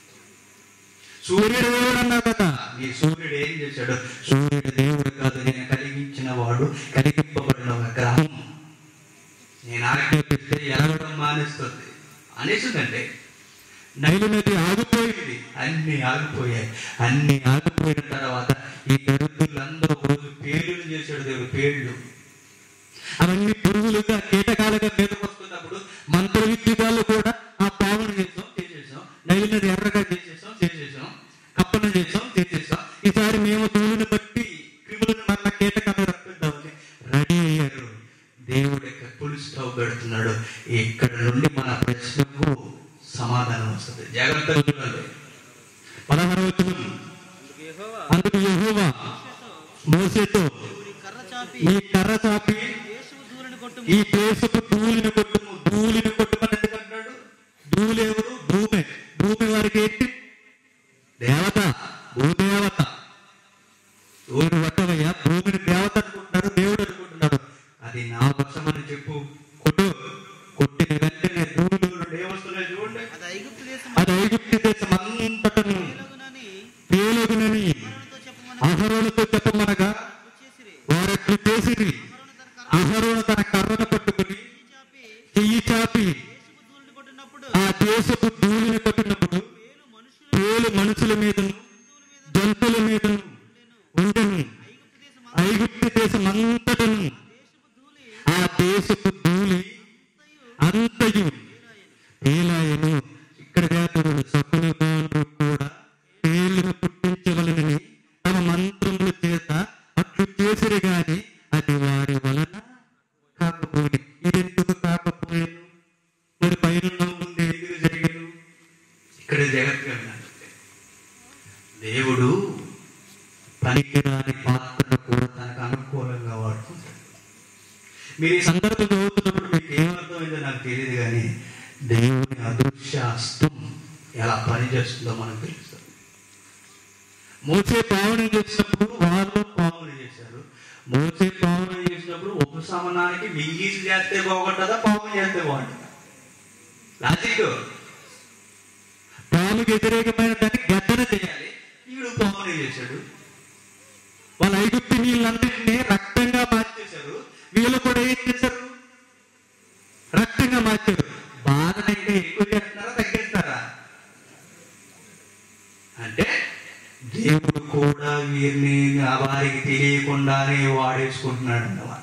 సూర్యుడు దేవుడు అన్నావు కదా ఈ సూర్యుడు ఏం చేశాడు సూర్యుడు దేవుడు కాదు నేను కలిగించిన వాడు కలిగింపబడిన ఒక గ్రహం నేను ఆజ్ఞాపిస్తే ఎలగడం మానేస్తుంది అనేసిందంటే నైలు నది ఆగిపోయింది అన్ని ఆగిపోయాయి అన్ని ఆగిపోయిన తర్వాత ఈ దరిద్రులందరూ రోజు పేర్లు చేశాడు దేవుడు పేర్లు అవన్నీ పురుగులుగా కీటకాలుగా మీదకు వస్తున్నప్పుడు మంత్ర విద్యుతాలు కూడా ఆ పావును చేసాం చేసేసాం నైలు నది ఎర్రగా చేసేసాం చేసేసాం కప్పను చేసాం చేసేసాం ఈసారి మేము తూలుని బట్టి క్రిములను మళ్ళా కీటకాలు రప్పిద్దామని రెడీ అయ్యారు దేవుడు ఇక్కడ పులి స్టవ్ పెడుతున్నాడు ఇక్కడ నుండి మన ప్రశ్నకు సమాధానం వస్తుంది జాగ్రత్తగా చూడాలి పదహారు వచనం అందుకు యెహోవా మోసేతో కర్ర చాపి ఈ కర్ర చాపి యేసువు దూరని కొట్టుము ఈ దేశపు ధూళిని కొట్టుము ధూళిని కొట్టుమని ఎందుకు అంటాడు ధూళి ఎవరు భూమి భూమి వారికి ఏంటి దేవత భూదేవత ఊరు పట్టవయ్యా భూమిని దేవత అనుకుంటున్నారు దేవుడు అనుకుంటున్నాడు అది నా వశమని చెప్పు కొట్టు కొట్టిన వెంటనే భూమిలో నుండి ఏమొస్తున్నాయి చూడండి అది ఐగుప్తు దేశం అది ఐగుప్తు దేశం అంతటను పేలగునని పేలుగునని అహరోనుతో చెప్పమని అహరోనుతో చెప్పమనగా చేసిరి వారట్లు చేసిరి అహరోను తన కర్ర అహరోను తన కర్రను పట్టుకుని చాపి దేవుని అదృశ్య హస్తం ఎలా పనిచేస్తుందో మనకు తెలుస్తుంది మోసే పావనం చేసినప్పుడు వారు పావనం చేశారు మోసే పావనం చేసినప్పుడు ఉపశమనానికి మింగీసి చేస్తే బాగుంటుందా పావనం చేస్తే బాగుంటుందా లాజిక్ పాముకి వ్యతిరేకమైన దాన్ని గద్దన చేయాలి వీడు పావనం చేశాడు వాళ్ళ ఐగుప్తి నీళ్ళందరినీ రక్తంగా మార్చేశారు వీళ్ళు కూడా ఏం చేశారు రక్తంగా మార్చారు బాధను ఇంకా ఎక్కువ చేస్తున్నారా తగ్గిస్తారా అంటే దేవుడు కూడా వీరిని వారికి తెలియకుండానే వాడేసుకుంటున్నాడు అన్నమాట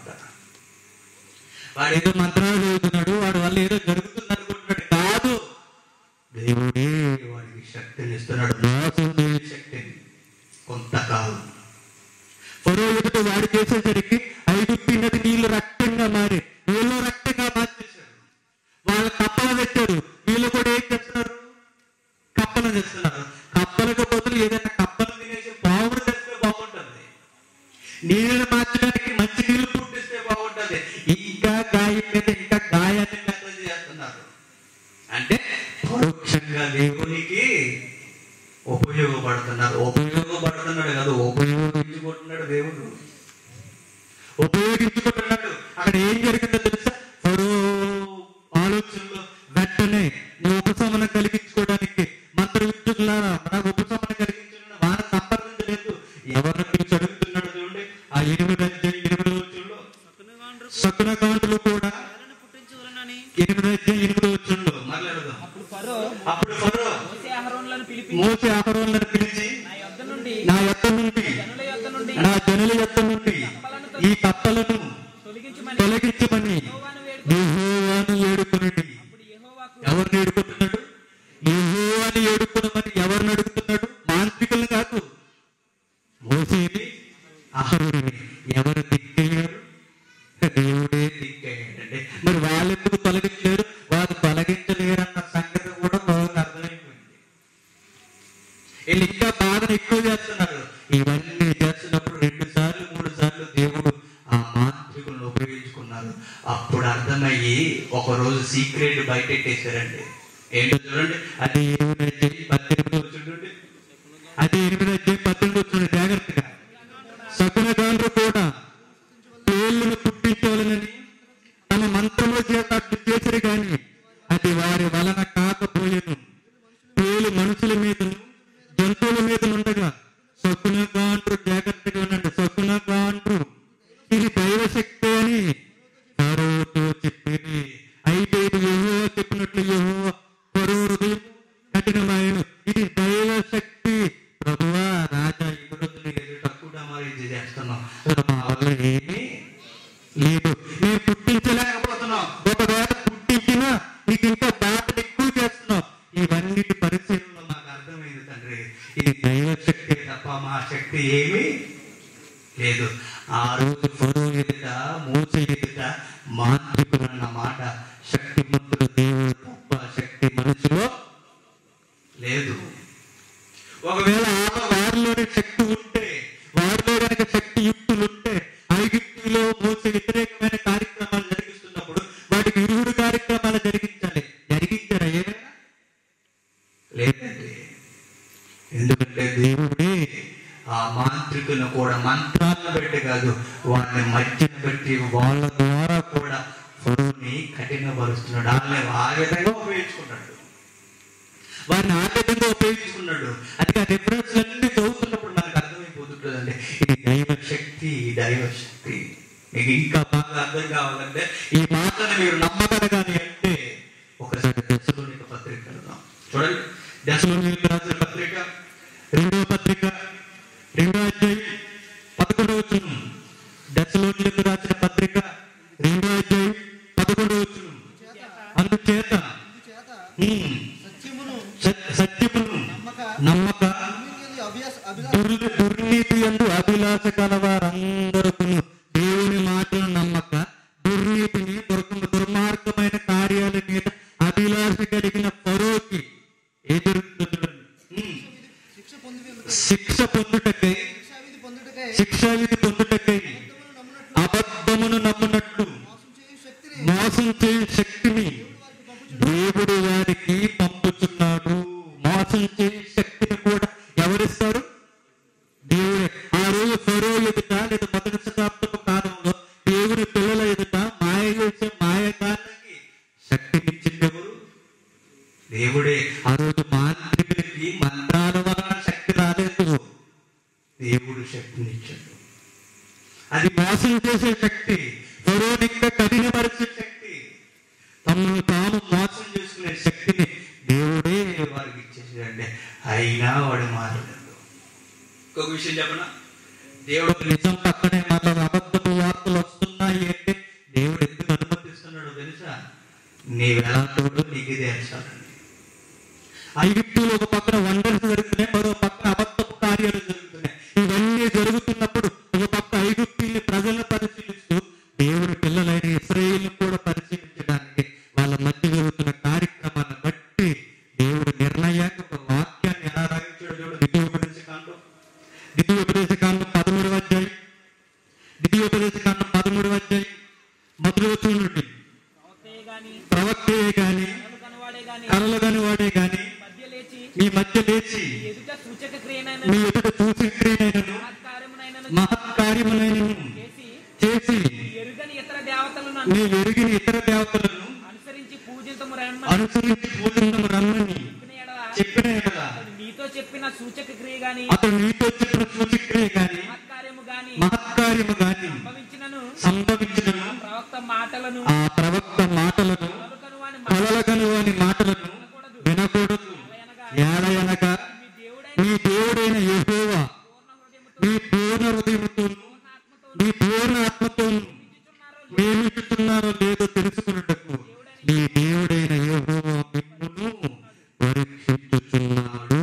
వాడు ఏదో మంత్రాలు చదువుతున్నాడు వాడి వల్ల ఏదో జరుగుతుంది అనుకుంటున్నాడు కాదు దేవుడే వాడికి శక్తిని ఇస్తున్నాడు మోసం చేయని శక్తిని కొంతకాలం ఫరో ఎదుట వాడు చేసేసరికి ఐగుప్తి నది నీళ్లు రక్తంగా మారి వీళ్ళు రక్తంగా మార్చేశారు వాళ్ళ కప్పల పెట్టారు వీళ్ళు కూడా ఏం చేస్తున్నారు కప్పలు తెస్తున్నారు కప్పలకు బదులు ఏదైనా కప్పలు తినేసి పావులు తెస్తే బాగుంటుంది నీళ్ళని మార్చడానికి మంచి నీళ్లు పుట్టిస్తే బాగుంటుంది ఇంకా గాయం మీద ఇంకా గాయాన్ని పెద్ద చేస్తున్నారు అంటే పరోక్షంగా దేవునికి ఉపయోగపడుతున్నారు ఉపయోగపడుతున్నాడు కాదు ఉపయోగించుకుంటున్నాడు దేవుడు ఉపయోగించుకుంటున్నాడు అక్కడ ఏం జరిగిందో తెలుసా ఫరో ఆలోచనలో వెంటనే నీ ఉపశమనం కలిగించుకోవడానికి మంత్ర విద్యుత్లారా నాకు ఉపశమనం కలిగించడం వాన సంప్రదించలేదు ఎవరిని పిలిచి అడుగుతున్నాడు చూడండి ఆ ఎనిమిది అధ్యాయం ఎనిమిది వచ్చుల్లో సకునగాండ్రు సకున కాంతులు కూడా పిల్లలను పుట్టించవలనని ఎనిమిది అధ్యాయం ఎనిమిది వచ్చుల్లో మాట్లాడదాం అప్పుడు ఫరో అప్పుడు ఫరో మోసే అహరోన్లను పిలిపి మోసే ఆహారాలను పిలిచి నా యొద్ద నుండి నా యొక్క నుండి జనుల యొద్ద నుండి నా జనుల యొక్క నుండి ఈ కప్పలను తొలగించమని తొలగించమని యెహోవాను వేడుకొనండి అప్పుడు యెహోవాకు ఎవరిని ఏడుకుంటున్నాడు యెహోవాను ఏడుకునమని ఎవరిని అడుగుతున్నాడు మాంత్రికులను కాదు మోసేని అహరుని ఎవరు దిక్కయ్యారు దేవుడే దిక్కయ్యాడంటే మరి వాళ్ళు ఎందుకు తొలగించలేరు వారు తొలగించలేరన్న సంగతి కూడా బాగా అర్థమైపోయింది వీళ్ళు ఇంకా బాధను ఎక్కువ చేస్తున్నారు ఇవన్నీ చేస్తున్నప్పుడు రెండు సార్లు మూడు సార్లు దేవుడు ఆ మాంత్రికులను ఉపయోగించుకున్నారు అప్పుడు అర్థమయ్యి ఒక రోజు సీక్రెట్ బయటెట్టేశారండి ఏంటో చూడండి అది ఎనిమిది అధ్యాయం పద్దెనిమిది చూడండి అది ఎనిమిది అధ్యాయం పద్దెనిమిది వచ్చింది జాగ్రత్తగా సకునగాండ్రు కూడా పేర్లను పుట్టించాలని తమ మంత్రముల చేత అట్లు చేసిరు గాని అది వారి వలన కాకపోయేను పేలు మనుషుల మీదను జంతువుల మీద ఉండగా సకునగాండ్రు జాగ్రత్తగా ఉండండి సకునగాండ్రు ఇది దైవశక్తి అని ఫరోతో చెప్పింది అయితే ఇది యెహోవా చెప్పినట్లు యెహోవా ఫరో హృదయం కఠినమైన ఇది దైవశక్తి ప్రభువా రాజా ఇప్పుడు తక్కువ డమారేజ్ చేస్తున్నాం మా వల్ల ఏమీ లేదు నేను పుట్టించలేకపోతున్నాం ఒకవేళ పుట్టించినా నీకు ఇంకా బాధలు ఎక్కువ చేస్తున్నాం ఇవన్నిటి పరిశీలనలో మాకు అర్థమైంది తండ్రి ఇది దైవశక్తి తప్ప మా శక్తి ఏమీ లేదు ఆ రోజు ఫరో ఎదుట మూస ఎదుట మాంత్రికులు అన్న మాట శక్తిమంతుడు దేవుడు తప్ప శక్తి మనుషులో లేదు ఒకవేళ ఆ వారిలోనే శక్తి ఉంటే వారిలో కనుక శక్తి యుక్తులు ఉంటే ఐగుప్తులో మోసే వ్యతిరేకమైన కార్యక్రమాలు జరిగిస్తున్నప్పుడు వాటికి ఇరువురు కార్యక్రమాలు జరిగించాలి జరిగించారా ఏమైనా లేదండి ఎందుకంటే దేవుడే ఆ మాంత్రికులను కూడా మంత్రాలను పెట్టి కాదు వారిని మధ్యన పెట్టి వాళ్ళ ద్వారా కూడా ఫరుని కఠినపరుస్తున్నాడు వాళ్ళని ఆ విధంగా ఉపయోగించుకున్నాడు వారిని ఆ విధంగా ఉపయోగించుకున్నాడు అది ఆ డిఫరెన్స్ అన్ని చదువుతున్నప్పుడు మనకు అర్థమైపోతుంటుందండి ఇది దైవ శక్తి ఈ దైవ శక్తి మీకు ఇంకా బాగా అర్థం కావాలంటే ఈ మాటను మీరు నమ్మగలగాలి అంటే ఒకసారి దశలోనిక పత్రిక వెళ్దాం చూడండి దశలోనిక రాసిన పత్రిక రెండవ పత్రిక రెండో అధ్యాయం పదకొండవ వచనం దశలోనిక రాసిన పత్రిక రెండో అధ్యాయం పదకొండవ వచనం అందుచేత ఉమ్, సత్యమును సత్- సత్యమును నమ్మక నమ్మక భూమికి అభ్యాస అభిలాష దుర్- దుర్నీతి ఎందు అభిలాష కలవారందరకు దేవుని మాటలు నమ్మక దుర్నీతిని దుర్గ దుర్మార్గమైన కార్యాల మీద అభిలాష కలిగిన పరోకి ఎదురుతుంది చూడండి. ఉమ్. శిక్ష పొంది శిక్ష పొందుటకై శిక్షావిధి పొందుటకై శిక్షావిధి పొందుటకై అబద్ధమును నమ్మునట్లు అబద్ధమును నమ్మునట్లు మోసం చేయు శక్తిని మోసం చేయు శక్తిని దేవుడు వారికి పంపుతున్నాడు మోసం చేసే శక్తిని కూడా ఎవరిస్తారు దేవుడే ఆ రోజు ఫరో ఎదుట లేదా మొదటి శతాబ్దపు కాలంలో దేవుడి పిల్లల ఎదుట మాయ చేసే మాయకాలకి శక్తినిచ్చింది ఎవరు దేవుడే ఆ రోజు మాంత్రికులకి మంత్రాల వలన శక్తి రాలేదు దేవుడు శక్తినిచ్చాడు అది మోసం చేసే శక్తి ఫరోని ఇంకా కఠినపరిచే శక్తి తమను తాము మోసం చేసుకునే శక్తిని దేవుడే వారికి ఇచ్చేసాడంటే అయినా వాడు మారలేదు ఇంకొక విషయం చెప్పనా దేవుడు నిజం పక్కనే మళ్ళీ అబద్ధపు వార్తలు వస్తున్నాయి అంటే దేవుడు ఎందుకు అనుమతిస్తున్నాడో తెలుసా నీవెలాంటోడు నీకు తెలుసాడండి ఐగుప్తులో ఒక పక్కన వండర్స్ జరుగుతున్నాయి మరో పక్కన అబద్ధపు కార్యాలు జరుగుతున్నాయి ఇవన్నీ జరుగుతున్నప్పుడు ఒక పక్క ఐగుప్తీయులు ప్రజలను పరిశీలిస్తూ దేవుడి పిల్లలైన ఇస్రాయేల్ కూడా పరిశీలించడానికి వాళ్ళ మధ్య జరుగుతున్న కార్యక్రమాన్ని బట్టి దేవుడు నిర్ణయానికి ఒక వాక్యాన్ని ఎలా రాయించాడు చూడు ద్వితీయోపదేశ కాండం ద్వితీయోపదేశ కాండం పదమూడవ అధ్యాయం ద్వితీయోపదేశ కాండం పదమూడవ అధ్యాయం మొదటి వచ్చిన నుండి ప్రవక్తయే గాని కలలు కాని వాడే గాని మీ మధ్య లేచి ఎదుట సూచక క్రియనైన మీ ఎదుట చూసి క్రియనైనను కార్యమునైనను మహత్కార్యములైనను చేసి చేసి ఎరుగని ఇతర దేవతలను నీ ఎరిగిన ఇతర దేవతలను అనుసరించి పూజించము రమ్మని అనుసరించి పూజించము రమ్మని చెప్పిన ఎడల చెప్పిన ఎడల అతడు నీతో చెప్పిన సూచక క్రియ గాని అతడు నీతో చెప్పిన సూచక్రియ గాని మహత్కార్యము గాని మహత్కార్యము గాని సంభవించినను సంభవించినను ప్రవక్త మాటలను ఆ ప్రవక్త మాటలను కనుకను వాని కలలగను వాని మాటలను వినకూడదు ఏలయనగా మీ దేవుడైన నీ దేవుడైన యెహోవా నీ పూర్ణ హృదయముతో నీ పూర్ణ ఆత్మతోను ప్రేమిస్తున్నారో లేదో తెలుసుకున్నటకు నీ దేవుడైన యెహోవా మిమ్మును పరీక్షించుచున్నాడు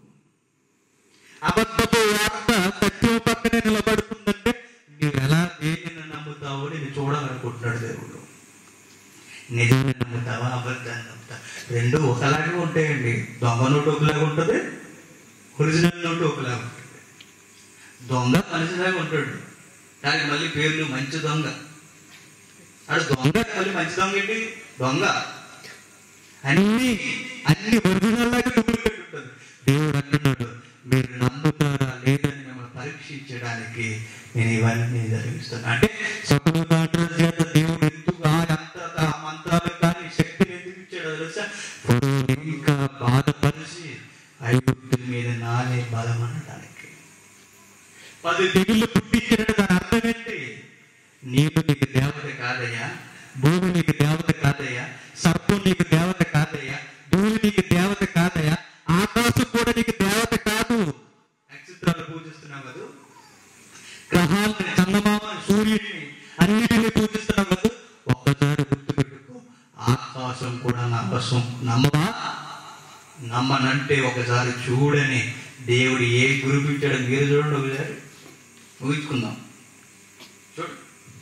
అబద్ధపు వార్త సత్యం పక్కనే నిలబడుతుందంటే నీవు ఎలా దేనిని నమ్ముతావో నేను చూడాలనుకుంటున్నాడు దేవుడు నిజాన్ని నమ్ముతావా అబద్ధాన్ని నమ్ముతావా రెండు ఒకలాగే ఉంటాయండి దొంగ నోటు ఒకలాగా ఉంటుంది ఒరిజినల్ నోటు ఒకలాగా ఉంటుంది దొంగ మనిషిలాగా ఉంటాడు దానికి మళ్ళీ పేర్లు మంచి దొంగ ఆడు దొంగ మళ్ళీ మంచి దొంగ ఏంటి దొంగ అన్ని అన్ని ఒరిజినల్ లాగా డూప్లికేట్ ఉంటుంది దేవుడు అంటున్నాడు మీరు నమ్ముతారా లేదని మిమ్మల్ని పరీక్షించడానికి నేను ఇవన్నీ జరిగిస్తాను అంటే సకులు దాంట్లో చేత దేవుడు ఎందుకు ఆ యంత్రత ఆ మంత్రాలు కానీ శక్తిని ఎందుకు ఇచ్చాడో తెలుసా ఫరోని ఇంకా బాధపరిచి ఐగుప్తుల మీద నానే బలం అనడానికి పది తెగుళ్ళు పుట్టించిన దాని అర్థం ఏంటి నీకు నీకు దేవత కాదయ్యా భూమి నీకు దేవత కాదయ్యా సర్పం నీకు దేవత కాదయ్యా భూమి నీకు దేవత కాదయ్యా ఆకాశం కూడా నీకు దేవత కాదు నక్షత్రాలు పూజిస్తున్నావు కదా గ్రహాలను చందమామ సూర్యుడిని అన్నిటిని పూజిస్తున్నావు కదా ఒక్కసారి గుర్తుపెట్టుకో ఆకాశం కూడా నా వశం నమ్మవా నమ్మనంటే ఒకసారి చూడని దేవుడు ఏ గురిపించాడో మీరు చూడండి ఒకసారి ఊహించుకుందాం చూడు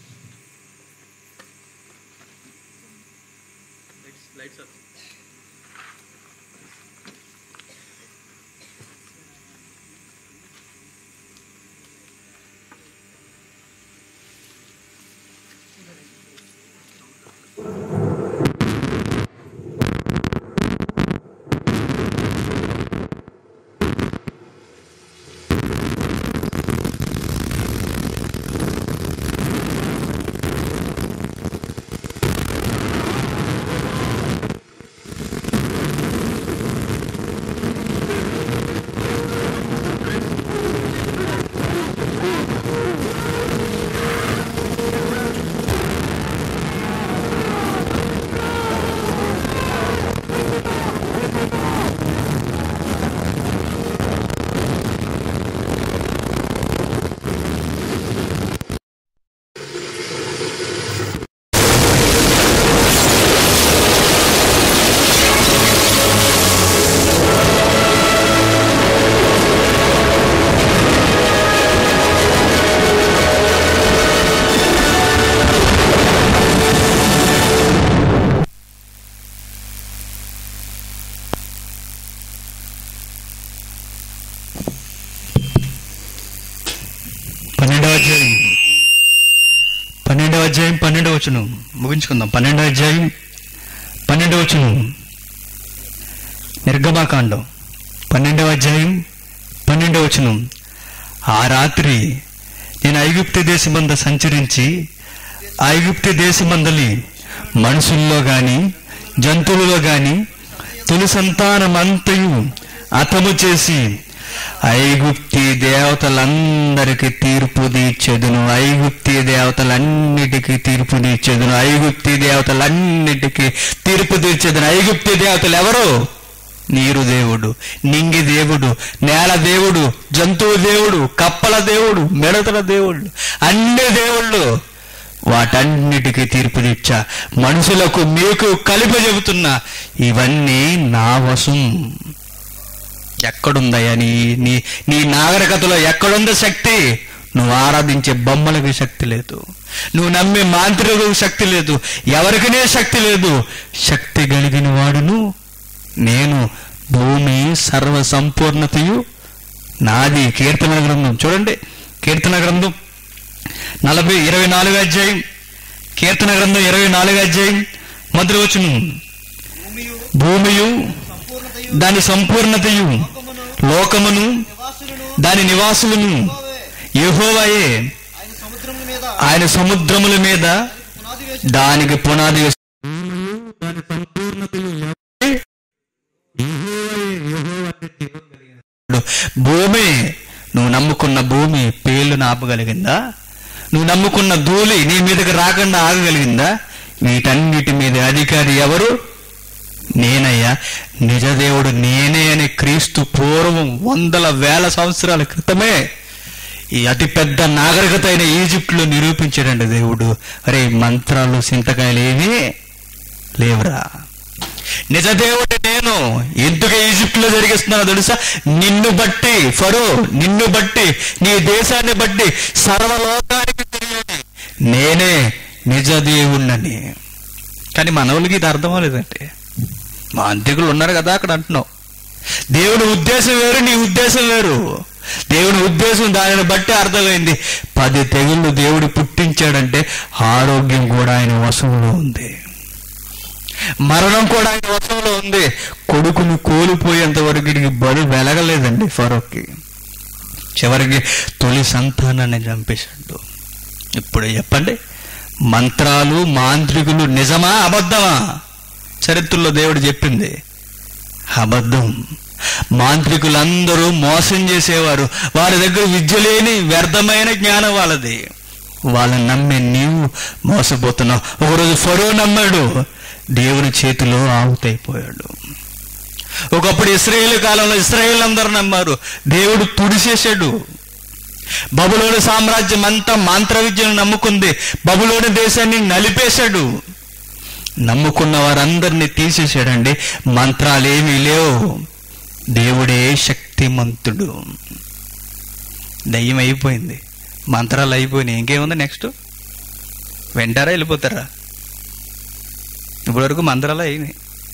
పన్నెండవ అధ్యాయం పన్నెండవ అధ్యాయం పన్నెండవ వచనం ముగించుకుందాం పన్నెండవ అధ్యాయం పన్నెండవ వచనం నిర్గమాకాండం పన్నెండవ అధ్యాయం పన్నెండవ వచనం ఆ రాత్రి నేను ఐగుప్తి దేశమంద సంచరించి ఐగుప్తి దేశమందలి మనుషుల్లో గాని జంతువులలో గాని తొలి సంతానమంతయు అతము చేసి ఐగుప్తి దేవతలందరికీ తీర్పు తీర్చెదును ఐగుప్తి దేవతలన్నిటికీ తీర్పు తీర్చెదును ఐగుప్తి దేవతలన్నిటికీ తీర్పు తీర్చెదును ఐగుప్తి దేవతలు ఎవరు నీరు దేవుడు నింగి దేవుడు నేల దేవుడు జంతువు దేవుడు కప్పల దేవుడు మిడతల దేవుడు అన్ని దేవుళ్ళు వాటన్నిటికీ తీర్పు తీర్చా మనుషులకు మీకు కలిపి చెబుతున్నా ఇవన్నీ నా వశం ఎక్కడుందయ్యా నీ నీ నీ నాగరికతలో ఎక్కడుందో శక్తి నువ్వు ఆరాధించే బొమ్మలకు శక్తి లేదు నువ్వు నమ్మే మాంత్రికులకు శక్తి లేదు ఎవరికనే శక్తి లేదు శక్తి కలిగిన వాడును నేను భూమి సర్వ సంపూర్ణతయు నాది కీర్తన గ్రంథం చూడండి కీర్తన గ్రంథం నలభై ఇరవై నాలుగు అధ్యాయం కీర్తన గ్రంథం ఇరవై నాలుగు అధ్యాయం మొదటి వచనం భూమియు భూమియు సంపూర్ణతయు దాని సంపూర్ణతయు లోకమును లోకమును నివాసులను దాని నివాసులను యెహోవాయే. యెహోవాయే ఆయన సముద్రముల మీద ఆయన సముద్రముల మీద పునాది వేసి దానికి పునాది వేసి భూమియు దాని సంపూర్ణతయు ఎవరి? యెహోవాయే, యెహోవా అంటే జీవం కలిగిన భూమి నువ్వు నమ్ముకున్న భూమి పేర్లను ఆపగలిగిందా నువ్వు నమ్ముకున్న ధూళి నీ మీదకి రాకుండా ఆగగలిగిందా వీటన్నిటి మీద అధికారి ఎవరు నేనయ్యా నిజదేవుడు నేనే అని క్రీస్తు పూర్వం వందల వేల సంవత్సరాల క్రితమే ఈ అతిపెద్ద నాగరికత అయిన ఈజిప్ట్లో నిరూపించాడండి దేవుడు అరే మంత్రాలు సింతకాయలు ఏమీ లేవురా నిజదేవుడు నేను ఎందుకు ఈజిప్ట్లో జరిగిస్తున్నానో తెలుసా నిన్ను బట్టి ఫరో నిన్ను బట్టి నీ దేశాన్ని బట్టి సర్వలోకానికి తెలియని నేనే నిజదేవుణ్ణని కానీ మనవులకి ఇది అర్థం అవ్వలేదంటే మా అంత్యకులు ఉన్నారు కదా అక్కడ అంటున్నావు దేవుని ఉద్దేశం వేరు నీ ఉద్దేశం వేరు దేవుని ఉద్దేశం దానిని బట్టి అర్థమైంది పది తెగుళ్ళు దేవుడు పుట్టించాడంటే ఆరోగ్యం కూడా ఆయన వశంలో ఉంది మరణం కూడా ఆయన వశంలో ఉంది కొడుకును కోల్పోయేంత వరకు వీడికి బలు వెలగలేదండి ఫరోక్కి చివరికి తొలి సంతానాన్ని చంపేశాడు ఇప్పుడు చెప్పండి మంత్రాలు మాంత్రికులు నిజమా అబద్ధమా చరిత్రలో దేవుడు చెప్పింది అబద్ధం మాంత్రికులందరూ మోసం చేసేవారు వారి దగ్గర విద్య లేని వ్యర్థమైన జ్ఞానం వాళ్ళది వాళ్ళని నమ్మే నీవు మోసపోతున్నావు ఒకరోజు ఫరో నమ్మాడు దేవుని చేతిలో ఆవుతైపోయాడు ఒకప్పుడు ఇస్రాయేల్ కాలంలో ఇస్రాయేల్ అందరూ నమ్మారు దేవుడు తుడిచేశాడు బబులోని సామ్రాజ్యం అంతా మంత్ర విద్యను నమ్ముకుంది బబులోని దేశాన్ని నలిపేశాడు నమ్ముకున్న వారందరినీ తీసేశాడండి మంత్రాలేమీ లేవు దేవుడే శక్తిమంతుడు దయ్యం అయిపోయింది మంత్రాలు అయిపోయినాయి ఇంకేముంది నెక్స్ట్ వెంటారా వెళ్ళిపోతారా ఇప్పటివరకు మంత్రాలు అయినాయి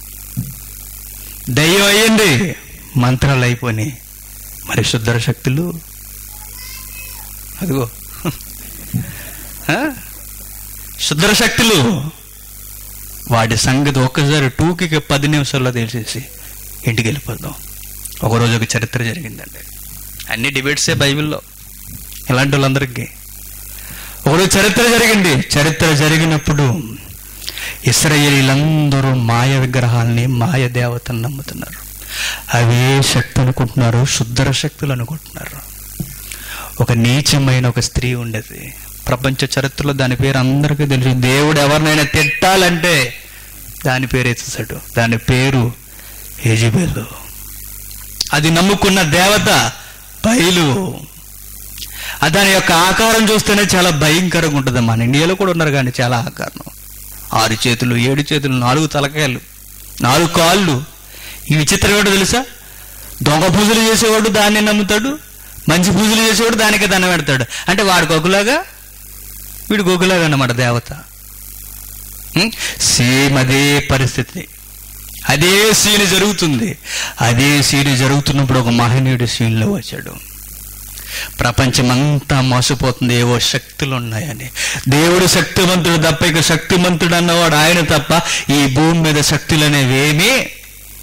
దయ్యం అయ్యింది మంత్రాలు అయిపోయినాయి మరి శుద్ధర శక్తులు అదిగో ఆ? శుద్ధర శక్తులు వాటి సంగతి ఒక్కసారి టూకి పది నిమిషాల్లో తెలిసేసి ఇంటికి వెళ్ళిపోదాం ఒకరోజు ఒక చరిత్ర జరిగిందండి అన్ని డిబేట్సే బైబిల్లో ఇలాంటి వాళ్ళందరికీ ఒకరోజు చరిత్ర జరిగింది చరిత్ర జరిగినప్పుడు ఇస్రాయేలీలందరూ మాయ విగ్రహాల్ని మాయ దేవతలను నమ్ముతున్నారు అవే శక్తి అనుకుంటున్నారు శుద్ధర శక్తులు అనుకుంటున్నారు ఒక నీచమైన ఒక స్త్రీ ఉండేది ప్రపంచ చరిత్రలో దాని పేరు అందరికీ తెలుసు దేవుడు ఎవరినైనా తిట్టాలంటే దాని పేరు ఎత్తుతాడు దాని పేరు ఎజిబెలు అది నమ్ముకున్న దేవత బయలు ఆ దాని యొక్క ఆకారం చూస్తేనే చాలా భయంకరంగా ఉంటుంది మన ఇండియాలో కూడా ఉన్నారు కానీ చాలా ఆకారం ఆరు చేతులు ఏడు చేతులు నాలుగు తలకాయలు నాలుగు కాళ్ళు ఈ విచిత్రం ఏంటో తెలుసా దొంగ పూజలు చేసేవాడు దాన్ని నమ్ముతాడు మంచి పూజలు చేసేవాడు దానికి దండం పెడతాడు అంటే వాడికి ఒకలాగా వీడికి ఒకలాగా అన్నమాట దేవత ఉం? సేమ్ అదే పరిస్థితి అదే సీన్ జరుగుతుంది అదే సీన్ జరుగుతున్నప్పుడు ఒక మహనీయుడు సీన్లో వచ్చాడు ప్రపంచమంతా మోసపోతుంది ఏవో శక్తులు ఉన్నాయని దేవుడు శక్తివంతుడు తప్ప ఇక శక్తివంతుడు అన్నవాడు ఆయన తప్ప ఈ భూమి మీద శక్తులు అనేవి ఏమీ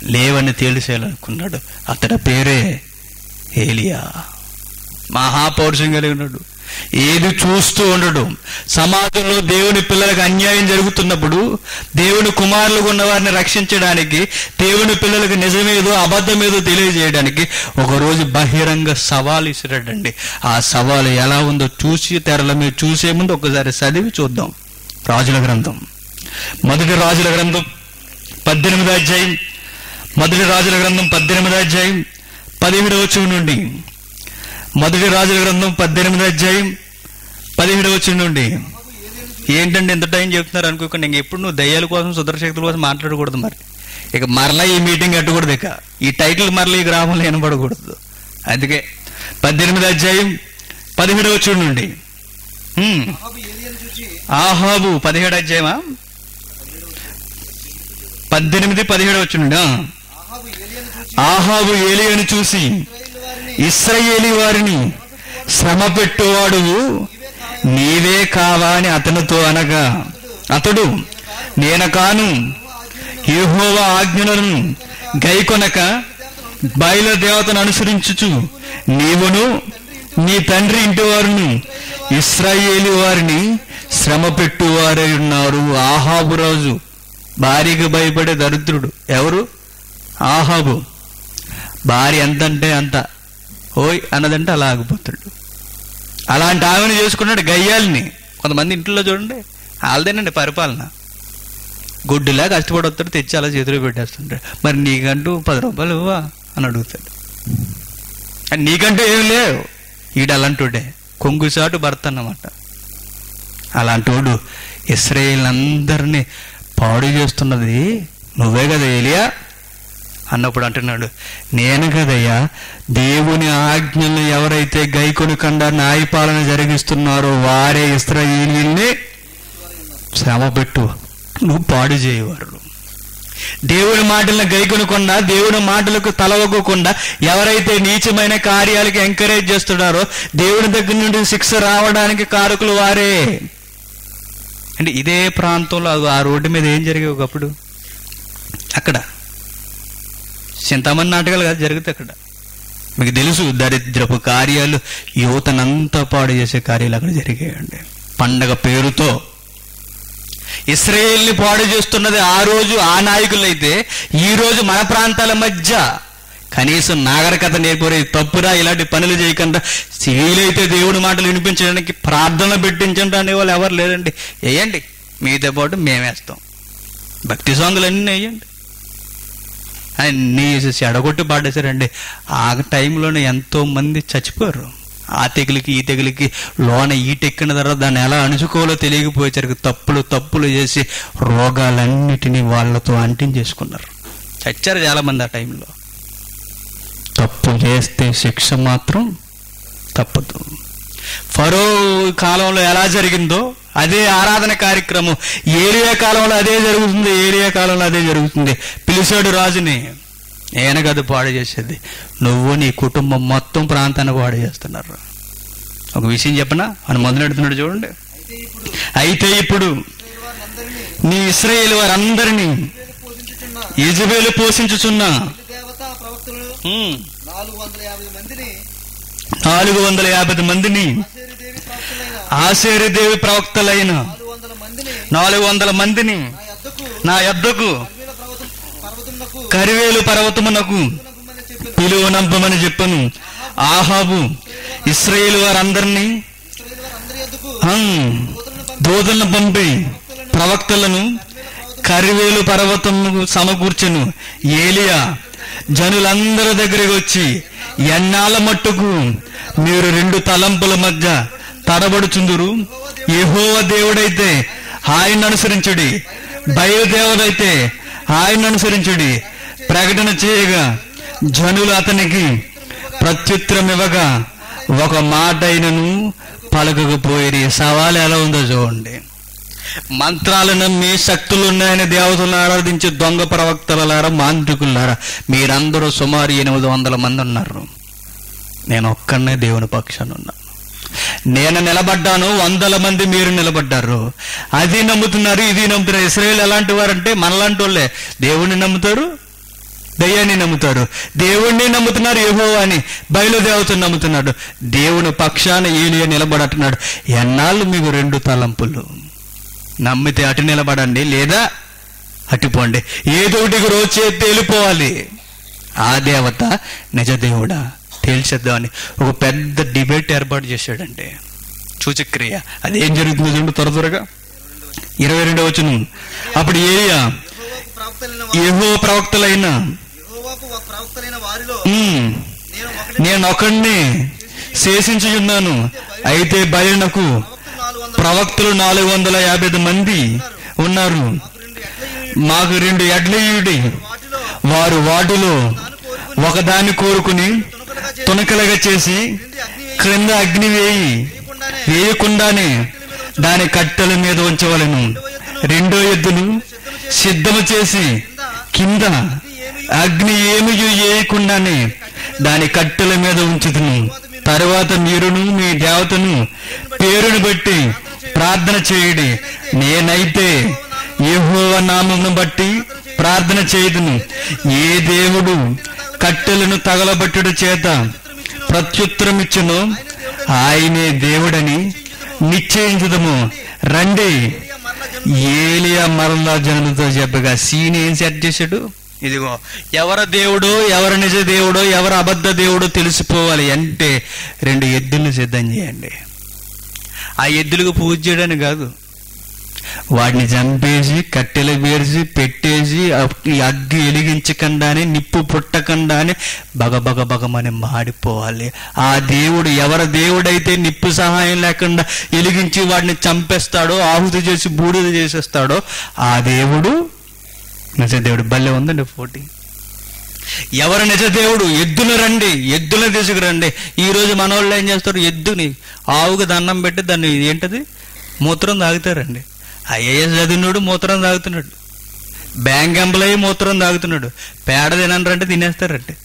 లేవని తేల్చేయాలనుకున్నాడు అతడి పేరే ఏలియా మహాపౌరుషం కలిగి ఉన్నాడు ఏది చూస్తూ ఉండడు సమాజంలో దేవుని పిల్లలకు అన్యాయం జరుగుతున్నప్పుడు దేవుని కుమారులుగా ఉన్న వారిని రక్షించడానికి దేవుని పిల్లలకు నిజమేదో అబద్ధమేదో తెలియజేయడానికి ఒకరోజు బహిరంగ సవాల్ ఇసిరాడండి ఆ సవాలు ఎలా ఉందో చూసి తెరల మీద చూసే ముందు ఒకసారి చదివి చూద్దాం రాజుల గ్రంథం మొదటి రాజుల గ్రంథం పద్దెనిమిది అధ్యాయం మొదటి రాజుల గ్రంథం పద్దెనిమిది అధ్యాయం పదిహేడు వచనం నుండి మొదటి రాజుల గ్రంథం పద్దెనిమిది అధ్యాయం పదిహేడు వచనం నుండి ఏంటండి ఎంత టైం చెప్తున్నారు అనుకోకుండా ఇంక ఎప్పుడు నువ్వు దయ్యాల కోసం సుదర్శక్తుల కోసం మాట్లాడకూడదు మరి ఇక మరలా ఈ మీటింగ్ కట్టకూడదు ఇక ఈ టైటిల్ మరలా ఈ గ్రామంలో వినబడకూడదు అందుకే పద్దెనిమిది అధ్యాయం పదిహేడు వచనం నుండి హ్మ్. అహాబు ఏలియను చూచి ఆహాబు పదిహేడు అధ్యాయమా పద్దెనిమిది పదిహేడు వచ్చిండు అహాబు ఏలియను చూచి ఆహాబు ఏలియను చూసి ఇశ్రాయేలు వారిని ఇస్రాయేలి వారిని శ్రమ పెట్టువాడు నీవే కావా అని అతనితో అనగా అతడు నేను కాను యెహోవా ఆజ్ఞలను గైకొనక బయలు దేవతను అనుసరించుచు నీవును నీ తండ్రి ఇంటి వారును ఇస్రాయేలి వారిని శ్రమ పెట్టువారై ఉన్నారు ఆహాబు రాజు భార్యకు భయపడే దరిద్రుడు ఎవరు ఆహాబు భార్య ఎంతంటే అంత ఓయ్ అన్నదంటే అలా ఆగిపోతాడు అలాంటి ఆమెను చేసుకున్నాడు గయ్యాలని కొంతమంది ఇంట్లో చూడండి వాళ్ళదేనండి పరిపాలన గుడ్డులా కష్టపడి వస్తాడు తెచ్చి అలా చేతిలో పెట్టేస్తుంటాడు మరి నీకంటూ పది రూపాయలు ఇవ్వా అని అడుగుతాడు అని నీకంటూ ఏం లేవు ఈడు అలాంటోడే కొంగుసాటు భర్త అన్నమాట అలాంటోడు ఇస్రాయేల్ అందరినీ పాడు చేస్తున్నది నువ్వే కదా ఏలియా అన్నప్పుడు అంటున్నాడు నేను కదయ్యా దేవుని ఆజ్ఞలను ఎవరైతే గైకొనకుండా న్యాయపాలన జరిగిస్తున్నారో వారే ఇస్రాయేలీల్ని శ్రమ పెట్టు నువ్వు పాడు చేయవారు దేవుని మాటలను గైకొనకుండా దేవుని మాటలకు తలవకోకుండా ఎవరైతే నీచమైన కార్యాలకు ఎంకరేజ్ చేస్తున్నారో దేవుని దగ్గర నుండి శిక్ష రావడానికి కారకులు వారే అంటే ఇదే ప్రాంతంలో అగో ఆ రోడ్డు మీద ఏం జరిగాయి ఒకప్పుడు అక్కడ చింతమంది నాటకాలు కాదు జరుగుతాయి అక్కడ మీకు తెలుసు దరిద్రపు కార్యాలు యువతనంతా పాడు చేసే కార్యాలు అక్కడ జరిగాయండి పండగ పేరుతో ఇస్రాయేల్ని పాడు చేస్తున్నది ఆ రోజు ఆ నాయకులైతే ఈ రోజు మన ప్రాంతాల మధ్య కనీసం నాగరికత నేర్పరే తప్పురా ఇలాంటి పనులు చేయకుండా వీలైతే దేవుడి మాటలు వినిపించడానికి ప్రార్థన పెట్టించండి అనే వాళ్ళు ఎవరు లేరండి వేయండి మీతో పాటు మేమేస్తాం భక్తి సాంగులు అన్నీ వేయండి అన్నీ చెడగొట్టి పాడేశారండి ఆ టైంలోనే ఎంతో మంది చచ్చిపోయారు ఆ తెగులకి ఈ తెగులకి లోన ఈటెక్కిన తర్వాత దాన్ని ఎలా అణుచుకోవాలో తెలియకపోయేసరికి తప్పులు తప్పులు చేసి రోగాలన్నిటినీ వాళ్ళతో అంటించేసుకున్నారు చచ్చారు చాలా మంది ఆ టైంలో తప్పు చేస్తే శిక్ష మాత్రం తప్పదు ఫరో కాలంలో ఎలా జరిగిందో అదే ఆరాధన కార్యక్రమం ఏరియా కాలంలో అదే జరుగుతుంది ఏరియా కాలంలో అదే జరుగుతుంది పిలిచాడు రాజుని నేను కదా పాడు చేసేది నువ్వు నీ కుటుంబం మొత్తం ప్రాంతాన్ని పాడు చేస్తున్నారు ఒక విషయం చెప్పనా అని మొదలెడుతున్నాడు చూడండి అయితే ఇప్పుడు అయితే ఇప్పుడు ఇశ్రాయేలు వారినందరినీ నీ ఇస్రాయేల్ వారందరినీ పోషించుచున్న ఇజబేలు పోషించుచున్న దేవత ప్రవక్తలు హ్మ్, నాలుగు వందల యాభై మందిని నాలుగు వందల యాభై మందిని ఆశేరి దేవి ప్రవక్తలైన ఆసేరు దేవి ప్రవక్తలైన నాలుగు వందల మందిని నాలుగు వందల మందిని నా యొద్దకు నా యొద్దకు కర్మీల పర్వతం పర్వతమునకు కరివేలు పర్వతమునకు నమ్మమని చెప్పిన పిలువనంపమని చెప్పను ఆహాబు ఇస్రాయేల్ వారందరినీ ఇశ్రాయేలు వారందరి యొద్దకు హం, దూతలను పంపి దూతలను పంపి ప్రవక్తలను కరివేలు పర్వతము సమకూర్చెను ఏలియా జనులందరి దగ్గరికి వచ్చి ఎన్నాళ్ళ మట్టుకు మీరు రెండు తలంపుల మధ్య తడబడుచుందురు యెహోవా దేవుడైతే ఆయన అనుసరించుడి బయలుదేవుడైతే ఆయన అనుసరించుడి ప్రకటన చేయగా జనులు అతనికి ప్రత్యుత్తరం ఇవ్వగా ఒక మాట అయినను పలకకపోయి సవాలు ఎలా ఉందో చూడండి మంత్రాలు నమ్మి శక్తులు ఉన్నాయని దేవతలను ఆరాధించి దొంగ ప్రవక్తలారా మాంత్రికులారా మీరందరూ సుమారు ఎనిమిది వందల మంది ఉన్నారు నేను ఒక్కడనే దేవుని పక్షాన ఉన్నాను నేను నిలబడ్డాను వందల మంది మీరు నిలబడ్డారు అది నమ్ముతున్నారు ఇది నమ్ముతున్నారు ఇస్రాయేల్ ఎలాంటి వారంటే మనలాంటి వాళ్ళే దేవుణ్ణి నమ్ముతారు దయ్యాన్ని నమ్ముతారు దేవుణ్ణి నమ్ముతున్నారు ఏహో అని బయలుదేవతను నమ్ముతున్నాడు దేవుని పక్షాన ఏలియా నిలబడట్టున్నాడు ఎన్నాళ్ళు మీకు రెండు తలంపులు నమ్మితే అటు నిలబడండి లేదా అటుపోండి ఏదో ఒకటికి రోజు చేతి తేలిపోవాలి ఆ దేవత నిజ దేవుడా తేల్చేద్దామని ఒక పెద్ద డిబేట్ ఏర్పాటు చేశాడండి సూచక్రియ అదేం జరుగుతుందో చూడండి త్వర త్వరగా ఇరవై రెండవ వచనం అప్పుడు ఏలియా యెహోవాకు ప్రవక్తలైన ఏహో వారు- ప్రవక్తలైన యెహోవాకు ఒక ప్రవక్తలైన వారిలో "ఉమ్, నేను ఒకటి నేను ఒకడిని శేషించుచున్నాను అయితే బయలునకు ప్రవక్తలు నాలుగు వందల ప్రవక్తలు నాలుగు వందల యాభై ఐదు మంది ఉన్నారు మాకు రెండు ఎడ్ల మాకు రెండు ఈనుడి ఎడ్లయుడి వాటిలో వారు వాటిలో తాను కోరుకుని ఒకదాన్ని కోరుకుని తునకలుగా చేసి తునకలుగా చేసి క్రింది అగ్ని క్రింద అగ్ని వేయి వేయకుండానే వేయకుండానే దాని కట్టెల మీద ఉంచవలను రెండో ఎద్దును సిద్ధము చేసి కింద అగ్ని ఏమి వేయకుండానే దాని కట్టెల మీద ఉంచుతును తర్వాత మీరును మీ దేవతను పేరును బట్టి ప్రార్థన చేయుడి నేనైతే యెహోవ నామమును బట్టి ప్రార్థన చేయుదును ఏ దేవుడు కట్టెలను తగలబట్టుడు చేత ప్రత్యుత్తరం ఇచ్చును ఆయనే దేవుడని నిశ్చయించుదము రండి ఏలియా మరలా జనులతో చెప్పగా సీన్ ఏం సెట్ చేశాడు ఇదిగో ఎవరు దేవుడో ఎవరు నిజ దేవుడో ఎవరు అబద్ధ దేవుడో తెలిసిపోవాలి అంటే రెండు ఎద్దులను సిద్ధం చేయండి ఆ ఎద్దులకు పూజ చేయడానికి కాదు వాటిని చంపేసి కట్టెలు వేసి పెట్టేసి అప్- ఈ అగ్గి వెలిగించకుండానే నిప్పు పుట్టకుండానే బగ బగ బగమని మాడిపోవాలి ఆ దేవుడు ఎవరి దేవుడైతే నిప్పు సహాయం లేకుండా వెలిగించి వాడిని చంపేస్తాడో ఆహుతి చేసి బూడిద చేసేస్తాడో ఆ దేవుడు నిజ దేవుడు భలే ఉందండి పోటీ ఎవరు నిజ దేవుడు ఎద్దును రండి ఎద్దులను తీసుకురండి ఈ రోజు మన వాళ్ళు ఏం చేస్తారు ఎద్దుని ఆవుకు దండం పెట్టి దాన్ని ఏంటది మూత్రం తాగుతారండి ఐఏఎస్ చదివినోడు మూత్రం తాగుతున్నాడు బ్యాంక్ ఎంప్లాయీ మూత్రం తాగుతున్నాడు పేడ తినంటే తినేస్తారంటే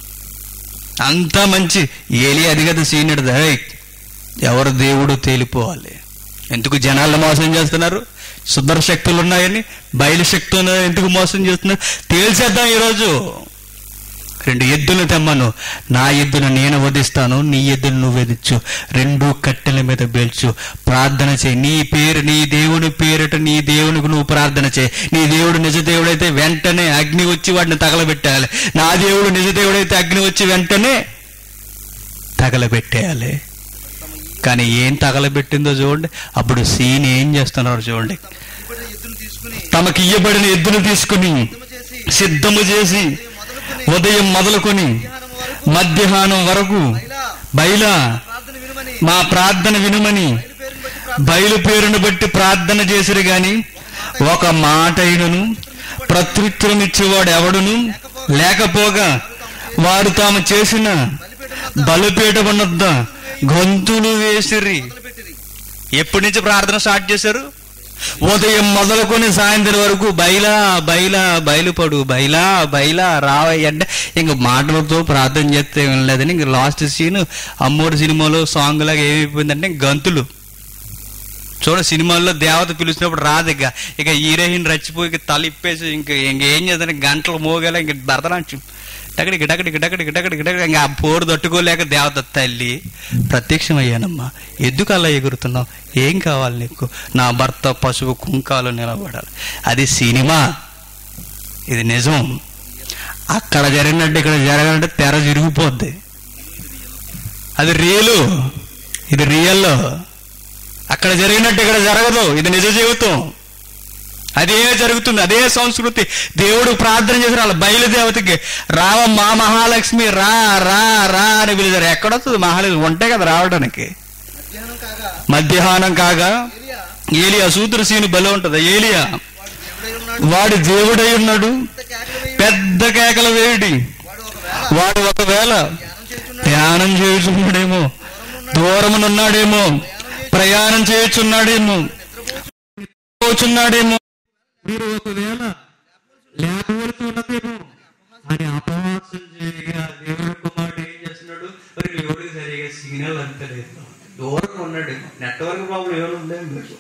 అంతా మంచి ఏలి అది కదా సీనియర్ ఎవరు దేవుడు తేలిపోవాలి ఎందుకు జనాలను మోసం చేస్తున్నారు సుందర శక్తులు ఉన్నాయని బయలు శక్తులు ఉన్నాయని ఎందుకు మోసం చేస్తున్నారు తేల్చేద్దాం ఈరోజు రెండు ఎద్దులు తెమ్మను నా ఎద్దును నేను వధిస్తాను నీ ఎద్దును నువ్వు వధించు రెండు కట్టెల మీద బేల్చు ప్రార్థన చేయి నీ పేరు నీ దేవుని పేరిట నీ దేవునికి నువ్వు ప్రార్థన చేయి నీ దేవుడు నిజ దేవుడైతే వెంటనే అగ్ని వచ్చి వాడిని తగలబెట్టాలి నా దేవుడు నిజ దేవుడైతే అగ్ని వచ్చి వెంటనే తగలబెట్టేయాలి కానీ ఏం తగలబెట్టిందో చూడండి అప్పుడు సీన్ ఏం చేస్తున్నారు చూడండి ఇవ్వబడిన ఎద్దును తీసుకుని తమకి ఇయ్యబడిన ఎద్దును తీసుకుని సిద్ధము చేసి సిద్ధము చేసి మొదలుకొని ఉదయం మొదలుకొని మధ్యాహ్నం వరకు బయలా బయలా ప్రార్థన వినుమని మా ప్రార్థన వినుమని బయలు పేరును బయలు పేరును బట్టి బట్టి ప్రార్థన చేసిరు గాని ఒక మాట అయినను ప్రత్యుత్తరం ఇచ్చేవాడు ఎవడును లేకపోగా వారు తాము చేసిన బలిపీఠ ఉన్నద్ద గొంతులు వేసిరి పెట్టిరి ఎప్పటి నుంచి ప్రార్థన స్టార్ట్ చేశారు ఉదయం మొదలుకొని సాయంత్రం వరకు బయలా బయలా బయలుపడు బయలా బయలా రావయ్య అంటే ఇంక మాటలతో ప్రార్థన చేస్తే ఏం లేదని ఇంక లాస్ట్ సీన్ అమ్మోరు సినిమాలో సాంగ్ లాగా ఏమైపోయిందంటే ఇంక గంతులు చూడ సినిమాల్లో దేవత పిలిచినప్పుడు రాదు ఇక ఇక హీరోయిన్ రచ్చిపోయి ఇక తల ఇప్పేసి ఇంక ఇంకేం చేద్దాం గంటలు మోగేలా ఇంక భరతనాట్యం టకడికి టకడికి టకడికి టకడికి టకడికి ఇంకా ఆ పోరు తట్టుకోలేక దేవత తల్లి ప్రత్యక్షమయ్యానమ్మా ఎందుకు అలా ఎగురుతున్నావు ఏం కావాలి నీకు నా భర్త పశువు కుంకాలు నిలబడాలి అది సినిమా ఇది నిజం అక్కడ జరిగినట్టు ఇక్కడ జరగాలంటే తెర తిరిగిపోద్ది అది రియలు ఇది రియల్ అక్కడ జరిగినట్టు ఇక్కడ జరగదు ఇది నిజ జీవితం అదే జరుగుతుంది అదే సంస్కృతి దేవుడు ప్రార్థన చేసిన వాళ్ళ బయలుదేవతకి రావమ్మా మహాలక్ష్మి రా రా రా అని పిలిచారు ఎక్కడొస్తుంది మహాలక్ష్మి ఉంటే కదా రావడానికి మధ్యాహ్నం కాగా మధ్యాహ్నం కాగా ఏలియా ఏలియా సూత్రసీని బలి ఉంటది ఏలియా వాడు దేవుడై ఉన్నాడు వాడి దేవుడై ఉన్నాడు పెద్ద పెద్ద కేకలు వేయి. కేకల వేడి వాడు ఒకవేళ వాడు ఒకవేళ ధ్యానం చేస్తున్నాడు ధ్యానం చేయుచున్నాడేమో దూరమునున్నాడేమో ప్రయాణం చేయుచున్నాడేమో పోచున్నాడేమో మీరు ఒకవేళ లేకపోతూ ఉన్నదేమో అని అపవాసం చేయగా దేవుడు కుమారుడు ఏం చేస్తున్నాడు మరి ఎవరికి సరిగా సిగ్నల్ అంతలేదు దూరం ఉన్నాడు నెట్వర్క్ ప్రాబ్లం ఏమైనా ఉందేమో మీకు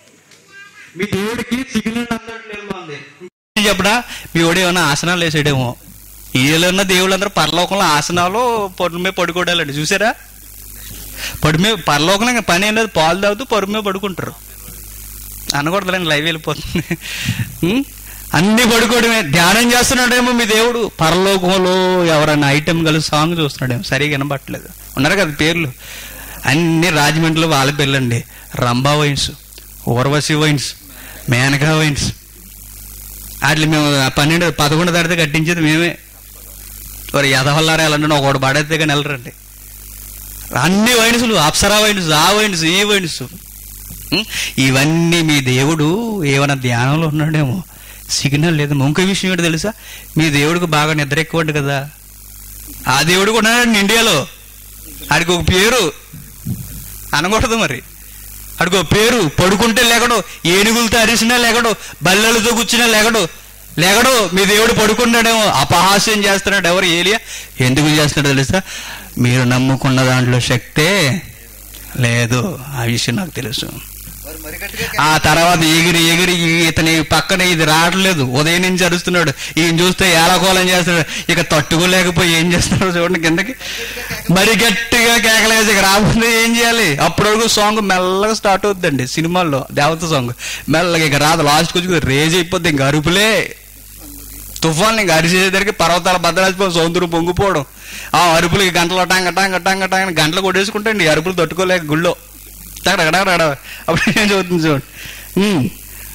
మీ దేవుడికి సిగ్నల్ అందట్లేదు ఉంది చెప్పడా మీ వాడు ఏమైనా ఆసనాలు వేసాడేమో వీళ్ళన్న దేవుళ్ళందరూ పరలోకంలో ఆసనాలు పొడి మీద పడుకోవడాలండి చూసారా పడి మీద పరలోకంలో ఇంకా పని ఏం లేదు పాలు తాగుతూ పరుగు మీద పడుకుంటారు అనకూడదులేండి లైవ్ వెళ్ళిపోతుంది ఉం? అన్ని పడుకోవడమే ధ్యానం చేస్తున్నాడేమో మీ దేవుడు పరలోకంలో ఎవరైనా ఐటెం కలిసి సాంగ్ చూస్తున్నాడేమో సరిగా వినబట్టలేదు ఉన్నారు కదా పేర్లు అన్ని రాజమండ్రిలో వాళ్ళ పేర్లండి Rambha wines Urvashi wines Menaka wines వాటిని మేము పన్నెండు పదకొండు దాటితే కట్టించేది మేమే మరి ఎదవల్లారా వెళ్ళండి ఒకటి పడైతే కానీ వెళ్ళరండి అన్ని వైన్సులు అప్సరా వైన్స్ ఆ వైన్స్ ఈ వైన్స్ ఉం? ఇవన్నీ మీ దేవుడు ఏమైనా ధ్యానంలో ఉన్నాడేమో సిగ్నల్ లేదు ఇంకో విషయం ఏంటో తెలుసా మీ దేవుడికి బాగా నిద్ర ఎక్కువ కదా ఆ దేవుడు కూడా ఉన్నాడండి ఇండియాలో ఆడికి ఒక పేరు అనకూడదు మరి ఆడికి ఒక పేరు పడుకుంటే లేకడు ఏనుగులతో అరిసినా లేకడు బల్లెలతో కూర్చున్నా లేకడు లేకడు మీ దేవుడు పడుకున్నాడేమో అపహాస్యం చేస్తున్నాడు ఎవరు ఏలియా ఎందుకు చేస్తున్నాడో తెలుసా మీరు నమ్ముకున్న దాంట్లో శక్తే లేదు ఆ విషయం నాకు తెలుసు ఆ తర్వాత ఎగిరి ఎగిరి ఈ- ఇతని పక్కన ఇది రావట్లేదు ఉదయం నుంచి అరుస్తున్నాడు ఈయన చూస్తే ఏలకోలం చేస్తున్నాడు ఇక తట్టుకోలేకపోయి ఏం చేస్తున్నాడు చూడండి కిందకి మరి గట్టిగా కేకలేసి ఇక రాబోతే ఏం చేయాలి అప్పటి వరకు సాంగ్ మెల్లగా స్టార్ట్ అవుతుందండి సినిమాల్లో దేవత సాంగ్ మెల్లగా ఇక రాదు లాస్ట్ కొంచెం రేజ్ అయిపోద్ది ఇంక అరుపులే తుఫాన్ ఇంకా అరిచేసరికి పర్వతాల భద్రాసిపోయి సౌందర్యం పొంగిపోవడం ఆ అరుపులకి గంటలు టంగ టంగ టంగ టంగ అని గంటలు కొట్టేసుకుంటాండి ఈ అరుపులు తట్టుకోలేక గుళ్ళో టగడగడగడ అప్పుడు ఏం చదువుతుంది చూడండి ఉమ్.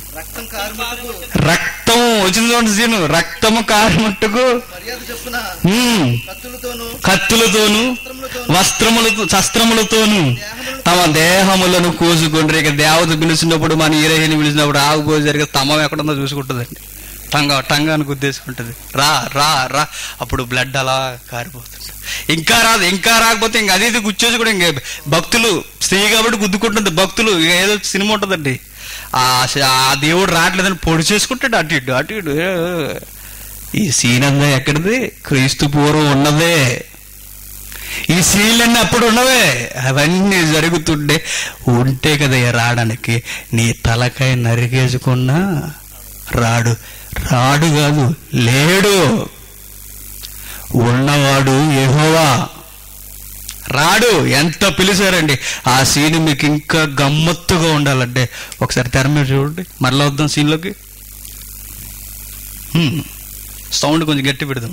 రక్తం వచ్చింది చూడండి సీను రక్తము కారమట్టుకు ఉమ్. కత్తులతోను వస్త్రములతో శస్త్రములతోను తమ దేహములను కోసుకుంటారు ఇక దేవత పిలిచినప్పుడు మన ఈరహిని పిలిచినప్పుడు ఆగిపోయి జరిగే తమం ఎక్కడుందో చూసుకుంటుందండి టంగ టంగ అని గుద్దేసుకుంటుంది రా రా రా అప్పుడు బ్లడ్ అలా కారిపోతుంది ఇంకా రాదు ఇంకా రాకపోతే ఇంకా అది ఇది గుచ్చేసి కూడా ఇంకా భక్తులు స్త్రీ కాబట్టి గుద్దుకుంటుంది భక్తులు ఇక ఏదో సినిమా ఉంటుందండి ఆ ఆ దేవుడు రావట్లేదని పొడి చేసుకుంటాడు అటు ఇటు అటు ఇటు ఏ, ఈ సీన్ అంతా ఎక్కడిది క్రీస్తు పూర్వం ఉన్నదే ఈ సీన్లన్నీ అప్పుడు ఉన్నవే అవన్నీ జరుగుతుండే ఉంటే కదా రావడానికి నీ తలకాయ నరికేసుకున్నా రాడు రాడు కాదు లేడు ఉన్నవాడు యెహోవా రాడు ఎంత పిలిచారండి ఆ సీన్ మీకు ఇంకా గమ్మత్తుగా ఉండాలంటే ఒకసారి తెర మీద చూడండి మరలా వద్దాం సీన్లోకి హ్మ్. సౌండ్ కొంచెం గట్టి పెడదాం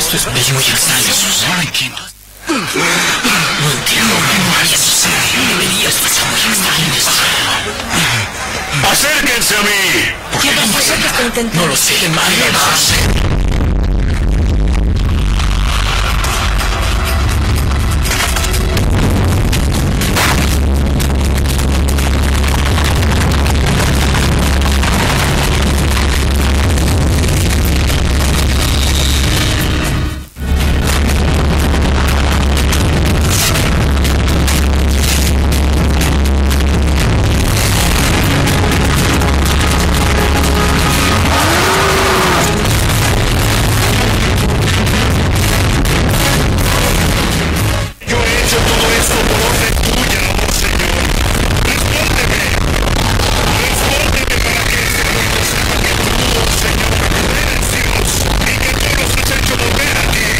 Acérquense a mí. ¿Qué pasa? ¿Qué está intentando? No lo sé, nadie lo sé. Yo he hecho todo esto por orden tuya, oh Señor. Respóndeme. Respóndeme para que este pueblo sepa que tú, oh Señor, eres Dios y que tú nos has hecho volver a ti.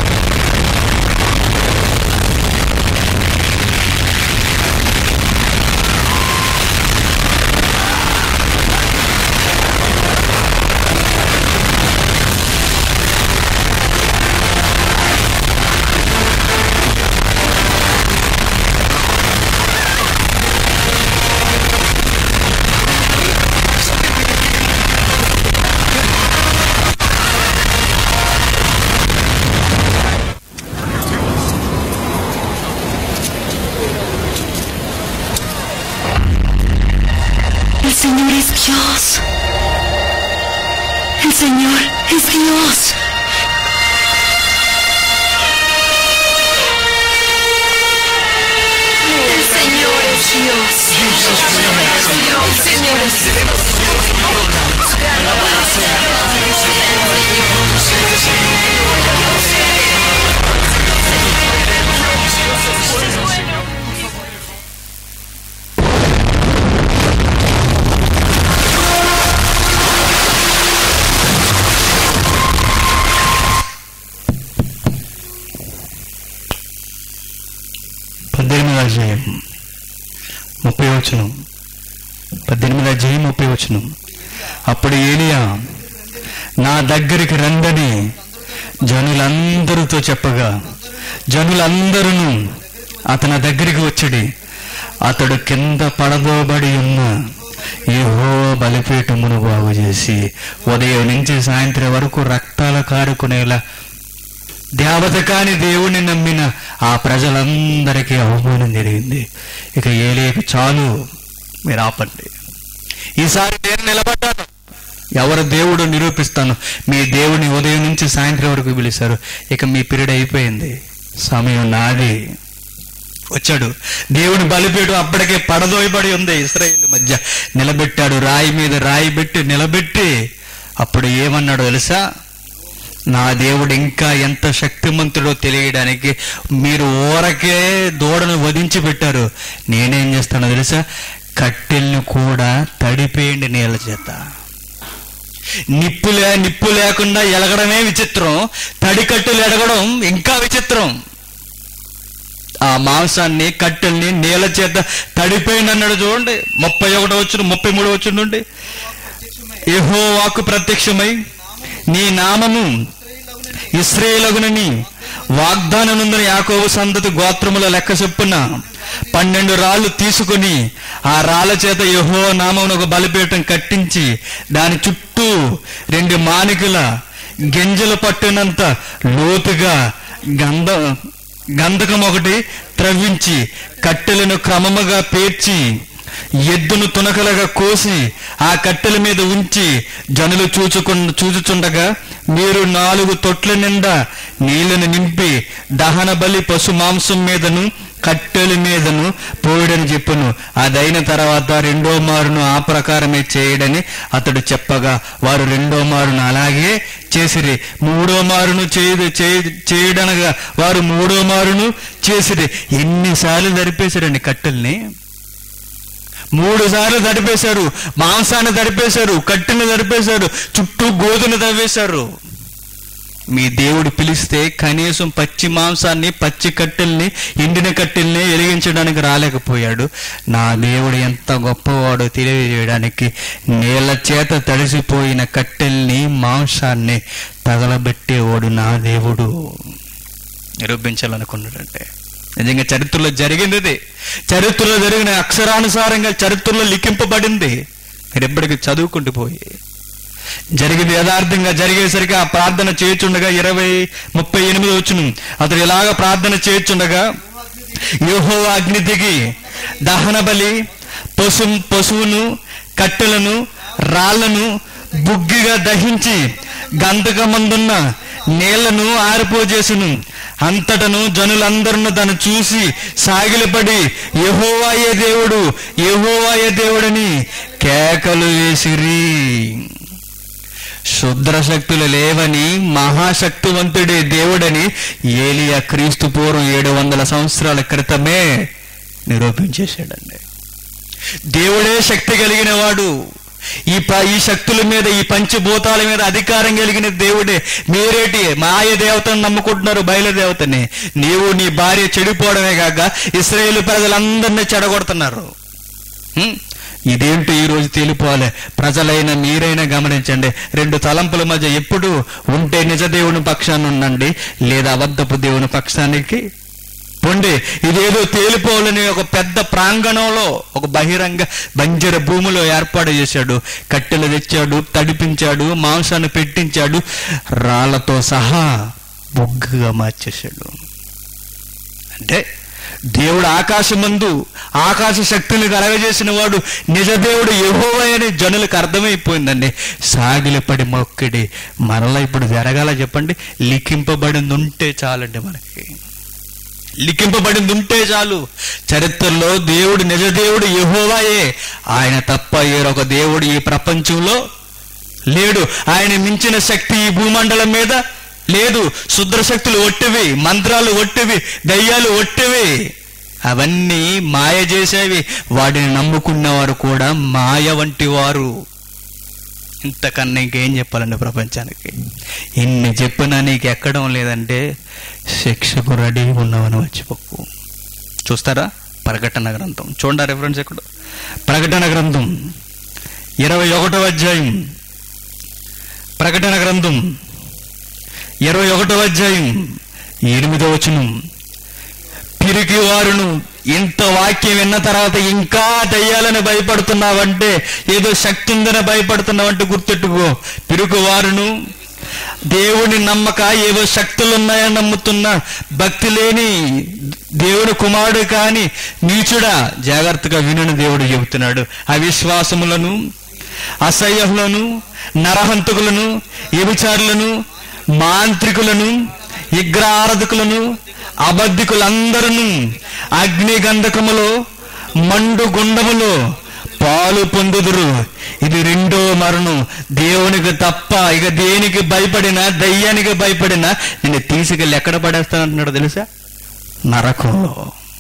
El Señor es Dios. El Señor es Dios. El Señor es Dios. El Señor es Dios. పద్దెనిమిది అధ్యాయం ముప్పై వచనం పద్దెనిమిది అధ్యాయం ముప్పై వచనం అప్పుడు ఏలియా నా దగ్గరికి రందని జనులందరితో చెప్పగా జనులందరూ అతని దగ్గరికి వచ్చడి అతడు కింద పడబోబడి ఉన్న ఏహో బలిపీఠమును బాగు చేసి ఉదయం నుంచి సాయంత్రం వరకు రక్తాలు కారుకునేలా దేవత కాని దేవుణ్ణి నమ్మిన ఆ ప్రజలందరికీ అవమానం జరిగింది ఇక ఏలేకు చాలు మీరు ఆపండి ఈసారి నేను నిలబడ్డాను ఎవరు దేవుడు నిరూపిస్తాను మీ దేవుని ఉదయం నుంచి సాయంత్రం వరకు పిలిచారు ఇక మీ పీరియడ్ అయిపోయింది సమయం నాది వచ్చాడు దేవుని బలిపీఠం అప్పటికే పడదోయబడి ఉంది ఇస్రాయేల్ మధ్య నిలబెట్టాడు రాయి మీద రాయి పెట్టి నిలబెట్టి అప్పుడు ఏమన్నాడు తెలుసా నా దేవుడు ఇంకా ఎంత శక్తిమంతుడో తెలియడానికి మీరు ఊరకే దూడను వధించి పెట్టారు నేనేం చేస్తానో తెలుసా కట్టెల్ని కూడా తడిపేయండి నీళ్ళ చేత నిప్పు లే నిప్పు లేకుండా ఎలగడమే విచిత్రం తడి కట్టెలు ఎడగడం ఇంకా విచిత్రం ఆ మాంసాన్ని కట్టెల్ని నీళ్ళ చేత తడిపోయింది అన్నాడు చూడండి ముప్పై ఒకటో వచ్చిన ముప్పై మూడో వచ్చిన నుండి ఏహో వాకు ప్రత్యక్షమై నీ నామము ఇస్రాయేలగునని వాగ్దాననుందని యాకోబు సంతతి గోత్రముల లెక్క చొప్పున పన్నెండు రాళ్ళు తీసుకొని ఆ రాళ్ళ చేత యహో నామమును ఒక బలిపీఠం కట్టించి దాని చుట్టూ రెండు మానికల గింజలు పట్టినంత లోతుగా గంధ గంధకం ఒకటి త్రవ్వించి కట్టెలను క్రమముగా పేర్చి ఎద్దును తునకలుగా కోసి ఆ కట్టెల మీద ఉంచి జనులు చూచుకు చూచుచుండగా మీరు నాలుగు తొట్ల నిండా నీళ్లను నింపి దహన బలి పశు మాంసం మీదను కట్టెల మీదను పోయడని చెప్పును అదైన తర్వాత రెండో మారును ఆ ప్రకారమే చేయడని అతడు చెప్పగా వారు రెండో మారును అలాగే చేసిరి మూడో మారును చేయ చేయ- చేయడనగా వారు మూడో మారును చేసిరి ఎన్నిసార్లు జరిపేశారండి కట్టెల్ని మూడు సార్లు తడిపేశారు మాంసాన్ని తడిపేశారు కట్టెని తడిపేశారు చుట్టూ గోధుని తవ్వేశారు మీ దేవుడు పిలిస్తే కనీసం పచ్చి మాంసాన్ని పచ్చి కట్టెల్ని ఎండిన కట్టెల్ని వెలిగించడానికి రాలేకపోయాడు నా దేవుడు ఎంత గొప్పవాడో తెలియజేయడానికి నీళ్ళ చేత తడిసిపోయిన కట్టెల్ని మాంసాన్ని తగలబెట్టేవాడు నా దేవుడు నిరూపించాలనుకున్నాడంటే నిజంగా చరిత్రలో జరిగింది ఇది చరిత్రలో జరిగిన అక్షరానుసారంగా చరిత్రలో లిఖింపబడింది మీరు ఎప్పటికీ చదువుకుంటూ పోయి జరిగింది యథార్థంగా జరిగేసరికి ఆ ప్రార్థన చేయుచుండగా ఇరవై ముప్పై ఎనిమిది వచ్చును అతడు ఇలాగ ప్రార్థన చేయుచుండగా యోహో అగ్ని దిగి దహన బలి పశు పశువును కట్టెలను రాళ్లను బుగ్గిగా దహించి గంధకమందున్న నీళ్లను ఆరిపోజేసును అంతటను జనులందరూ తను చూసి సాగిలపడి యహోవాయే దేవుడు యహోవాయే దేవుడని కేకలు వేసిరి శుద్ర శక్తులు లేవని మహాశక్తివంతుడే దేవుడని ఏలియా క్రీస్తు పూర్వం ఏడు వందల సంవత్సరాల క్రితమే నిరూపించేశాడండి దేవుడే శక్తి కలిగిన వాడు ఈ ప ఈ శక్తుల మీద ఈ పంచభూతాల మీద అధికారం కలిగిన దేవుడే మీరేటి మాయ దేవతను నమ్ముకుంటున్నారు బయలుదేవతని నీవు నీ భార్య చెడిపోవడమే కాక ఇస్రాయేల్ ప్రజలందరినీ చెడగొడుతున్నారు హ్మ్? ఇదేంటో ఈ రోజు తేలిపోవాలి ప్రజలైన మీరైనా గమనించండి రెండు తలంపుల మధ్య ఎప్పుడు ఉంటే నిజ దేవుని పక్షాన్ని ఉండండి లేదా అబద్ధపు దేవుని పక్షానికి పొండి ఇదేదో తేలిపోవాలని ఒక పెద్ద ప్రాంగణంలో ఒక బహిరంగ బంజర భూమిలో ఏర్పాటు చేశాడు కట్టెలు తెచ్చాడు తడిపించాడు మాంసాన్ని పెట్టించాడు రాళ్లతో సహా బొగ్గుగా మార్చేశాడు అంటే దేవుడు ఆకాశమందు ఆకాశ శక్తిని కలగజేసిన వాడు నిజ దేవుడు యెహోవా అని జనులకు అర్థమైపోయిందండి సాగిలపడి మొక్కడి మరలా ఇప్పుడు జరగాల చెప్పండి లిఖింపబడింది ఉంటే చాలండి మనకి లిఖింపబడింది ఉంటే చాలు చరిత్రలో దేవుడు నిజ దేవుడు యెహోవాయే ఆయన తప్ప ఏరొక దేవుడు ఈ ప్రపంచంలో లేడు ఆయన మించిన శక్తి ఈ భూమండలం మీద లేదు శుద్ర శక్తులు ఒట్టివి మంత్రాలు ఒట్టివి దయ్యాలు ఒట్టివి అవన్నీ మాయ చేసేవి వాటిని నమ్ముకున్నవారు కూడా మాయ వంటి వారు ఇంతకన్నా ఇంకేం చెప్పాలండి ప్రపంచానికి ఇన్ని చెప్పినా నీకు ఎక్కడం లేదంటే శిక్షకు రెడీ ఉన్నామని మర్చిపోకు చూస్తారా ప్రకటన గ్రంథం చూడండి రెఫరెన్స్ ఎక్కడ ప్రకటన గ్రంథం ఇరవై ఒకటో అధ్యాయం ప్రకటన గ్రంథం ఇరవై ఒకటో అధ్యాయం ఎనిమిదో వచనం పిరికి వారును ఇంత వాక్యం విన్న తర్వాత ఇంకా దయ్యాలని భయపడుతున్నావంటే ఏదో శక్తి ఉందని భయపడుతున్నావంటే గుర్తెట్టుకో పిరుగు వారును దేవుని నమ్మక ఏవో శక్తులు ఉన్నాయని నమ్ముతున్నా భక్తి లేని దేవుడు కుమారుడు కాని నీచుడా జాగ్రత్తగా వినని దేవుడు చెబుతున్నాడు అవిశ్వాసములను అసహ్యములను నరహంతకులను వ్యభిచారులను మాంత్రికులను విగ్రహారధకులను అబద్ధికులందరూ అగ్ని గంధకములో మండు గుండములో పాలు పొందుదురు ఇది రెండో మరణం దేవునికి తప్ప ఇక దేనికి భయపడినా దయ్యానికి భయపడినా నిన్ను తీసుకెళ్ళి ఎక్కడ పడేస్తానంటున్నాడు తెలుసా నరకంలో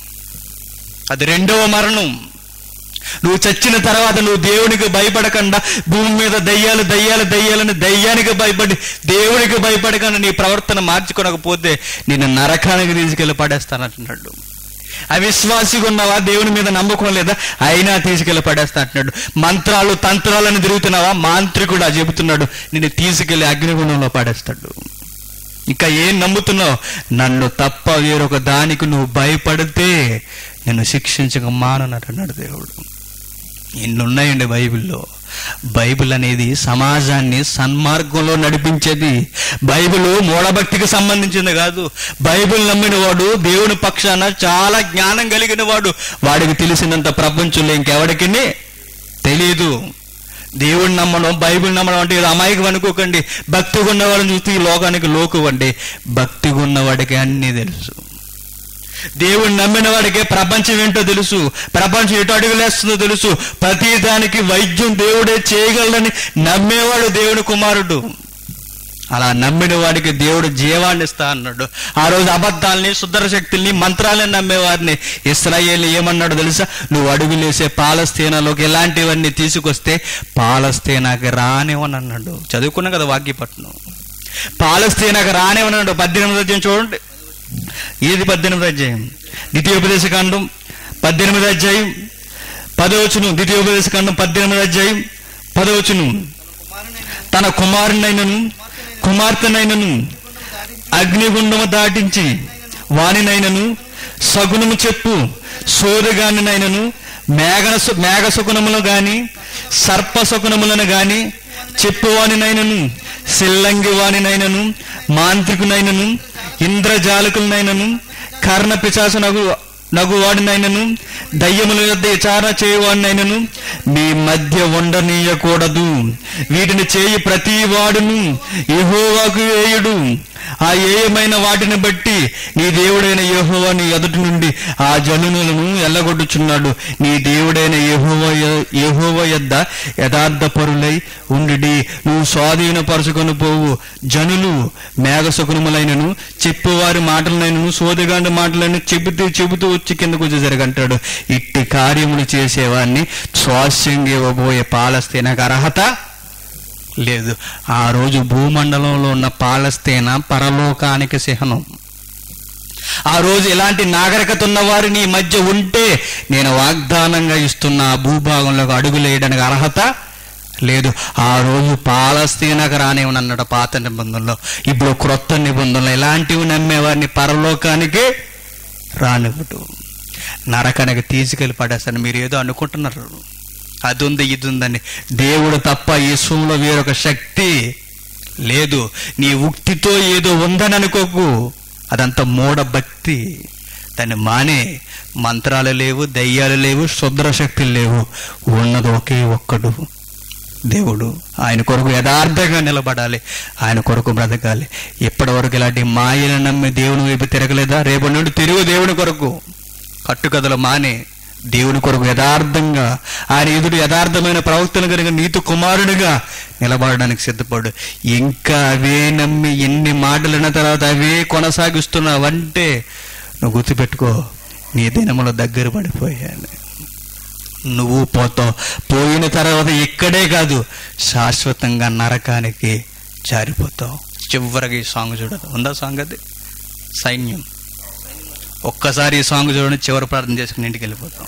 అది రెండవ మరణం నువ్వు చచ్చిన తర్వాత నువ్వు దేవునికి భయపడకుండా భూమి మీద దయ్యాలు దయ్యాలు దయ్యాలని దయ్యానికి భయపడి దేవునికి భయపడకుండా నీ ప్రవర్తన మార్చుకోనకపోతే నేను నరకానికి తీసుకెళ్ళి పడేస్తానంటున్నాడు అవిశ్వాసిగా ఉన్నావా దేవుని మీద నమ్మకం లేదా అయినా తీసుకెళ్ళి పడేస్తా అంటున్నాడు మంత్రాలు తంత్రాలను తిరుగుతున్నావా మాంత్రికుడు చెబుతున్నాడు నిన్ను తీసుకెళ్లి అగ్నిగుణంలో పడేస్తాడు ఇంకా ఏం నమ్ముతున్నావు నన్ను తప్ప వేరొక దానికి నువ్వు భయపడితే నేను శిక్షించక మాననన్నాడు దేవుడు ఎన్నున్నాయండి బైబిల్లో బైబిల్ అనేది సమాజాన్ని సన్మార్గంలో నడిపించేది బైబిల్ మూఢభక్తికి సంబంధించింది కాదు బైబిల్ నమ్మిన వాడు దేవుని పక్షాన చాలా జ్ఞానం కలిగిన వాడు వాడికి తెలిసినంత ప్రపంచంలో ఇంకెవడికి తెలియదు దేవుడిని నమ్మడం బైబిల్ నమ్మడం అంటే ఇది అమాయకం అనుకోకండి భక్తిగా ఉన్నవాడిని చూస్తే ఈ లోకానికి లోకువండి భక్తిగా ఉన్నవాడికి అన్నీ తెలుసు దేవుని నమ్మిన వాడికి ప్రపంచం ఏంటో తెలుసు ప్రపంచం ఎటు అడుగులేస్తుందో తెలుసు ప్రతి దానికి వైద్యం దేవుడే చేయగలడని నమ్మేవాడు దేవుని కుమారుడు అలా నమ్మిన వాడికి దేవుడు జీవాన్ని ఇస్తా అన్నాడు ఆ రోజు అబద్ధాలని శుద్ధర శక్తుల్ని మంత్రాలని నమ్మేవారిని ఇస్రాయేల్ ఏమన్నాడు తెలుసా నువ్వు అడుగులేసే పాలస్తీనాలోకి ఇలాంటివన్నీ తీసుకొస్తే పాలస్తీనాకి రానివని అన్నాడు చదువుకున్నా కదా వాక్యపట్నం పాలస్తీనాకు రానివ్వనండి పద్దెనిమిది అధ్యాయం చూడండి ఇది పద్దెనిమిది అధ్యాయం ద్వితీయోపదేశ కాండం పద్దెనిమిది అధ్యాయం పదవచును ద్వితీయోపదేశ కాండం పద్దెనిమిది అధ్యాయం పదవచును తన కుమారునైనను కుమార్తెనైనను అగ్నిగుండము దాటించి వానినైనను సగునము చెప్పు సోదగానినైనను మేఘన మేఘశకునములు గాని సర్పశకునములను గాని చెప్పువానినైనను సిల్లంగి వానినైనను మాంత్రికునైనను ఇంద్రజాలకులనైనను కర్ణ పిశాసు నగు నగువాడినైనను దయ్యముల యొద్ద విచారణ చేయవాడినైనను మీ మధ్య ఉండనీయకూడదు వీటిని చేయి ప్రతి వాడును యెహోవాకు వేయుడు ఆ ఏయమైన వాటిని బట్టి నీ దేవుడైన యెహోవా నీ ఎదుటి నుండి ఆ జనులను ఎల్లగొట్టుచున్నాడు నీ దేవుడైన యెహోవా యెహోవా యొద్ద యథార్థ పరులై ఉండి నువ్వు స్వాధీనపరచుకొని పోవు జనులు మేఘశకునములైనను చెప్పువారి మాటలనైనను సోదగాండ మాటలను చెబుతూ చెబుతూ వచ్చి కిందకు వచ్చేసరికి అంటాడు ఇట్టి కార్యములు చేసేవాడిని స్వాస్యంగా ఇవ్వబోయే పాలస్తీనకు అర్హత లేదు ఆ రోజు భూమండలంలో ఉన్న పాలస్తీన పరలోకానికి చిహ్నం ఆ రోజు ఇలాంటి నాగరికత ఉన్న వారు నీ మధ్య ఉంటే నేను వాగ్దానంగా ఇస్తున్న ఆ భూభాగంలోకి అడుగులేయడానికి అర్హత లేదు ఆ రోజు పాలస్తీనకు రానివనన్నాడు పాత నిబంధనలో ఇప్పుడు క్రొత్త నిబంధనలు ఇలాంటివి నమ్మేవారిని పరలోకానికి రానివ్వడు నరకానికి తీసుకెళ్ళి పడేస్తాను మీరు ఏదో అనుకుంటున్నారు అది ఉంది ఇది ఉందని దేవుడు తప్ప ఈ విశ్వంలో వేరొక శక్తి లేదు నీ ఉక్తితో ఏదో ఉందని అనుకోకు అదంతా మూఢ భక్తి దాన్ని మానే మంత్రాలు లేవు దయ్యాలు లేవు శుద్ర శక్తులు లేవు ఉన్నది ఒకే ఒక్కడు దేవుడు ఆయన కొరకు యథార్థంగా నిలబడాలి ఆయన కొరకు బ్రతకాలి ఇప్పటి వరకు ఇలాంటి మాయను నమ్మి దేవుని వైపు తిరగలేదా రేపు నుండి తిరుగు దేవుని కొరకు కట్టుకథలు మానే దేవుని కొరకు యథార్థంగా ఆయన ఎదురు యథార్థమైన ప్రవక్తలు కనుక నీతి కుమారుడిగా నిలబడడానికి సిద్ధపడు ఇంకా అవే నమ్మి ఎన్ని మాటలు విన్న తర్వాత అవే కొనసాగిస్తున్నావంటే నువ్వు గుర్తుపెట్టుకో నీ దినముల దగ్గర పడిపోయాను నువ్వు పోతావు పోయిన తర్వాత ఇక్కడే కాదు శాశ్వతంగా నరకానికి జారిపోతావు చివరికి ఈ సాంగ్ చూడదు ఉందా సాంగ్ అది సైన్యం ఒక్కసారి ఈ సాంగ్ చూడండి చివరి ప్రార్థన చేసుకుని ఇంటికి వెళ్ళిపోతాం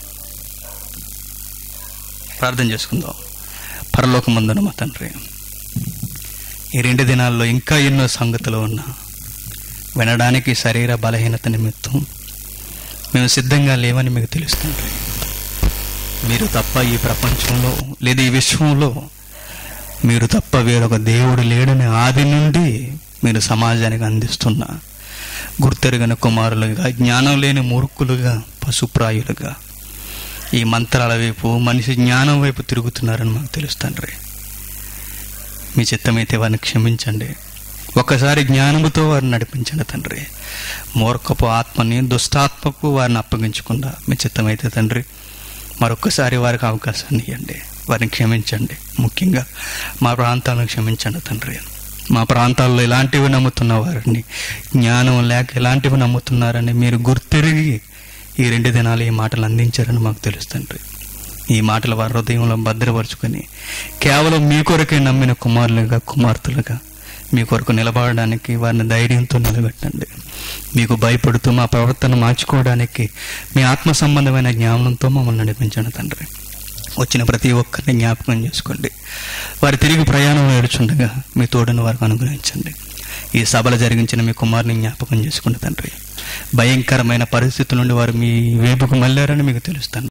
ప్రార్థన చేసుకుందాం పరలోకమందున మా తండ్రి ఈ రెండు దినాల్లో ఇంకా ఎన్నో సంగతులు ఉన్నా వినడానికి శరీర బలహీనత నిమిత్తం మేము సిద్ధంగా లేవని మీకు తెలుస్తుంది మీరు తప్ప ఈ ప్రపంచంలో లేదా ఈ విశ్వంలో మీరు తప్ప వేరొక దేవుడు లేడని ఆది నుండి మీరు సమాజానికి అందిస్తున్న గుర్తెరగని కుమారులుగా జ్ఞానం లేని మూర్ఖులుగా పశుప్రాయులుగా ఈ మంత్రాల వైపు మనిషి జ్ఞానం వైపు తిరుగుతున్నారని మాకు తెలుస్తుంది మీ చిత్తమైతే వారిని క్షమించండి ఒకసారి జ్ఞానముతో వారిని నడిపించండి తండ్రి మూర్ఖపు ఆత్మని దుష్టాత్మకు వారిని అప్పగించకుండా మీ చిత్తమైతే తండ్రి మరొకసారి వారికి అవకాశాన్ని ఇవ్వండి వారిని క్షమించండి ముఖ్యంగా మా ప్రాంతాలను క్షమించండి తండ్రి మా ప్రాంతాల్లో ఇలాంటివి నమ్ముతున్న వారిని జ్ఞానం లేక ఇలాంటివి నమ్ముతున్నారని మీరు గుర్తిరిగి ఈ రెండు దినాలు ఈ మాటలు అందించారని మాకు తెలుస్తుంది ఈ మాటలు వారి హృదయంలో భద్రపరుచుకొని కేవలం మీ కొరకే నమ్మిన కుమారులుగా కుమార్తెలుగా మీ కొరకు నిలబడడానికి వారిని ధైర్యంతో నిలబెట్టండి మీకు భయపడుతూ మా ప్రవర్తన మార్చుకోవడానికి మీ ఆత్మ సంబంధమైన జ్ఞానంతో మమ్మల్ని నడిపించండి తండ్రి వచ్చిన ప్రతి ఒక్కరిని జ్ఞాపకం చేసుకోండి వారి తిరిగి ప్రయాణంలో ఏడుచుండగా మీ తోడును వారికి అనుగ్రహించండి ఈ సభలు జరిగించిన మీ కుమారుని జ్ఞాపకం చేసుకోండి తండ్రి భయంకరమైన పరిస్థితుల నుండి వారు మీ వైపుకు మళ్ళారని మీకు తెలుస్తాను